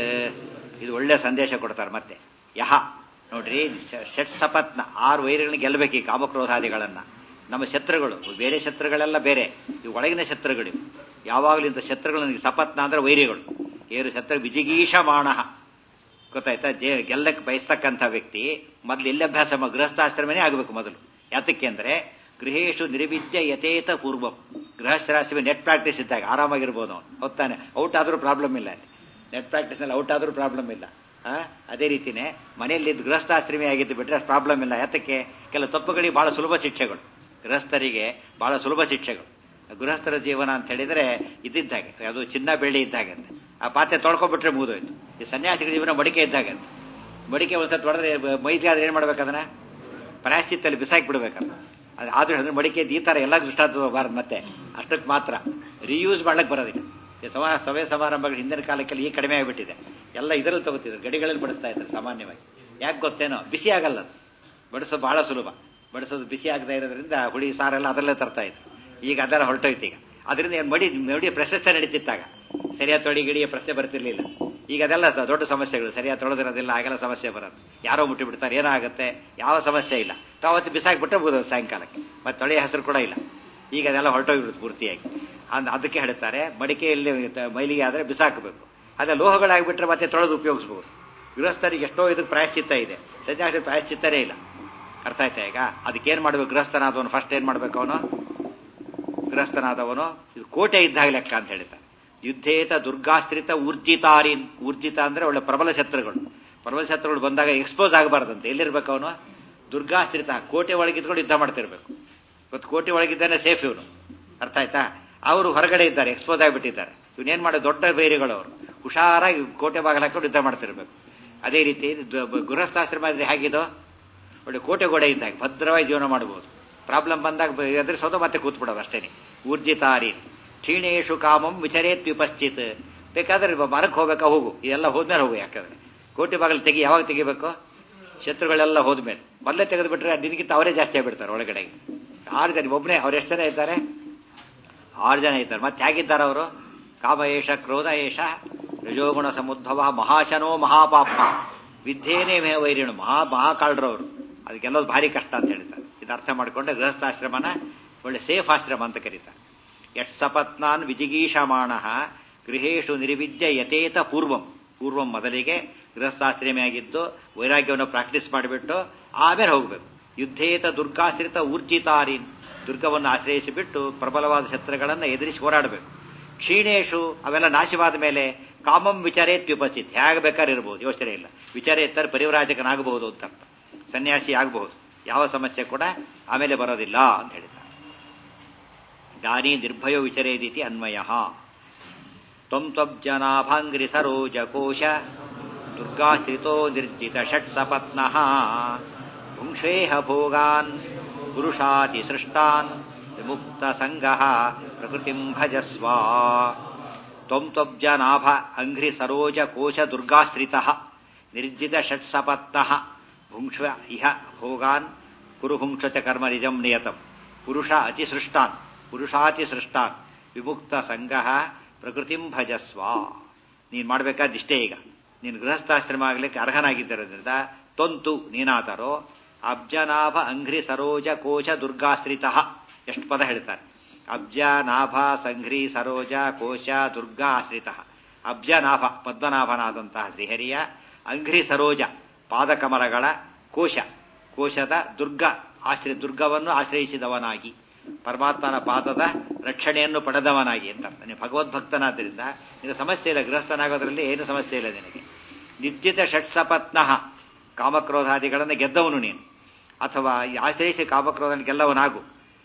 ಇದು ಒಳ್ಳೆ ಸಂದೇಶ ಕೊಡ್ತಾರೆ ಮತ್ತೆ ಯಹ ನೋಡ್ರಿ ಷ- ಷಟ್ ಸಪತ್ನ ಆರು ವೈರಿಗಳನ್ನ ಗೆಲ್ಲಬೇಕು ಈ ಕಾಮಕ್ರೋಧಾದಿಗಳನ್ನ ನಮ್ಮ ಶತ್ರುಗಳು ಬೇರೆ ಶತ್ರುಗಳೆಲ್ಲ ಬೇರೆ ಇವು ಒಳಗಿನ ಶತ್ರುಗಳು ಇವು. ಯಾವಾಗಲೂ ಇಂಥ ಶತ್ರುಗಳು ಸಪತ್ನ ಅಂದ್ರೆ ವೈರಿಗಳು ಏರು ಶತ್ರು ವಿಜಿಗೀಷ ಮಾಣಃ ಗೊತ್ತಾಯ್ತಾ ಜೇ ಗೆಲ್ಲಕ್ಕೆ ಬಯಸ್ತಕ್ಕಂಥ ವ್ಯಕ್ತಿ ಮೊದಲು ಎಲ್ಲಿ ಅಭ್ಯಾಸ ಮಾ- ಗೃಹಸ್ಥಾಶ್ರಮನೇ ಆಗಬೇಕು ಮೊದಲು ಯಾತಕ್ಕೆ ಅಂದ್ರೆ ಗೃಹೇಶು ನಿರ್ವಿದ್ಯ ಯಥೇತ ಪೂರ್ವಂ ಗೃಹಸ್ಥಾಶ್ರಮ ನೆಟ್ ಪ್ರಾಕ್ಟೀಸ್ ಇದ್ದಾಗ ಆರಾಮಾಗಿರ್ಬೋದು ಅವನು ಹೊತ್ತಾನೆ ಔಟ್ ಆದ್ರೂ ಪ್ರಾಬ್ಲಮ್ ಇಲ್ಲ ನೆಟ್ ಪ್ರಾಕ್ಟೀಸ್ನಲ್ಲಿ ಔಟ್ ಆದ್ರೂ ಪ್ರಾಬ್ಲಮ್ ಇಲ್ಲ ಆ? ಅದೇ ರೀತಿನೇ ಮನೆಯಲ್ಲಿ ಗೃಹಸ್ಥಾಶ್ರಮಿ ಆಗಿದ್ದು ಬಿಟ್ರೆ ಪ್ರಾಬ್ಲಮ್ ಇಲ್ಲ ಯಾತಕ್ಕೆ ಕೆಲವು ತಪ್ಪುಗಳಿಗೆ ಬಹಳ ಸುಲಭ ಶಿಕ್ಷೆಗಳು ಗೃಹಸ್ಥರಿಗೆ ಬಹಳ ಸುಲಭ ಶಿಕ್ಷೆಗಳು ಗೃಹಸ್ಥರ ಜೀವನ ಅಂತ ಹೇಳಿದ್ರೆ ಇದ್ದಿದ್ದಾಗೆ ಅದು ಚಿನ್ನ ಬೆಳ್ಳಿ ಇದ್ದಾಗೆ ಅಂತ ಆ ಪಾತ್ರೆ ತೊಳ್ಕೊಬಿಟ್ರೆ ಮುಗಿದೋಯ್ತು ಈ ಸನ್ಯಾಸಿಗಳ ಜೀವನ ಮಡಿಕೆ ಇದ್ದಾಗ ಅಂತ ಮಡಿಕೆ ಒಂದ್ಸತಿ ತೊಳೆದ್ರೆ ಮೈಗೆ ಆದ್ರೆ ಏನ್ ಮಾಡ್ಬೇಕು ಅದನ್ನ ಪ್ರಾಯಶ್ಚಿತ್ತಲ್ಲಿ ಬಿಸಾಕಿ ಬಿಡ್ಬೇಕಲ್ಲ ಅದು ಆದ್ರೂ ಅಂದ್ರೆ ಮಡಿಕೆ ಈ ತರ ಎಲ್ಲ ದೃಷ್ಟಾಂತ ಬಾರದು ಮತ್ತೆ ಅಷ್ಟಕ್ಕೆ ಮಾತ್ರ ರಿಯೂಸ್ ಮಾಡ್ಲಕ್ಕೆ ಬರೋದಿಲ್ಲ ಈ ಸಮ ಸಭೆ ಸಮಾರಂಭಗಳು ಹಿಂದಿನ ಕಾಲಕ್ಕೆಲ್ಲ ಈ ಕಡಿಮೆ ಆಗಿಬಿಟ್ಟಿದೆ ಎಲ್ಲ ಇದರಲ್ಲಿ ತಗೋತಿದ್ರು ಗಡಿಗಳಲ್ಲಿ ಬಡಿಸ್ತಾ ಇದ್ದಾರೆ ಸಾಮಾನ್ಯವಾಗಿ ಯಾಕೆ ಗೊತ್ತೇನೋ ಬಿಸಿ ಆಗಲ್ಲ ಅದು ಬಡಿಸೋದು ಬಹಳ ಸುಲಭ ಬಡಿಸೋದು ಬಿಸಿ ಆಗದೆ ಇರೋದ್ರಿಂದ ಹುಳಿ ಸಾರೆಲ್ಲ ಅದರಲ್ಲೇ ತರ್ತಾ ಇದ್ರು ಈಗ ಅದೆಲ್ಲ ಹೊರಟೋಯ್ತು ಈಗ ಅದರಿಂದ ಏನ್ ಮಡಿ ಮಡಿ ಪ್ರಶಸ್ತಿ ನಡೀತಿತ್ತಾಗ ಸರಿಯಾದ ತೊಳಿ ಗಿಡಿಯ ಪ್ರಶ್ನೆ ಬರ್ತಿರ್ಲಿಲ್ಲ ಈಗ ಅದೆಲ್ಲ ಸ- ದೊಡ್ಡ ಸಮಸ್ಯೆಗಳು ಸರಿಯಾಗಿ ತೊಳೆದಿರೋದಿಲ್ಲ ಆಗೆಲ್ಲ ಸಮಸ್ಯೆ ಬರೋದು ಯಾರೋ ಮುಟ್ಟಿ ಬಿಡ್ತಾರೆ ಏನಾಗುತ್ತೆ ಯಾವ ಸಮಸ್ಯೆ ಇಲ್ಲ ತಾವತ್ತು ಬಿಸಾಕ್ಬಿಟ್ರೆ ಬೋದು ಸಾಯಂಕಾಲಕ್ಕೆ ಮತ್ತೆ ತೊಳೆಯ ಹೆಸರು ಕೂಡ ಇಲ್ಲ ಈಗ ಅದೆಲ್ಲ ಹೊರಟೋಗ್ಬಿಡುತ್ತೆ ಪೂರ್ತಿಯಾಗಿ ಅಂದ್ ಅದಕ್ಕೆ ಹೇಳ್ತಾರೆ ಮಡಿಕೆಯಲ್ಲಿ ತ- ಮೈಲಿಗೆ ಆದರೆ ಬಿಸಾಕಬೇಕು ಅದೇ ಲೋಹಗಳಾಗ್ಬಿಟ್ರೆ ಮತ್ತೆ ತೊಳೆದು ಉಪಯೋಗಿಸ್ಬೋದು ಗೃಹಸ್ಥರಿಗೆ ಎಷ್ಟೋ ಇದಕ್ಕೆ ಪ್ರಾಯಶ್ಚಿತ್ತ ಇದೆ ಸನ್ಯಾಸಿ ಪ್ರಾಯಶ್ಚಿತ್ತನೇ ಇಲ್ಲ ಅರ್ಥ ಆಯ್ತಾ ಈಗ ಅದಕ್ಕೆ ಏನ್ ಮಾಡ್ಬೇಕು ಗೃಹಸ್ಥನಾದವನು ಫಸ್ಟ್ ಏನ್ ಮಾಡ್ಬೇಕು ಅವನು ಗೃಹಸ್ಥನಾದವನು ಇದು ಕೋಟೆ ಇದ್ದಾಗ ಲೆಕ್ಕ ಅಂತ ಹೇಳ್ತಾನೆ ಯುದ್ಧೇತ ದುರ್ಗಾಶ್ರಿತ ಊರ್ಜಿತಾರಿನ್ ಊರ್ಜಿತ ಅಂದ್ರೆ ಒಳ್ಳೆ ಪ್ರಬಲ ಶತ್ರುಗಳು ಪ್ರಬಲ ಶತ್ರುಗಳು ಬಂದಾಗ ಎಕ್ಸ್ಪೋಸ್ ಆಗಬಾರ್ದಂತೆ ಎಲ್ಲಿರ್ಬೇಕು ಅವನು ದುರ್ಗಾಶ್ರಿತ ಕೋಟೆ ಒಳಗಿದ್ಕೊಂಡು ಯುದ್ಧ ಮಾಡ್ತಿರ್ಬೇಕು ಇವತ್ತು ಕೋಟೆ ಒಳಗಿದ್ದಾನೆ ಸೇಫ್ ಇವನು ಅರ್ಥ ಆಯ್ತಾ ಅವರು ಹೊರಗಡೆ ಇದ್ದಾರೆ ಎಕ್ಸ್ಪೋಸ್ ಆಗಿಬಿಟ್ಟಿದ್ದಾರೆ ಇವನೇನ್ ಮಾಡೋ ದೊಡ್ಡ ಬೇರೆಗಳು ಅವರು ಹುಷಾರಾಗಿ ಕೋಟೆ ಬಾಗಿಲು ಹಾಕೊಂಡು ಯುದ್ಧ ಮಾಡ್ತಿರ್ಬೇಕು ಅದೇ ರೀತಿ ದ- ಬ- ಗೃಹಸ್ಥಾಶ್ರಮ ಇದ್ರೆ ಹೇಗಿದೋ ಒಳ್ಳೆ ಕೋಟೆ ಗೋಡೆ ಇದ್ದಾಗ ಭದ್ರವಾಗಿ ಜೀವನ ಮಾಡಬಹುದು ಪ್ರಾಬ್ಲಮ್ ಬಂದಾಗ ಬ- ಎದುರಿಸೋದು ಮತ್ತೆ ಕೂತ್ಬಿಡೋದು ಅಷ್ಟೇನೆ ಊರ್ಜಿತಾರಿ ಕ್ಷೀಣೇಶು ಕಾಮಂ ವಿಚರೇತ್ ವಿಪಶ್ಚಿತ್ ಬೇಕಾದ್ರೆ ಬ- ಮರಕ್ಕೆ ಹೋಗ್ಬೇಕಾ ಹೋಗು ಇದೆಲ್ಲ ಹೋದ್ಮೇಲೆ ಹೋಗು ಯಾಕಂದ್ರೆ ಕೋಟೆ ಬಾಗಿಲು ತೆಗಿ ಯಾವಾಗ ತೆಗಿಬೇಕು ಶತ್ರುಗಳೆಲ್ಲ ಹೋದ್ಮೇಲೆ ಮೊದಲೇ ತೆಗೆದು ಬಿಟ್ರೆ ನಿನಗಿಂತ ಅವರೇ ಜಾಸ್ತಿ ಆಗ್ಬಿಡ್ತಾರೆ ಒಳಗಡೆ ಆರು ಜನ ಒಬ್ಬನೇ ಅವ್ರು ಎಷ್ಟು ಜನ ಇದ್ದಾರೆ ಆರು ಜನ ಇದ್ದಾರೆ ಮತ್ತೆ ಹೇಗಿದ್ದಾರೆ ಅವರು ಕಾಮ ಏಷ ಕ್ರೋಧ ಏಷ ರಜೋಗುಣ ಸಮುದ್ಭವ ಮಹಾಶನೋ ಮಹಾಪಾಪ ವಿದ್ಯೇನೇ ಮೇ ವೈರಿಣು ಮಹಾ ಮಹಾಕಾಳ್ರವರು ಅದಕ್ಕೆಲ್ಲದು ಭಾರಿ ಕಷ್ಟ ಅಂತ ಹೇಳ್ತಾರೆ ಇದು ಅರ್ಥ ಮಾಡಿಕೊಂಡೆ ಗೃಹಸ್ಥಾಶ್ರಮನ ಒಳ್ಳೆ ಸೇಫ್ ಆಶ್ರಮ ಅಂತ ಕರೀತಾರೆ ಯಟ್ ಸಪತ್ನಾನ್ ವಿಜಿಗೀಷಮಾಣ ಗೃಹೇಶು ನಿರ್ವಿದ್ಯ ಯಥೇತ ಪೂರ್ವಂ ಪೂರ್ವಂ ಮೊದಲಿಗೆ ಗೃಹಸ್ಥಾಶ್ರಮಿಯಾಗಿದ್ದು ವೈರಾಗ್ಯವನ್ನು ಪ್ರಾಕ್ಟೀಸ್ ಮಾಡಿಬಿಟ್ಟು ಆಮೇಲೆ ಹೋಗಬೇಕು ಯುದ್ಧೇತ ದುರ್ಗಾಶ್ರಿತ ಊರ್ಜಿತಾರೀನ್ ದುರ್ಗವನ್ನು ಆಶ್ರಯಿಸಿ ಬಿಟ್ಟು ಪ್ರಬಲವಾದ ಶತ್ರುಗಳನ್ನು ಎದುರಿಸಿ ಹೋರಾಡಬೇಕು ಕ್ಷೀಣೇಶು ಅವೆಲ್ಲ ನಾಶವಾದ ಮೇಲೆ ಕಾಮಂ ವಿಚಾರೇತ್ ವಿಪಸ್ಥಿತ್ ಹೇಗೆ ಬೇಕಾದ್ರೆ ಇರಬಹುದು ಯೋಚನೆ ಇಲ್ಲ ವಿಚಾರೇತ್ತರ ಪರಿವ್ರಾಜಕನಾಗಬಹುದು ಅಂತ ಅರ್ಥ ಸನ್ಯಾಸಿ ಆಗಬಹುದು ಯಾವ ಸಮಸ್ಯೆ ಕೂಡ ಆಮೇಲೆ ಬರೋದಿಲ್ಲ ಅಂತ ಹೇಳಿದ್ದಾರೆ ದಾನಿ ನಿರ್ಭಯೋ ವಿಚರೇದಿತಿ ಅನ್ವಯ ತ್ವಂ ತ್ವಬ್ಜನಾಭಾಂಗ್ರಿ ಸರೋಜ ಕೋಶ ದುರ್ಗಾಸ್ಥಿತೋ ನಿರ್ಜಿತ ಷಟ್ಸಪತ್ನಃ ಭುಂಕ್ಷೇಹ ಭೋಗಾನ್ ಪುರುಷಾತಿ ಸೃಷ್ಟಾನ್ ವಿಮುಕ್ತ ಸಂಗಃ ಪ್ರಕೃತಿಂ ಭಜಸ್ವ ತ್ವಂ ತ್ವಬ್ಜನಾಭ ಅಂಘ್ರಿ ಸರೋಜ ಕೋಶ ದುರ್ಗಾಶ್ರಿತಃ ನಿರ್ಜಿತ ಷಟ್ಸಪತ್ನಃ ಭುಂಕ್ಷ ಇಹ ಭೋಗಾನ್ ಕುರು ಭುಂಕ್ಷ ಚ ಕರ್ಮ ನಿಜಂ ನಿಯತಂ ಪುರುಷ ಅತಿಸೃಷ್ಟಾನ್ ಪುರುಷಾತಿಸೃಷ್ಟಾನ್ ವಿಮುಕ್ತ ಸಂಗಃ ಪ್ರಕೃತಿಂ ಭಜಸ್ವ ನೀನು ಮಾಡಬೇಕಾದಿಷ್ಟೇ ಈಗ ನೀನು ಗೃಹಸ್ಥಾಶ್ರಮ ಆಗಲಿಕ್ಕೆ ಅರ್ಹನಾಗಿದ್ದರಿಂದ ತೊಂತು ನೀನಾತರೋ ಅಬ್ಜನಾಭ ಅಂಘ್ರಿ ಸರೋಜ ಕೋಶ ದುರ್ಗಾಶ್ರಿತ ಎಷ್ಟು ಪದ ಹೇಳ್ತಾರೆ ಅಬ್ಜನಾಭ ಸಂಘ್ರಿ ಸರೋಜ ಕೋಶ ದುರ್ಗಾ ಆಶ್ರಿತ ಅಬ್ಜನಾಭ ಪದ್ಮನಾಭನಾದಂತಹ ಶ್ರೀಹರಿಯ ಅಂಘ್ರಿ ಸರೋಜ ಪಾದಕಮಲಗಳ ಕೋಶ ಕೋಶದ ದುರ್ಗ ಆಶ್ರಯ ದುರ್ಗವನ್ನು ಆಶ್ರಯಿಸಿದವನಾಗಿ ಪರಮಾತ್ಮನ ಪಾದದ ರಕ್ಷಣೆಯನ್ನು ಪಡೆದವನಾಗಿ ಅಂತ ನೀವು ಭಗವದ್ಭಕ್ತನಾದ್ದರಿಂದ ನಿನಗೆ ಸಮಸ್ಯೆ ಇಲ್ಲ ಗೃಹಸ್ಥನಾಗೋದ್ರಲ್ಲಿ ಏನು ಸಮಸ್ಯೆ ಇಲ್ಲ ನಿನಗೆ ನಿತ್ಯದ ಷಟ್ಸಪತ್ನಃ ಕಾಮಕ್ರೋಧಾದಿಗಳನ್ನು ಗೆದ್ದವನು ನೀನು ಅಥವಾ ಆಶ್ರಯಿಸಿ ಕಾಮಕ್ರೋಧನ ಗೆಲ್ಲವನಾಗು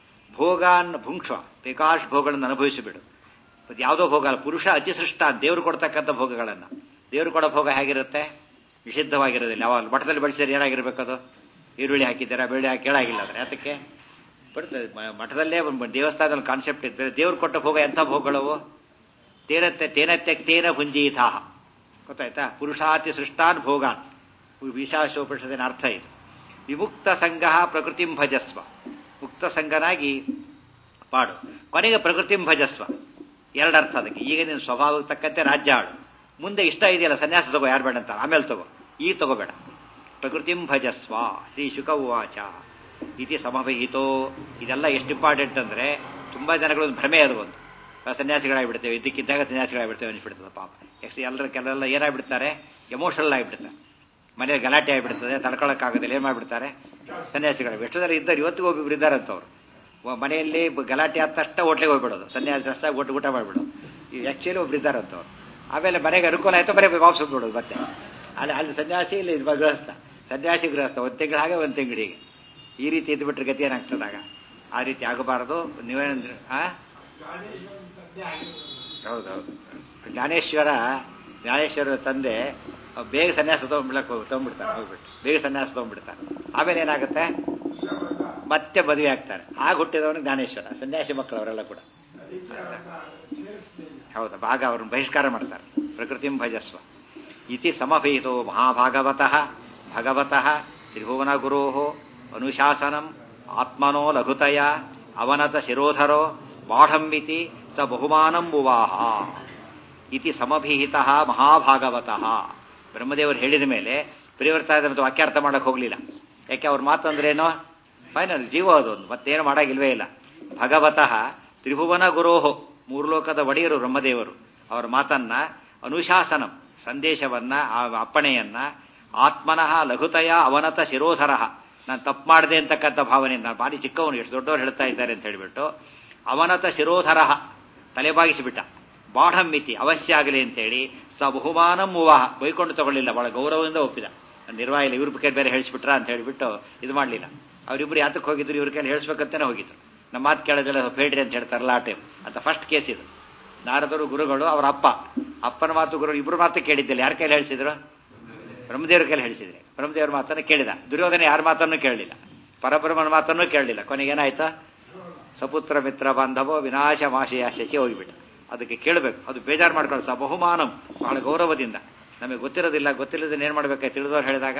ಭೋಗಾನ್ ಭುಂಕ್ಷ ಬೇಕಾಶ್ ಭೋಗಗಳನ್ನು ಅನುಭವಿಸಿಬಿಡು ಮತ್ತು ಯಾವುದೋ ಭೋಗ ಅಲ್ಲ ಪುರುಷ ಅತಿಸೃಷ್ಟ ದೇವರು ಕೊಡ್ತಕ್ಕಂಥ ಭೋಗಗಳನ್ನು ದೇವರು ಕೊಡೋ ಭೋಗ ಹೇಗಿರುತ್ತೆ ನಿಷಿದ್ಧವಾಗಿರೋದಿಲ್ಲ ಯಾವಾಗ ಮಠದಲ್ಲಿ ಬಳಸಿದ್ರೆ ಏನಾಗಿರ್ಬೇಕದು ಈರುಳ್ಳಿ ಹಾಕಿದ್ದೀರಾ ಬೆಳ್ಳಿ ಹಾಕಿ ಕೇಳಾಗಿಲ್ಲ ಅಂದ್ರೆ ಯಾತಕ್ಕೆ ಬರ್ತದೆ ಮಠದಲ್ಲೇ ಒಂದು ದೇವಸ್ಥಾನದಲ್ಲಿ ಕಾನ್ಸೆಪ್ಟ್ ಇರ್ತದೆ ದೇವ್ರು ಕೊಟ್ಟ ಭೋಗ ಎಂಥ ಭೋಗಗಳವು ತೇನತ್ತೆ ತೇನತ್ತೆ ತೇನ ಭುಂಜೀತಾಹ ಗೊತ್ತಾಯ್ತಾ ಪುರುಷಾತಿ ಸೃಷ್ಟಾನ್ ಭೋಗಾನ್ ವಿಶಾಶೋಪನಿಷದಿನ ಅರ್ಥ ಇದು ವಿಮುಕ್ತ ಸಂಘ ಪ್ರಕೃತಿಂ ಭಜಸ್ವ ಮುಕ್ತ ಸಂಘನಾಗಿ ಪಾಡು ಕೊನೆಗೆ ಪ್ರಕೃತಿಂ ಭಜಸ್ವ ಎರಡರ್ಥ ಅದಕ್ಕೆ ಈಗ ನಿನ್ನ ಸ್ವಭಾವಕ್ಕೆ ತಕ್ಕಂತೆ ರಾಜ್ಯ ಆಡು ಮುಂದೆ ಇಷ್ಟ ಇದೆಯಲ್ಲ ಸನ್ಯಾಸ ತಗೋ ಯಾರು ಬೇಡ ಅಂತ ಆಮೇಲೆ ತಗೋ ಈಗ ತಗೋಬೇಡ ಪ್ರಕೃತಿಂ ಭಜಸ್ವ ಶ್ರೀ ಶುಕ ಉವಾಚ ಇತಿ ಸಮಭಿಹಿತೋ ಇದೆಲ್ಲ ಎಷ್ಟು ಇಂಪಾರ್ಟೆಂಟ್ ಅಂದ್ರೆ ತುಂಬಾ ಜನಗಳು ಒಂದು ಭ್ರಮೆ ಅದು ಒಂದು ಸನ್ಯಾಸಿಗಳಾಗ್ಬಿಡ್ತೇವೆ ಇದಕ್ಕಿದ್ದಾಗ ಸನ್ಯಾಸಿಗಳಾಗ್ಬಿಡ್ತೇವೆ ಅನಿಸ್ಬಿಡ್ತದೆ ಪಾಪ ಎಕ್ಸ್ ಎಲ್ಲರ ಕೆಲವೆಲ್ಲ ಏನಾಗ್ಬಿಡ್ತಾರೆ ಎಮೋಷನಲ್ ಆಗಿಬಿಡ್ತಾರೆ ಮನೆಯಲ್ಲಿ ಗಲಾಟೆ ಆಗಿಬಿಡ್ತದೆ ತಡ್ಕೊಳಕ್ಕಾಗೋದಿಲ್ಲ ಏನು ಮಾಡಿಬಿಡ್ತಾರೆ ಸನ್ಯಾಸಿಗಳು ಎಷ್ಟೊಂದರೆ ಇದ್ದಾರೆ ಇವತ್ತಿಗೂ ಒಬ್ಬೊಬ್ರು ಇದ್ದಾರಂತವ್ರು ಮನೆಯಲ್ಲಿ ಗಲಾಟೆ ಆದ ತಕ್ಷಣ ಹೋಟ್ಲಿಗೆ ಹೋಗ್ಬಿಡೋದು ಸನ್ಯಾಸಿ ಡ್ರೆಸ್ ಆಗಿ ಊಟ ಊಟ ಮಾಡಿಬಿಡೋದು ಈ ಆ್ಯಕ್ಚುಲಿ ಒಬ್ರು ಇದ್ದಾರಂತವ್ರು ಆಮೇಲೆ ಮನೆಗೆ ಅನುಕೂಲ ಆಯ್ತು ಬರೀ ವಾಪಸ್ ಹೋಗ್ಬಿಡೋದು ಮತ್ತೆ ಅಲ್ಲಿ ಅಲ್ಲಿ ಸನ್ಯಾಸಿ ಇಲ್ಲಿ ಇದು ಗೃಹಸ್ಥ ಸನ್ಯಾಸಿ ಗೃಹಸ್ಥ ಒಂದು ತಿಂಗಳು ಹಾಗೆ ಒಂದು ತಿಂಗಳಿಗೆ ಈ ರೀತಿ ಇದ್ಬಿಟ್ರೆ ಗತಿ ಏನಾಗ್ತದಾಗ ಆ ರೀತಿ ಆಗಬಾರದು ನೀವೇನಂದ್ರೆ ಆ
ಜ್ಞಾನೇಶ್ವರನ ತಂದೆ ಆಗಿರೋದು
ಹೌದೌದು ಜ್ಞಾನೇಶ್ವರ ಜ್ಞಾನೇಶ್ವರ ತಂದೆ ಅವ್ ಬೇಗ ಸನ್ಯಾಸ ತಗೊಂಡ್ಬಿಡಕ್ ಹೋಗಿ ತಗೊಂಡ್ಬಿಡ್ತಾರೆ ಹೋಗ್ಬಿಟ್ಟು ಬೇಗ ಸನ್ಯಾಸ ತಗೊಂಡ್ಬಿಡ್ತಾರೆ ಆಮೇಲೆ ಏನಾಗುತ್ತೆ ಮತ್ತೆ ಮದುವೆ ಆಗ್ತಾರೆ ಆಗ ಹುಟ್ಟಿದವನು ಜ್ಞಾನೇಶ್ವರ ಸನ್ಯಾಸಿ ಮಕ್ಕಳು ಅವರೆಲ್ಲ ಕೂಡ
ಅದಕ್ಕೆ ಅವ್ರನ್ನ ಸೇರಿಸ್ಲಿಲ್ಲ
ಹೌದಾ ಭಾಗ ಅವ್ರನ್ನ ಬಹಿಷ್ಕಾರ ಮಾಡ್ತಾರೆ ಪ್ರಕೃತಿಂ ಭಜಸ್ವ ಇತಿ ಸಮಭೇದೋ ಮಹಾಭಾಗವತಃ ಭಗವತಃ ತ್ರಿಭುವನ ಗುರೋ ಅನುಶಾಸನಂ ಆತ್ಮನೋ ಲಘುತಯ ಅವನತ ಶಿರೋಧರೋ ಬಾಢಂಬಿತಿ ಸ ಬಹುಮಾನಂ ಬುವಾಹ ಇತಿ ಸಮಭಿಹಿತ ಮಹಾಭಾಗವತಃ ಬ್ರಹ್ಮದೇವರು ಹೇಳಿದ ಮೇಲೆ ಪರಿವರ್ತಾದ ಮತ್ತು ವಾಕ್ಯಾರ್ಥ ಮಾಡಕ್ಕೆ ಹೋಗಲಿಲ್ಲ ಯಾಕೆ ಅವ್ರ ಮಾತು ಅಂದ್ರೇನೋ ಫೈನಲ್ ಜೀವ ಅದೊಂದು ಮತ್ತೇನು ಮಾಡಾಗಿಲ್ವೇ ಇಲ್ಲ ಭಗವತಃ ತ್ರಿಭುವನ ಗುರೋಹೋ ಮೂರು ಲೋಕದ ಒಡೆಯರು ಬ್ರಹ್ಮದೇವರು ಅವರ ಮಾತನ್ನ ಅನುಶಾಸನಂ ಸಂದೇಶವನ್ನ ಆ ಅಪ್ಪಣೆಯನ್ನ ಆತ್ಮನಃ ಲಘುತಯ ಅವನತ ಶಿರೋಧರ ನಾನು ತಪ್ಪು ಮಾಡಿದೆ ಅಂತಕ್ಕಂಥ ಭಾವನೆ ನಾನು ಭಾರಿ ಚಿಕ್ಕವನು ಎಷ್ಟು ದೊಡ್ಡವರು ಹೇಳ್ತಾ ಇದ್ದಾರೆ ಅಂತ ಹೇಳಿಬಿಟ್ಟು ಅವನತ ಶಿರೋಧರ ತಲೆಬಾಗಿಸಿಬಿಟ್ಟ ಬಾಢಂಮಿತಿ ಅವಶ್ಯ ಆಗಲಿ ಅಂತೇಳಿ ಸ ಬಹುಮಾನಂ ಮುವಾಹ ಬೈಕೊಂಡು ತಗೊಳ್ಳಿಲ್ಲ ಬಹಳ ಗೌರವದಿಂದ ಒಪ್ಪಿದ ನಿರ್ವಾಹ ಇಲ್ಲ ಇವ್ರ ಕೈ ಬೇರೆ ಹೇಳಿಸ್ಬಿಟ್ರ ಅಂತ ಹೇಳಿಬಿಟ್ಟು ಇದು ಮಾಡಲಿಲ್ಲ ಅವರಿಬ್ಬರು ಯಾತಕ್ಕೆ ಹೋಗಿದ್ರು ಇವ್ರ ಕೈಲಿ ಹೇಳಿಸ್ಬೇಕಂತಾನೆ ಹೋಗಿದ್ರು ನಮ್ಮ ಮಾತು ಕೇಳೋದೆಲ್ಲ ಸ್ವಲ್ಪ ಹೇಳ್ರಿ ಅಂತ ಹೇಳ್ತಾರಲ್ಲ ಆ ಟೈಮ್ ಅಂತ ಫಸ್ಟ್ ಕೇಸ್ ಇದು ನಾರದರು ಗುರುಗಳು ಅವರ ಅಪ್ಪ ಅಪ್ಪನ ಮಾತು ಗುರು ಇಬ್ಬರು ಮಾತು ಕೇಳಿದ್ದಿಲ್ಲ ಯಾರ ಕೈಲಿ ಹೇಳಿಸಿದ್ರು ಬ್ರಹ್ಮದೇವ್ರ ಕೈಲಿ ಹೇಳಿಸಿದ್ರೆ ಬ್ರಹ್ಮದೇವ್ರ ಮಾತನ್ನು ಕೇಳಿದ ದುರ್ಯೋಧನ ಯಾರ ಮಾತನ್ನು ಕೇಳಲಿಲ್ಲ ಪರಬ್ರಹ್ಮನ ಮಾತನ್ನು ಕೇಳಲಿಲ್ಲ ಕೊನೆಗೆ ಏನಾಯ್ತು ಸಪುತ್ರ ಮಿತ್ರ ಬಾಂಧವೋ ವಿನಾಶ ಮಾಶಯ ಶಶಿ ಹೋಗಿಬಿಟ್ಟು ಅದಕ್ಕೆ ಕೇಳಬೇಕು ಅದು ಬೇಜಾರು ಮಾಡ್ಕೊಳ್ಳಿ ಸ ಬಹುಮಾನಂ ಬಹಳ ಗೌರವದಿಂದ ನಮಗೆ ಗೊತ್ತಿರೋದಿಲ್ಲ ಗೊತ್ತಿಲ್ಲದನ್ನ ಏನು ಮಾಡ್ಬೇಕು ತಿಳಿದವ್ರು ಹೇಳಿದಾಗ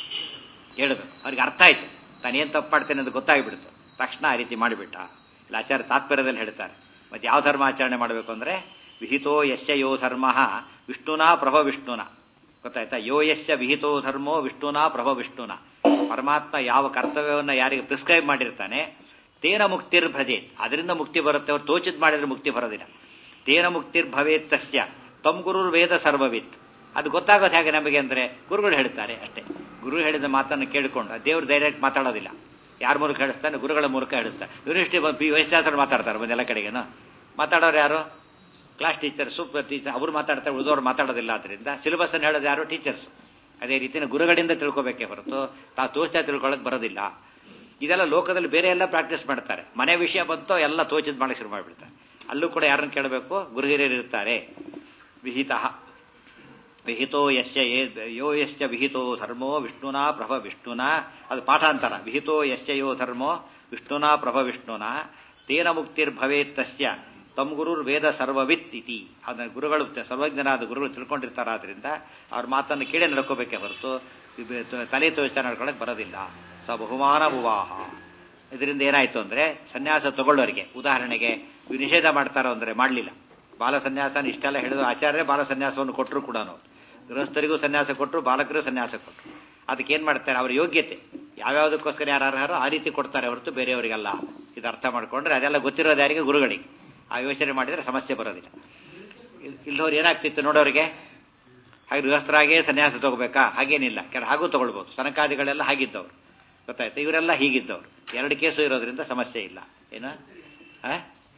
ಕೇಳಬೇಕು ಅವ್ರಿಗೆ ಅರ್ಥ ಆಯ್ತು ತಾನೇನು ತಪ್ಪು ಮಾಡ್ತೇನೆ ಅಂತ ಗೊತ್ತಾಗ್ಬಿಡ್ತು ತಕ್ಷಣ ಆ ರೀತಿ ಮಾಡಿಬಿಟ್ಟ ಇಲ್ಲ ಆಚಾರ್ಯ ತಾತ್ಪರ್ಯದಲ್ಲಿ ಹೇಳ್ತಾರೆ ಮತ್ತೆ ಯಾವ ಧರ್ಮ ಆಚರಣೆ ಮಾಡಬೇಕು ಅಂದ್ರೆ ವಿಹಿತೋ ಯಸ್ಯ ಯೋ ಧರ್ಮ ವಿಷ್ಣುನಾ ಪ್ರಭ ವಿಷ್ಣುನ ಗೊತ್ತಾಯ್ತಾ ಯೋ ಯಸ್ಯ ವಿಹಿತೋ ಧರ್ಮೋ ವಿಷ್ಣುನಾ ಪ್ರಭ ವಿಷ್ಣುನ ಪರಮಾತ್ಮ ಯಾವ ಕರ್ತವ್ಯವನ್ನ ಯಾರಿಗೆ ಪ್ರಿಸ್ಕ್ರೈಬ್ ಮಾಡಿರ್ತಾನೆ ತೇನ ಮುಕ್ತಿರ್ ಭಜೇತ್ ಅದರಿಂದ ಮುಕ್ತಿ ಬರುತ್ತೆ ಅವ್ರು ತೋಚಿದ್ ಮಾಡಿದ್ರೆ ಮುಕ್ತಿ ಬರೋದಿಲ್ಲ ತೇನ ಮುಕ್ತಿರ್ ಭವೇತ್ ತಸ್ಯ ತಮ್ ಗುರುರ್ ವೇದ ಸರ್ವವಿತ್ ಅದು ಗೊತ್ತಾಗೋದು ಹೇಗೆ ನಮಗೆ ಅಂದ್ರೆ ಗುರುಗಳು ಹೇಳ್ತಾರೆ ಅಷ್ಟೇ ಗುರು ಹೇಳಿದ ಮಾತನ್ನು ಕೇಳಿಕೊಂಡು ದೇವ್ರು ಡೈರೆಕ್ಟ್ ಮಾತಾಡೋದಿಲ್ಲ ಯಾರ ಮೂಲಕ ಹೇಳಿಸ್ತಾನೆ ಗುರುಗಳ ಮೂಲಕ ಹೇಳಿಸ್ತಾನೆ ಯೂನಿವರ್ಸಿಟಿ ಪಿ ವೈಶ್ಯಾಸರು ಮಾತಾಡ್ತಾರೆ ಬಂದೆಲ್ಲ ಕಡೆಗೇನು ಮಾತಾಡೋರು ಯಾರು ಕ್ಲಾಸ್ ಟೀಚರ್ ಸೂಪರ್ ಟೀಚರ್ ಅವರು ಮಾತಾಡ್ತಾರೆ ಉಳಿದವ್ರು ಮಾತಾಡೋದಿಲ್ಲ ಆದ್ರಿಂದ ಸಿಲೆಬಸ್ ಅನ್ನು ಹೇಳೋದು ಯಾರು ಟೀಚರ್ಸ್ ಅದೇ ರೀತಿನ ಗುರುಗಳಿಂದ ತಿಳ್ಕೊಬೇಕೇ ಹೊರತು ತಾವು ತೋಚ್ತಾ ತಿಳ್ಕೊಳ್ಳೋಕೆ ಬರೋದಿಲ್ಲ ಇದೆಲ್ಲ ಲೋಕದಲ್ಲಿ ಬೇರೆ ಎಲ್ಲ ಪ್ರಾಕ್ಟೀಸ್ ಮಾಡ್ತಾರೆ ಮನೆ ವಿಷಯ ಬಂತೋ ಎಲ್ಲ ತೋಚಿದ್ ಮಾಡಕ್ಕೆ ಶುರು ಮಾಡಿಬಿಡ್ತಾರೆ ಅಲ್ಲೂ ಕೂಡ ಯಾರನ್ನ ಕೇಳಬೇಕು ಗುರು ಹಿರಿಯರು ಇರ್ತಾರೆ ವಿಹಿತ ವಿಹಿತೋ ಯಸ್ಯ ಯೇ- ಯೋ ಯಸ್ಯ ವಿಹಿತೋ ಧರ್ಮೋ ವಿಷ್ಣುನಾ ಪ್ರಭ ವಿಷ್ಣುನಾ ಅದು ಪಾಠಾಂತರ ವಿಹಿತೋ ಯಸ್ಯ ಯೋ ಧರ್ಮೋ ವಿಷ್ಣುನಾ ಪ್ರಭ ವಿಷ್ಣುನಾ ತೇನ ಮುಕ್ತಿರ್ಭವೇತ್ ತಸ್ಯ ತಮ್ ಗುರುರ್ ವೇದ ಸರ್ವವಿತ್ ಇತಿ ಅದನ್ನ ಗುರುಗಳು ಸರ್ವಜ್ಞನಾದ ಗುರುಗಳು ತಿಳ್ಕೊಂಡಿರ್ತಾರಾದ್ರಿಂದ ಅವ್ರ ಮಾತನ್ನು ಕೇಳಿ ನಡ್ಕೋಬೇಕೇ ಹೊರತು ಇಬ್- ತ- ತಲೆ ತೋರಿಸ್ತಾ ನಡ್ಕೊಳಕ್ ಬರೋದಿಲ್ಲ ಸ ಬಹುಮಾನ ವಿವಾಹ ಇದರಿಂದ ಏನಾಯ್ತು ಅಂದ್ರೆ ಸನ್ಯಾಸ ತಗೊಳ್ಳೋರಿಗೆ ಉದಾಹರಣೆಗೆ ಇವ್ರು ನಿಷೇಧ ಮಾಡ್ತಾರೋ ಅಂದ್ರೆ ಮಾಡಲಿಲ್ಲ ಬಾಲ ಸನ್ಯಾಸ ಇಷ್ಟೆಲ್ಲ ಹೇಳಿದ್ರು ಆಚಾರ್ಯ ಬಾಲ ಸನ್ಯಾಸವನ್ನು ಕೊಟ್ಟರು ಕೂಡ ಗೃಹಸ್ಥರಿಗೂ ಸನ್ಯಾಸ ಕೊಟ್ಟರು ಬಾಲಕರಿಗೂ ಸನ್ಯಾಸ ಕೊಟ್ಟರು ಅದಕ್ಕೆ ಏನ್ ಮಾಡ್ತಾರೆ ಅವ್ರ ಯೋಗ್ಯತೆ ಯಾವ್ಯಾವುದಕ್ಕೋಸ್ಕರ ಯಾರು ಅರ್ಹರೋ ಆ ರೀತಿ ಕೊಡ್ತಾರೆ ಹೊರತು ಬೇರೆಯವರಿಗಲ್ಲ ಇದು ಅರ್ಥ ಮಾಡ್ಕೊಂಡ್ರೆ ಅದೆಲ್ಲ ಗೊತ್ತಿರೋದು ಯಾರಿಗೆ ಗುರುಗಳಿಗೆ ಆ ಯೋಚನೆ ಮಾಡಿದ್ರೆ ಸಮಸ್ಯೆ ಬರೋದಿಲ್ಲ ಇಲ್- ಇಲ್ದವ್ರು ಏನಾಗ್ತಿತ್ತು ನೋಡೋರಿಗೆ ಹಾಗೆ ಗೃಹಸ್ಥರಾಗೇ ಸನ್ಯಾಸ ತಗೋಬೇಕಾ ಹಾಗೇನಿಲ್ಲ ಕೆಲ ಹಾಗೂ ತಗೊಳ್ಬೋದು ಸನಕಾದಿಗಳೆಲ್ಲ ಹಾಗಿದ್ದವ್ರು ಗೊತ್ತಾಯ್ತು ಇವರೆಲ್ಲ ಹೀಗಿದ್ದವ್ರು ಎರಡು ಕೇಸು ಇರೋದ್ರಿಂದ ಸಮಸ್ಯೆ ಇಲ್ಲ ಏನು ಆ?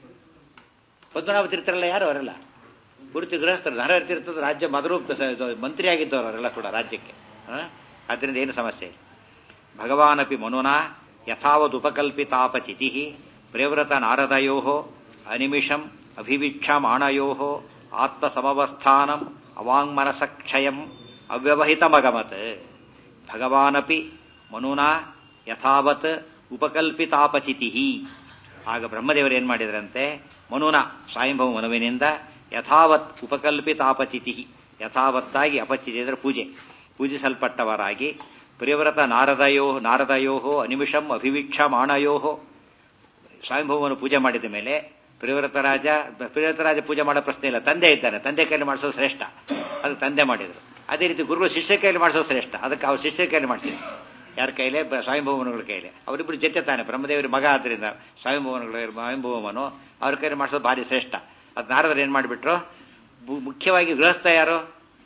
ಪದ್ಮನಾಭ ತೀರ್ಥರೆಲ್ಲ ಯಾರು ಅವರೆಲ್ಲ ಪೂರ್ತಿ ಗೃಹಸ್ಥರು ನರಹರ ತೀರ್ಥದ ರಾಜ್ಯ ಮೊದಲು ಸ- ಇದು ಮಂತ್ರಿ ಆಗಿದ್ದವರು ಅವರೆಲ್ಲ ಕೂಡ ರಾಜ್ಯಕ್ಕೆ ಆ? ಅದರಿಂದ ಏನು ಸಮಸ್ಯೆ ಇಲ್ಲ ಭಗವಾನಪಿ ಮನುನಾ ಯಥಾವದುಪಕಲ್ಪಿತಾಪಚಿತಿ ಪ್ರೇವ್ರತ ನಾರದಯೋ ಅನಿಮಿಷಂ ಅಭಿವೀಕ್ಷಮಾಣಯೋ ಆತ್ಮಸಮವಸ್ಥಾನಂ ಅವಾಂಗ್ಮನಸಕ್ಷಯಂ ಅವ್ಯವಹಿತಮಗಮತ್ ಭಗವಾನಪಿ ಮನುನಾ ಯಥಾವತ್ ಉಪಕಲ್ಪಿತಾಪಚಿತಿ ಆಗ ಬ್ರಹ್ಮದೇವರು ಏನ್ ಮಾಡಿದ್ರಂತೆ ಮನುನ ಸ್ವಯಂಭವ ಮನುವಿನಿಂದ ಯಥಾವತ್ ಉಪಕಲ್ಪಿತಾಪಚಿತಿ ಯಥಾವತ್ತಾಗಿ ಅಪಚಿತಿ ಅಂದರೆ ಪೂಜೆ ಪೂಜಿಸಲ್ಪಟ್ಟವರಾಗಿ ಪ್ರಿಯವ್ರತ ನಾರದಯೋ ನಾರದಯೋ ಅನಿಮಿಷಂ ಅಭಿವೀಕ್ಷಮಾಣಯೋ ಸ್ವಯಂಭವವನ್ನು ಪೂಜೆ ಮಾಡಿದ ಮೇಲೆ ಪ್ರಿಯವ್ರತ ರಾಜ ಪ್ರಿಯವ್ರತ ರಾಜ ಪೂಜೆ ಮಾಡೋ ಪ್ರಶ್ನೆ ಇಲ್ಲ ತಂದೆ ಇದ್ದಾನೆ ತಂದೆ ಕೈಲಿ ಮಾಡಿಸೋದು ಶ್ರೇಷ್ಠ ಅದು ತಂದೆ ಮಾಡಿದ್ರು ಅದೇ ರೀತಿ ಗುರುಗಳು ಶಿಷ್ಯ ಕೈಲಿ ಮಾಡಿಸೋದು ಶ್ರೇಷ್ಠ ಅದಕ್ಕೆ ಅವ್ರು ಶಿಷ್ಯ ಕೈಲಿ ಮಾಡಿಸಿದ್ರು ಯಾರ ಕೈಲೇ ಬ- ಸ್ವಯಂಭವನಗಳ ಕೈಲಿ ಅವರಿಬ್ಬರು ಜೊತೆ ತಾನೆ ಬ್ರಹ್ಮದೇವರ ಮಗ ಆದ್ರಿಂದ ಸ್ವಯಂಭವನಗಳ ಸ್ವಯಂಭವಮನು ಅವ್ರ ಕೈಲಿ ಮಾಡಿಸೋದು ಭಾರಿ ಶ್ರೇಷ್ಠ ಅದು ನಾರದರು ಏನ್ ಮಾಡಿಬಿಟ್ರು ಮು- ಮುಖ್ಯವಾಗಿ ಗೃಹಸ್ಥ ಯಾರು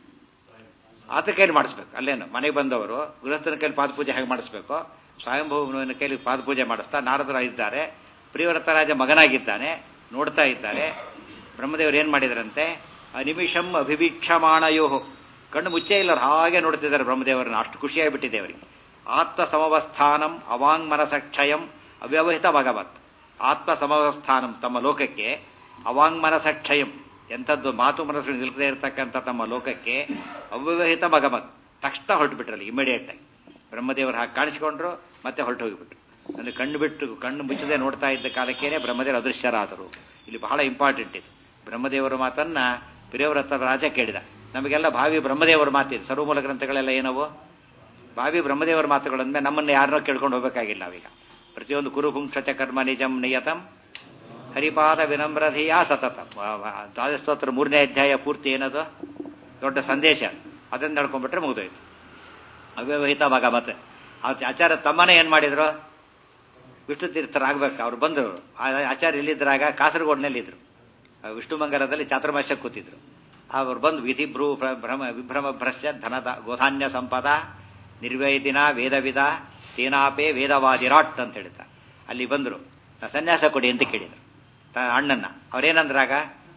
ಆತ ಕೈಲಿ ಮಾಡಿಸ್ಬೇಕು ಅಲ್ಲೇನು ಮನೆಗೆ ಬಂದವರು ಗೃಹಸ್ಥನ ಕೈಲಿ ಪಾದಪೂಜೆ ಹೇಗೆ ಮಾಡಿಸ್ಬೇಕು ಸ್ವಯಂಭವನ ಕೈಲಿ ಪಾದಪೂಜೆ ಮಾಡಿಸ್ತಾ ನಾರದರು ಇದ್ದಾರೆ ಪ್ರಿಯವ್ರತ ರಾಜ ಮಗನಾಗಿದ್ದಾನೆ ನೋಡ್ತಾ ಇದ್ದಾರೆ ಬ್ರಹ್ಮದೇವರು ಏನ್ ಮಾಡಿದ್ರಂತೆ ಅನಿಮಿಷಂ ಅಭಿವೀಕ್ಷಮಾಣಯೋ ಕಣ್ಣು ಮುಚ್ಚೇ ಇಲ್ಲ ಅವ್ರು ಹಾಗೆ ನೋಡ್ತಿದ್ದಾರೆ ಬ್ರಹ್ಮದೇವರನ್ನ ಅಷ್ಟು ಖುಷಿಯಾಗಿಬಿಟ್ಟಿದೆ ಅವರಿಗೆ ಆತ್ಮ ಸಮವಸ್ಥಾನಂ ಅವಾಂಗ್ ಮನಸಕ್ಷಯಂ ಅವ್ಯವಹಿತ ಭಗವತ್ ಆತ್ಮ ಸಮವಸ್ಥಾನಂ ತಮ್ಮ ಲೋಕಕ್ಕೆ ಅವಾಂಗ್ ಮನಸಕ್ಷಯಂ ಎಂಥದ್ದು ಮಾತು ಮನಸ್ಸು ನಿಲ್ಕದೇ ಇರತಕ್ಕಂಥ ತಮ್ಮ ಲೋಕಕ್ಕೆ ಅವ್ಯವಹಿತ ಭಗವತ್ ತಕ್ಷಣ ಹೊರಟುಬಿಟ್ರಲ್ಲಿ ಇಮಿಡಿಯೇಟ್ ಆಗಿ ಬ್ರಹ್ಮದೇವರು ಹಾಗೆ ಕಾಣಿಸಿಕೊಂಡ್ರು ಮತ್ತೆ ಹೊರಟು ಹೋಗಿಬಿಟ್ರು ಅಂದ್ರೆ ಕಣ್ಣು ಬಿಟ್ಟು ಕಣ್ಣು ಮುಚ್ಚದೆ ನೋಡ್ತಾ ಇದ್ದ ಕಾಲಕ್ಕೇನೆ ಬ್ರಹ್ಮದೇವರು ಅದೃಶ್ಯರಾದರು ಇಲ್ಲಿ ಬಹಳ ಇಂಪಾರ್ಟೆಂಟ್ ಇದು ಬ್ರಹ್ಮದೇವರ ಮಾತನ್ನ ಪ್ರಿಯವ್ರತ ರಾಜ ಕೇಳಿದ ನಮಗೆಲ್ಲ ಭಾವಿ ಬ್ರಹ್ಮದೇವರ ಮಾತಿದೆ ಸರ್ವಮೂಲ ಗ್ರಂಥಗಳೆಲ್ಲ ಏನವು ಭಾವಿ ಬ್ರಹ್ಮದೇವರ ಮಾತುಗಳಂದ್ರೆ ನಮ್ಮನ್ನ ಯಾರನ್ನೋ ಕೇಳ್ಕೊಂಡು ಹೋಗ್ಬೇಕಾಗಿಲ್ಲ ನಾವೀಗ ಪ್ರತಿಯೊಂದು ಕುರುಪುಂಕ್ಷ ಕರ್ಮ ನಿಜಂ ನಿಯತಂ ಹರಿಪಾದ ವಿನಮ್ರಧಿಯ ಸತತ ದ್ವಾದಸ್ತೋತ್ರ ಮೂರನೇ ಅಧ್ಯಾಯ ಪೂರ್ತಿ ಏನದು ದೊಡ್ಡ ಸಂದೇಶ ಅದನ್ನ ನಡ್ಕೊಂಡ್ಬಿಟ್ರೆ ಮುಗಿದೋಯ್ತು ಅವ್ಯವಹಿತ ಭಾಗ ಮತ್ತೆ ಆ ಆಚಾರ್ಯ ತಮ್ಮನೇ ಏನ್ ಮಾಡಿದ್ರು ವಿಷ್ಣು ತೀರ್ಥರಾಗ್ಬೇಕು ಅವ್ರು ಬಂದರು ಆಚಾರ್ಯ ಎಲ್ಲಿದ್ರಾಗ ಕಾಸರಗೋಡ್ನಲ್ಲಿದ್ರು ಆ ವಿಷ್ಣು ಮಂಗಲದಲ್ಲಿ ಚಾತುರ್ಮಾಸ್ಯ ಕೂತಿದ್ರು ಅವ್ರು ಬಂದು ವಿಧಿ ಭ್ರೂ ಭ್ರ- ಭ್ರಮ ವಿಭ್ರಮ ಭ್ರಶ್ಯ ಧನದ ಗೋಧಾನ್ಯ ಸಂಪದ ನಿರ್ವೇದಿನ ವೇದವಿದ ತೇನಾಪೇ ವೇದವಾದಿರಾಟ್ ಅಂತ ಹೇಳ್ತಾರೆ ಅಲ್ಲಿ ಬಂದರು ಸನ್ಯಾಸ ಕೊಡಿ ಅಂತ ಕೇಳಿದ್ರು ತ- ಅಣ್ಣನ್ನ ಅವ್ರೇನಂದ್ರಾಗ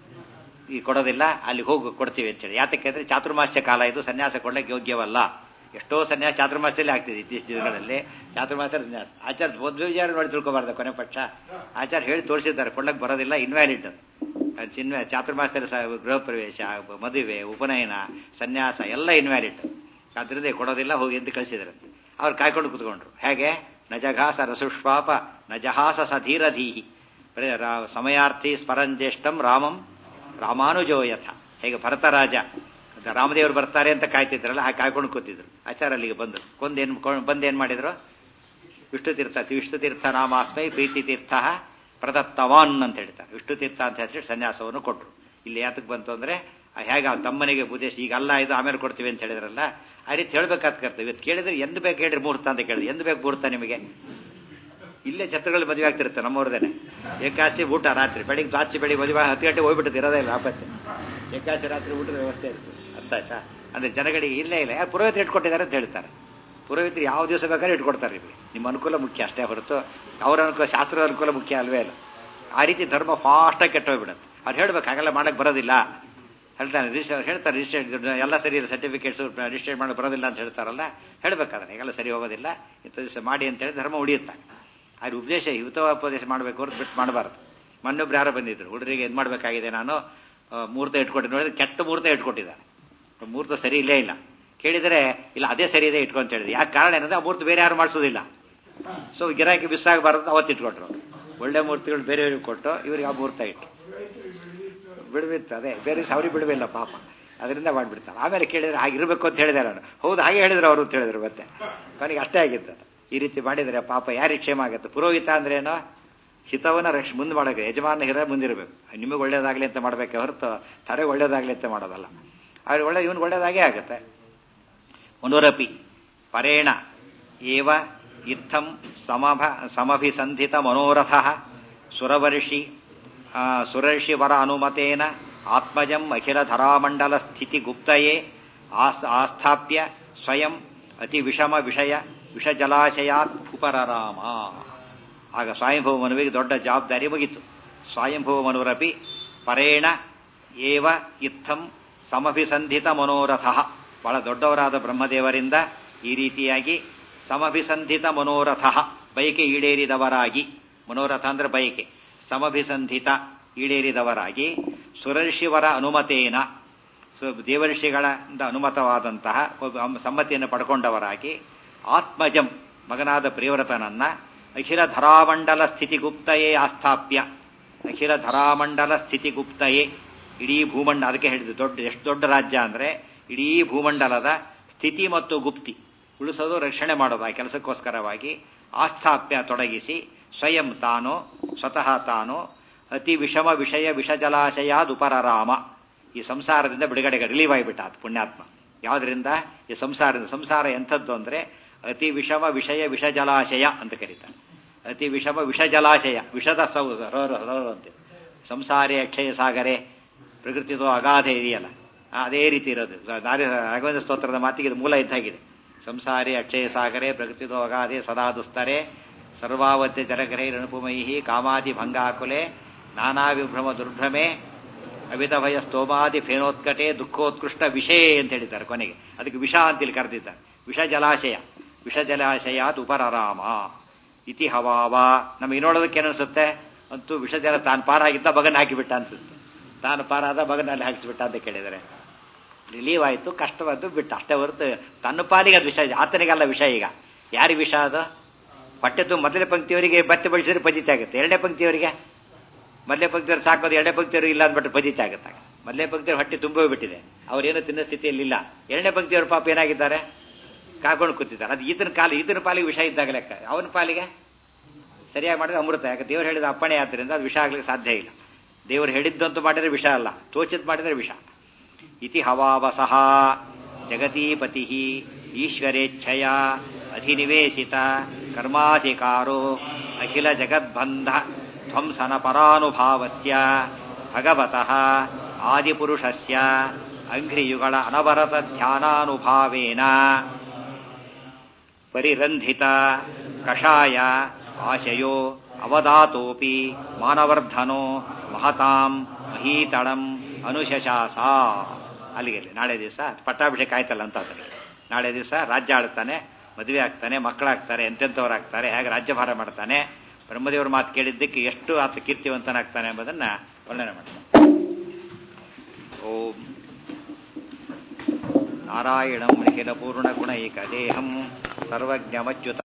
ಈ ಕೊಡೋದಿಲ್ಲ ಅಲ್ಲಿ ಹೋಗಿ ಕೊಡ್ತೀವಿ ಅಂತೇಳಿ ಯಾತಕ್ಕೆ ಅಂದ್ರೆ ಚಾತುರ್ಮಾಸ್ಯ ಕಾಲ ಇದು ಸನ್ಯಾಸ ಕೊಡ್ಲಿಕ್ಕೆ ಯೋಗ್ಯವಲ್ಲ ಎಷ್ಟೋ ಸನ್ಯಾಸ ಚಾತುರ್ಮಾಸ್ಯದಲ್ಲಿ ಆಗ್ತಿದೆ ಇತ್ತೀಚಿನ ದಿನಗಳಲ್ಲಿ ಚಾತುರ್ಮಾಸ ಸನ್ಯಾಸ ಆಚಾರ್ಯ ಮದುವೆ ವಿಚಾರ ನೋಡಿ ತಿಳ್ಕೊಬಾರ್ದು ಕೊನೆ ಪಕ್ಷ ಆಚಾರ್ಯ ಹೇಳಿ ತೋರಿಸಿದ್ದಾರೆ ಕೊಡ್ಲಕ್ಕೆ ಬರೋದಿಲ್ಲ ಇನ್ವ್ಯಾಲಿಡ್ ಅದು ಚಿನ್ವ ಚಾತುರ್ಮಾಸದಲ್ಲಿ ಸ ಗೃಹ ಪ್ರವೇಶ ಮದುವೆ ಉಪನಯನ ಸನ್ಯಾಸ ಎಲ್ಲ ಇನ್ವ್ಯಾಲಿಡ್ ಆದ್ರಿಂದ ಕೊಡೋದಿಲ್ಲ ಹೋಗಿ ಅಂತ ಕಳಿಸಿದ್ರಂತೆ ಅವ್ರು ಕಾಯ್ಕೊಂಡು ಕುತ್ಕೊಂಡ್ರು ಹೇಗೆ ನಜಘಾಸ ರಸುಷ್ಪಾಪ ನಜಹಾಸ ಸಧೀರಧೀಹಿ ಬರೀ ರಾ- ಸಮಯಾರ್ಥಿ ಸ್ಮರಂಜ್ಯೇಷ್ಠಂ ರಾಮಂ ರಾಮಾನುಜೋ ಯಥ ಹೇಗೆ ಭರತರಾಜ ಅದ ರಾಮದೇವರು ಬರ್ತಾರೆ ಅಂತ ಕಾಯ್ತಿದ್ರಲ್ಲ ಹಾಗೆ ಕಾಯ್ಕೊಂಡು ಕೂತಿದ್ರು ಆಚಾರ ಅಲ್ಲಿಗೆ ಬಂದರು ಕೊಂದೇನು ಬಂದೇನ್ ಮಾಡಿದ್ರು ವಿಷ್ಣು ತೀರ್ಥ ವಿಷ್ಣು ತೀರ್ಥ ನಾಮಾಸ್ಮೈ ಪ್ರೀತಿ ತೀರ್ಥ ಪ್ರದತ್ತವಾನ್ ಅಂತ ಹೇಳ್ತಾರೆ ವಿಷ್ಣು ತೀರ್ಥ ಅಂತ ಹೆಸರು ಸನ್ಯಾಸವನ್ನು ಕೊಟ್ರು ಇಲ್ಲಿ ಯಾತಕ್ಕೆ ಬಂತು ಅಂದ್ರೆ ಆ ಹೇಗೆ ಆ ತಮ್ಮನಿಗೆ ಉದ್ದೇಶ ಈಗ ಅಲ್ಲ ಇದು ಆಮೇಲೆ ಕೊಡ್ತೀವಿ ಅಂತ ಹೇಳಿದ್ರಲ್ಲ ಆ ರೀತಿ ಹೇಳ್ಬೇಕಾದ ಕರ್ತವ್ಯ ಇವತ್ತು ಕೇಳಿದ್ರೆ ಎಂದು ಬೇಕು ಹೇಳ್ರಿ ಮುಹೂರ್ತ ಅಂತ ಕೇಳಿದ್ರೆ ಎಂದು ಬೇಕು ಮುಹೂರ್ತ ನಿಮಗೆ ಇಲ್ಲೇ ಛತ್ರಗಳಲ್ಲಿ ಮದುವೆ ಆಗ್ತಿರುತ್ತೆ ನಮ್ಮವ್ರದೇನೆ ಏಕಾಸಿ ಊಟ ರಾತ್ರಿ ಬೆಳಿಗ್ಗೆ ದ್ವಾಚಿ ಬೆಳಿಗ್ಗೆ ಮದುವೆ ಹತ್ತು ಗಂಟೆ ಹೋಗ್ಬಿಟ್ಟು ಇರೋದೇ ಇಲ್ಲ ಆಪತ್ತೆ ಏಕಾಸಿ ರಾತ್ರಿ ಊಟದ ವ್ಯವಸ್ಥೆ ಇರ್ತದೆ ಅರ್ಥ ಆಯ್ತಾ ಅಂದ್ರೆ ಜನಗಳಿಗೆ ಇಲ್ಲೇ ಇಲ್ಲ ಯಾರು ಪುರೋಹಿತರು ಇಟ್ಕೊಟ್ಟಿದ್ದಾರೆ ಅಂತ ಹೇಳ್ತಾರೆ ಪುರೋಹಿತರು ಯಾವ ದಿವಸ ಬೇಕಾದ್ರೆ ಇಟ್ಕೊಡ್ತಾರೆ ನಿಮಗೆ ನಿಮ್ಮ ಅನುಕೂಲ ಮುಖ್ಯ ಅಷ್ಟೇ ಹೊರತು ಅವರ ಅನುಕೂಲ ಶಾಸ್ತ್ರದ ಅನುಕೂಲ ಮುಖ್ಯ ಅಲ್ವೇ ಅಲ್ಲ ಆ ರೀತಿ ಧರ್ಮ ಫಾಸ್ಟಾಗಿ ಕೆಟ್ಟೋಗ್ಬಿಡುತ್ತೆ ಅವ್ರು ಹೇಳ್ಬೇಕು ಹಾಗೆಲ್ಲ ಮಾಡಕ್ ಬರೋದಿಲ್ಲ ಹೇಳ್ತಾನೆ ರಿಜಿಸ್ಟರ್ ಹೇಳ್ತಾರೆ ರಿಜಿಸ್ಟರ್ ಎಲ್ಲ ಸರಿ ಇಲ್ಲ ಸರ್ಟಿಫಿಕೇಟ್ಸ್ ರಿಜಿಸ್ಟರ್ ಮಾಡಕ್ ಬರೋದಿಲ್ಲ ಅಂತ ಹೇಳ್ತಾರಲ್ಲ ಹೇಳ್ಬೇಕಾದ್ರೆ ಈಗೆಲ್ಲ ಸರಿ ಹೋಗೋದಿಲ್ಲ ಇಂಥ ದಿವಸ ಮಾಡಿ ಅಂತ ಹೇಳಿ ಧರ್ಮ ಉಳಿಯುತ್ತೆ ಆದ್ರೆ ಉಪದೇಶ ಹಿತೋಪದೇಶ ಮಾಡಬೇಕು ಹೊರತು ಬಿಟ್ಟು ಮಾಡಬಾರ್ದು ಮೊನ್ನೊಬ್ರು ಯಾರೋ ಬಂದಿದ್ರು ಹುಡುಗರಿಗೆ ಇದು ಮಾಡಬೇಕಾಗಿದೆ ನಾನು ಆ, ಮುಹೂರ್ತ ಇಟ್ಕೊಟ್ಟು ನೋಡಿದ್ರೆ ಕೆಟ್ಟ ಮುಹೂರ್ತ ಇಟ್ಕೊಟ್ಟಿದ್ದಾನೆ ಮುಹೂರ್ತ ಸರಿ ಇಲ್ಲೇ ಇಲ್ಲ ಕೇಳಿದರೆ ಇಲ್ಲ ಅದೇ ಸರಿ ಇದೆ ಇಟ್ಕೊಂತ ಹೇಳಿದ್ರೆ ಯಾಕೆ ಕಾರಣ ಏನಂದ್ರೆ ಆ ಮುಹೂರ್ತ ಬೇರೆ ಯಾರು ಮಾಡಿಸೋದಿಲ್ಲ ಸೊ ಗಿರಾಕಿ ಮಿಸ್ ಆಗಬಾರ್ದು ಅವತ್ತು ಇಟ್ಕೊಟ್ರು ಒಳ್ಳೆ ಮೂರ್ತಿಗಳು ಬೇರೆಯವ್ರಿಗೆ ಕೊಟ್ಟು ಇವ್ರಿಗೆ ಆ ಮುಹೂರ್ತ ಇಟ್ಟು ಬಿಡ್ಬಿತ್ತು ಅದೇ ಬೇರೆ ಸವರಿ ಬಿಡವಿಲ್ಲ ಪಾಪ ಅದರಿಂದ ಮಾಡ್ಬಿಡ್ತಾರೆ ಆಮೇಲೆ ಕೇಳಿದ್ರೆ ಹಾಗಿರ್ಬೇಕು ಅಂತ ಹೇಳಿದೆ ನಾನು ಹೌದು ಹಾಗೆ ಹೇಳಿದ್ರು ಅವರು ಅಂತ ಹೇಳಿದ್ರು ಮತ್ತೆ ಕೊನೆಗೆ ಅಷ್ಟೇ ಆಗಿತ್ತು ಅದು. ಈ ರೀತಿ ಮಾಡಿದರೆ ಪಾಪ ಯಾರಿಗೆ ಕ್ಷೇಮ ಆಗುತ್ತೆ ಪುರೋಹಿತ ಅಂದ್ರೆ ಏನೋ ಹಿತವನ್ನ ರಕ್ಷ ಮುಂದೆ ಮಾಡೋಕೆ ಯಜಮಾನ ಹಿರ ಮುಂದಿರಬೇಕು ನಿಮಗೆ ಒಳ್ಳೇದಾಗ್ಲಿ ಅಂತ ಮಾಡ್ಬೇಕೆ ಹೊರತು ತರೆ ಒಳ್ಳೇದಾಗ್ಲಿ ಅಂತ ಮಾಡೋದಲ್ಲ ಅವ್ರಿಗೆ ಒಳ್ಳೆ ಇವನು ಒಳ್ಳೇದಾಗೇ ಆಗುತ್ತೆ ಮನುರಪಿ ಪರೇಣ ಏವ ಇತ್ತಂ ಸಮಭ ಸಮಭಿಸಂಧಿತ ಮನೋರಥ ಸುರವರ್ಷಿ ಆ, ಸುರರ್ಷಿ ವರ ಅನುಮತೇನ ಆತ್ಮಜಂ ಅಖಿಲ ಧರಾಮಂಡಲ ಸ್ಥಿತಿ ಗುಪ್ತಯೇ ಆಸ್ ಆಸ್ಥಾಪ್ಯ ಸ್ವಯಂ ಅತಿ ವಿಷಮ ವಿಷಯ ವಿಷಜಲಾಶಯಾತ್ ಉಪರರಾಮ ಆಗ ಸ್ವಯಂಭವ ಮನುವಿಗೆ ದೊಡ್ಡ ಜವಾಬ್ದಾರಿ ಮುಗಿತು ಸ್ವಯಂಭವ ಮನುರಪಿ ಪರೇಣ ಏವ ಇತ್ತಂ ಸಮಭಿಸಂಧಿತ ಮನೋರಥ ಬಹಳ ದೊಡ್ಡವರಾದ ಬ್ರಹ್ಮದೇವರಿಂದ ಈ ರೀತಿಯಾಗಿ ಸಮಭಿಸಂಧಿತ ಮನೋರಥ ಬಯಕೆ ಈಡೇರಿದವರಾಗಿ ಮನೋರಥ ಅಂದ್ರೆ ಬಯಕೆ ಸಮಭಿಸಂಧಿತ ಈಡೇರಿದವರಾಗಿ ಸುರರ್ಷಿವರ ಅನುಮತೇನ ಸು- ದೇವರ್ಷಿಗಳಿಂದ ಅನುಮತವಾದಂತಹ ಒಬ್ಬ ಅಮ್- ಸಮ್ಮತಿಯನ್ನು ಪಡ್ಕೊಂಡವರಾಗಿ ಆತ್ಮಜಂ ಮಗನಾದ ಪ್ರಿಯವ್ರತನನ್ನ ಅಖಿಲ ಧರಾಮಂಡಲ ಸ್ಥಿತಿಗುಪ್ತಯೇ ಆಸ್ಥಾಪ್ಯ ಅಖಿಲ ಧರಾಮಂಡಲ ಸ್ಥಿತಿಗುಪ್ತಯೇ ಇಡೀ ಭೂಮಂಡ ಅದಕ್ಕೆ ಹೇಳಿದ್ದು ದೊಡ್ಡ ಎಷ್ಟು ದೊಡ್ಡ ರಾಜ್ಯ ಅಂದ್ರೆ ಇಡೀ ಭೂಮಂಡಲದ ಸ್ಥಿತಿ ಮತ್ತು ಗುಪ್ತಿ ಉಳಿಸೋದು ರಕ್ಷಣೆ ಮಾಡೋದು ಆ ಕೆಲಸಕ್ಕೋಸ್ಕರವಾಗಿ ಆಸ್ಥಾಪ್ಯ ತೊಡಗಿಸಿ ಸ್ವಯಂ ತಾನು ಸ್ವತಃ ತಾನು ಅತಿ ವಿಷಮ ವಿಷಯ ವಿಷಜಲಾಶಯಾದುಪರರಾಮ ಈ ಸಂಸಾರದಿಂದ ಬಿಡುಗಡೆಗೆ ರಿಲೀವ್ ಆಗಿಬಿಟ್ಟ ಆತ ಪುಣ್ಯಾತ್ಮ ಯಾವ್ದ್ರಿಂದ ಈ ಸಂಸಾರದಿಂದ ಸಂಸಾರ ಎಂಥದ್ದು ಅಂದ್ರೆ ಅತಿ ವಿಷಮ ವಿಷಯ ವಿಷಜಲಾಶಯ ಅಂತ ಕರೀತಾರೆ ಅತಿ ವಿಷಮ ವಿಷಜಲಾಶಯ ವಿಷದ ಸೌ ರ- ರ- ರ- ಅಂತೆ ಸಂಸಾರಿ ಅಕ್ಷಯ ಸಾಗರೆ ಪ್ರಕೃತಿದು ಅಗಾಧೆ ಇದೆಯಲ್ಲ ಆ, ಅದೇ ರೀತಿ ಇರೋದು ನಾರಿ ರಾಘವೇಂದ್ರ ಸ್ತೋತ್ರದ ಮಾತಿಗೆ ಇದು ಮೂಲ ಇದ್ದಾಗಿದೆ ಸಂಸಾರಿ ಅಕ್ಷಯ ಸಾಗರೆ ಪ್ರಕೃತಿದು ಅಗಾಧೆ ಸದಾ ದುಸ್ತರೆ ಸರ್ವಾವತ್ಯ ಜರಗ್ರಹೈ ರಣುಪುಮೈಹಿ ಕಾಮಾದಿ ಭಂಗಾಕುಲೆ ನಾನಾ ವಿಭ್ರಮ ದುರ್ಭ್ರಮೆ ಅವಿತ ಭಯ ಸ್ತೋಮಾದಿ ಫೇನೋತ್ಕಟೆ ದುಃಖೋತ್ಕೃಷ್ಟ ವಿಷಯ ಅಂತ ಹೇಳಿದ್ದಾರೆ ಕೊನೆಗೆ ಅದಕ್ಕೆ ವಿಷ ಅಂತೇಳಿ ಕರೆದಿದ್ದಾರೆ ವಿಷ ಜಲಾಶಯ ವಿಷ ಜಲಾಶಯಾತ್ ಉಪರರಾಮ ಇತಿ ಹವಾವ ನಮಗೆ ನೋಡೋದಕ್ಕೆ ಏನನ್ಸುತ್ತೆ ಅಂತೂ ವಿಷ ಜಲ ತಾನು ಪಾರಾಗಿದ್ದ ಬಗನ್ ಹಾಕಿಬಿಟ್ಟ ಅನ್ಸುತ್ತೆ ತಾನು ಪಾರಾದ ಬಗನಲ್ಲಿ ಹಾಕಿಸ್ಬಿಟ್ಟ ಅಂತ ಕೇಳಿದರೆ ರಿಲೀವ್ ಆಯಿತು ಕಷ್ಟವಾದ್ದು ಬಿಟ್ಟ ಅಷ್ಟೇ ಹೊರತು ತನ್ನ ಪಾಲಿಗೆ ಅದು ವಿಷ ಆತನಿಗಲ್ಲ ವಿಷ ಈಗ ಯಾರಿಗೆ ವಿಷ ಅದು ಹೊಟ್ಟೆ ತುಂಬ ಮೊದಲನೇ ಪಂಕ್ತಿಯವರಿಗೆ ಬತ್ತೆ ಬಡಿಸಿದ್ರೆ ಪಜಿತಿ ಆಗುತ್ತೆ ಎರಡನೇ ಪಂಕ್ತಿಯವರಿಗೆ ಮೊದಲನೇ ಪಂಕ್ತಿಯವ್ರು ಸಾಕೋದು ಎರಡನೇ ಪಂಕ್ತಿಯವರು ಇಲ್ಲ ಅಂದ್ಬಿಟ್ಟು ಪಜಿತಿ ಆಗುತ್ತೆ ಮೊದಲನೇ ಪಂಕ್ತಿಯವ್ರು ಹೊಟ್ಟೆ ತುಂಬ ಬಿಟ್ಟಿದೆ ಅವ್ರೇನು ತಿನ್ನೋ ಸ್ಥಿತಿಯಲ್ಲಿ ಇಲ್ಲ ಎರಡನೇ ಪಂಕ್ತಿಯವ್ರ ಪಾಪ ಏನಾಗಿದ್ದಾರೆ ಕಾಕೊಂಡು ಕೂತಿದ್ದಾರೆ ಅದು ಈತನ ಕಾಲ ಈತನ ಪಾಲಿಗೆ ವಿಷ ಇದ್ದಾಗ ಲೆಕ್ಕ ಅವನ ಪಾಲಿಗೆ ಸರಿಯಾಗಿ ಮಾಡಿದ್ರೆ ಅಮೃತ ಯಾಕೆ ದೇವರು ಹೇಳಿದ ಅಪ್ಪಣೆ ಆದ್ದರಿಂದ ಅದು ವಿಷ ಆಗ್ಲಿಕ್ಕೆ ಸಾಧ್ಯ ಇಲ್ಲ ದೇವರು ಹೇಳಿದ್ದಂತೂ ಮಾಡಿದ್ರೆ ವಿಷ ಅಲ್ಲ ತೋಚಿದ್ ಮಾಡಿದ್ರೆ ವಿಷ ಇತಿ ಹವಾವಸಃ ಜಗತೀಪತಿ ಈಶ್ವರೇಚ್ಛಯ ಅಧಿನಿವೇಶಿತ ಕರ್ಮಾಧಿಕಾರೋ ಅಖಿಲ ಜಗದ್ಬಂಧ ಧ್ವಂಸನ ಪರಾನುಭಾವಸ್ಯ ಭಗವತಃ ಆದಿಪುರುಷಸ್ಯ ಅಂಘ್ರಿಯುಗಳ ಅನವರತ ಧ್ಯಾನಾನುಭಾವೇನ ಪರಿರಂಧಿತ ಕಷಾಯ ಆಶಯೋ ಅವಧಾತೋಪಿ ಮಾನವರ್ಧನೋ ಮಹತಾಂ ಮಹೀತಳಂ ಅನುಶಶಾಸ ಅಲ್ಲಿಗೆ ಅಲ್ಲಿ ನಾಳೆ ದಿವಸ ಪಟ್ಟಾಭಿಷೇಕ ಆಯ್ತಲ್ಲ ಅಂತ ಅದಕ್ಕೆ ನಾಳೆ ದಿವಸ ರಾಜ್ಯ ಆಳ್ತಾನೆ ಮದುವೆ ಆಗ್ತಾನೆ ಮಕ್ಕಳಾಗ್ತಾರೆ ಎಂತೆಂಥವ್ರಾಗ್ತಾರೆ ಹೇಗೆ ರಾಜ್ಯಭಾರ ಮಾಡ್ತಾನೆ ಬ್ರಹ್ಮದೇವರ ಮಾತು ಕೇಳಿದ್ದಕ್ಕೆ ಎಷ್ಟು ಆತ ಕೀರ್ತಿವಂತನಾಗ್ತಾನೆ ಎಂಬುದನ್ನ ವರ್ಣನೆ ಮಾಡ್ತಾನೆ ಓಂ ನಾರಾಯಣಂ ನಿಖಿಲ ಪೂರ್ಣ ಗುಣೈಕ ದೇಹಂ ಸರ್ವಜ್ಞಮಚ್ಯುತ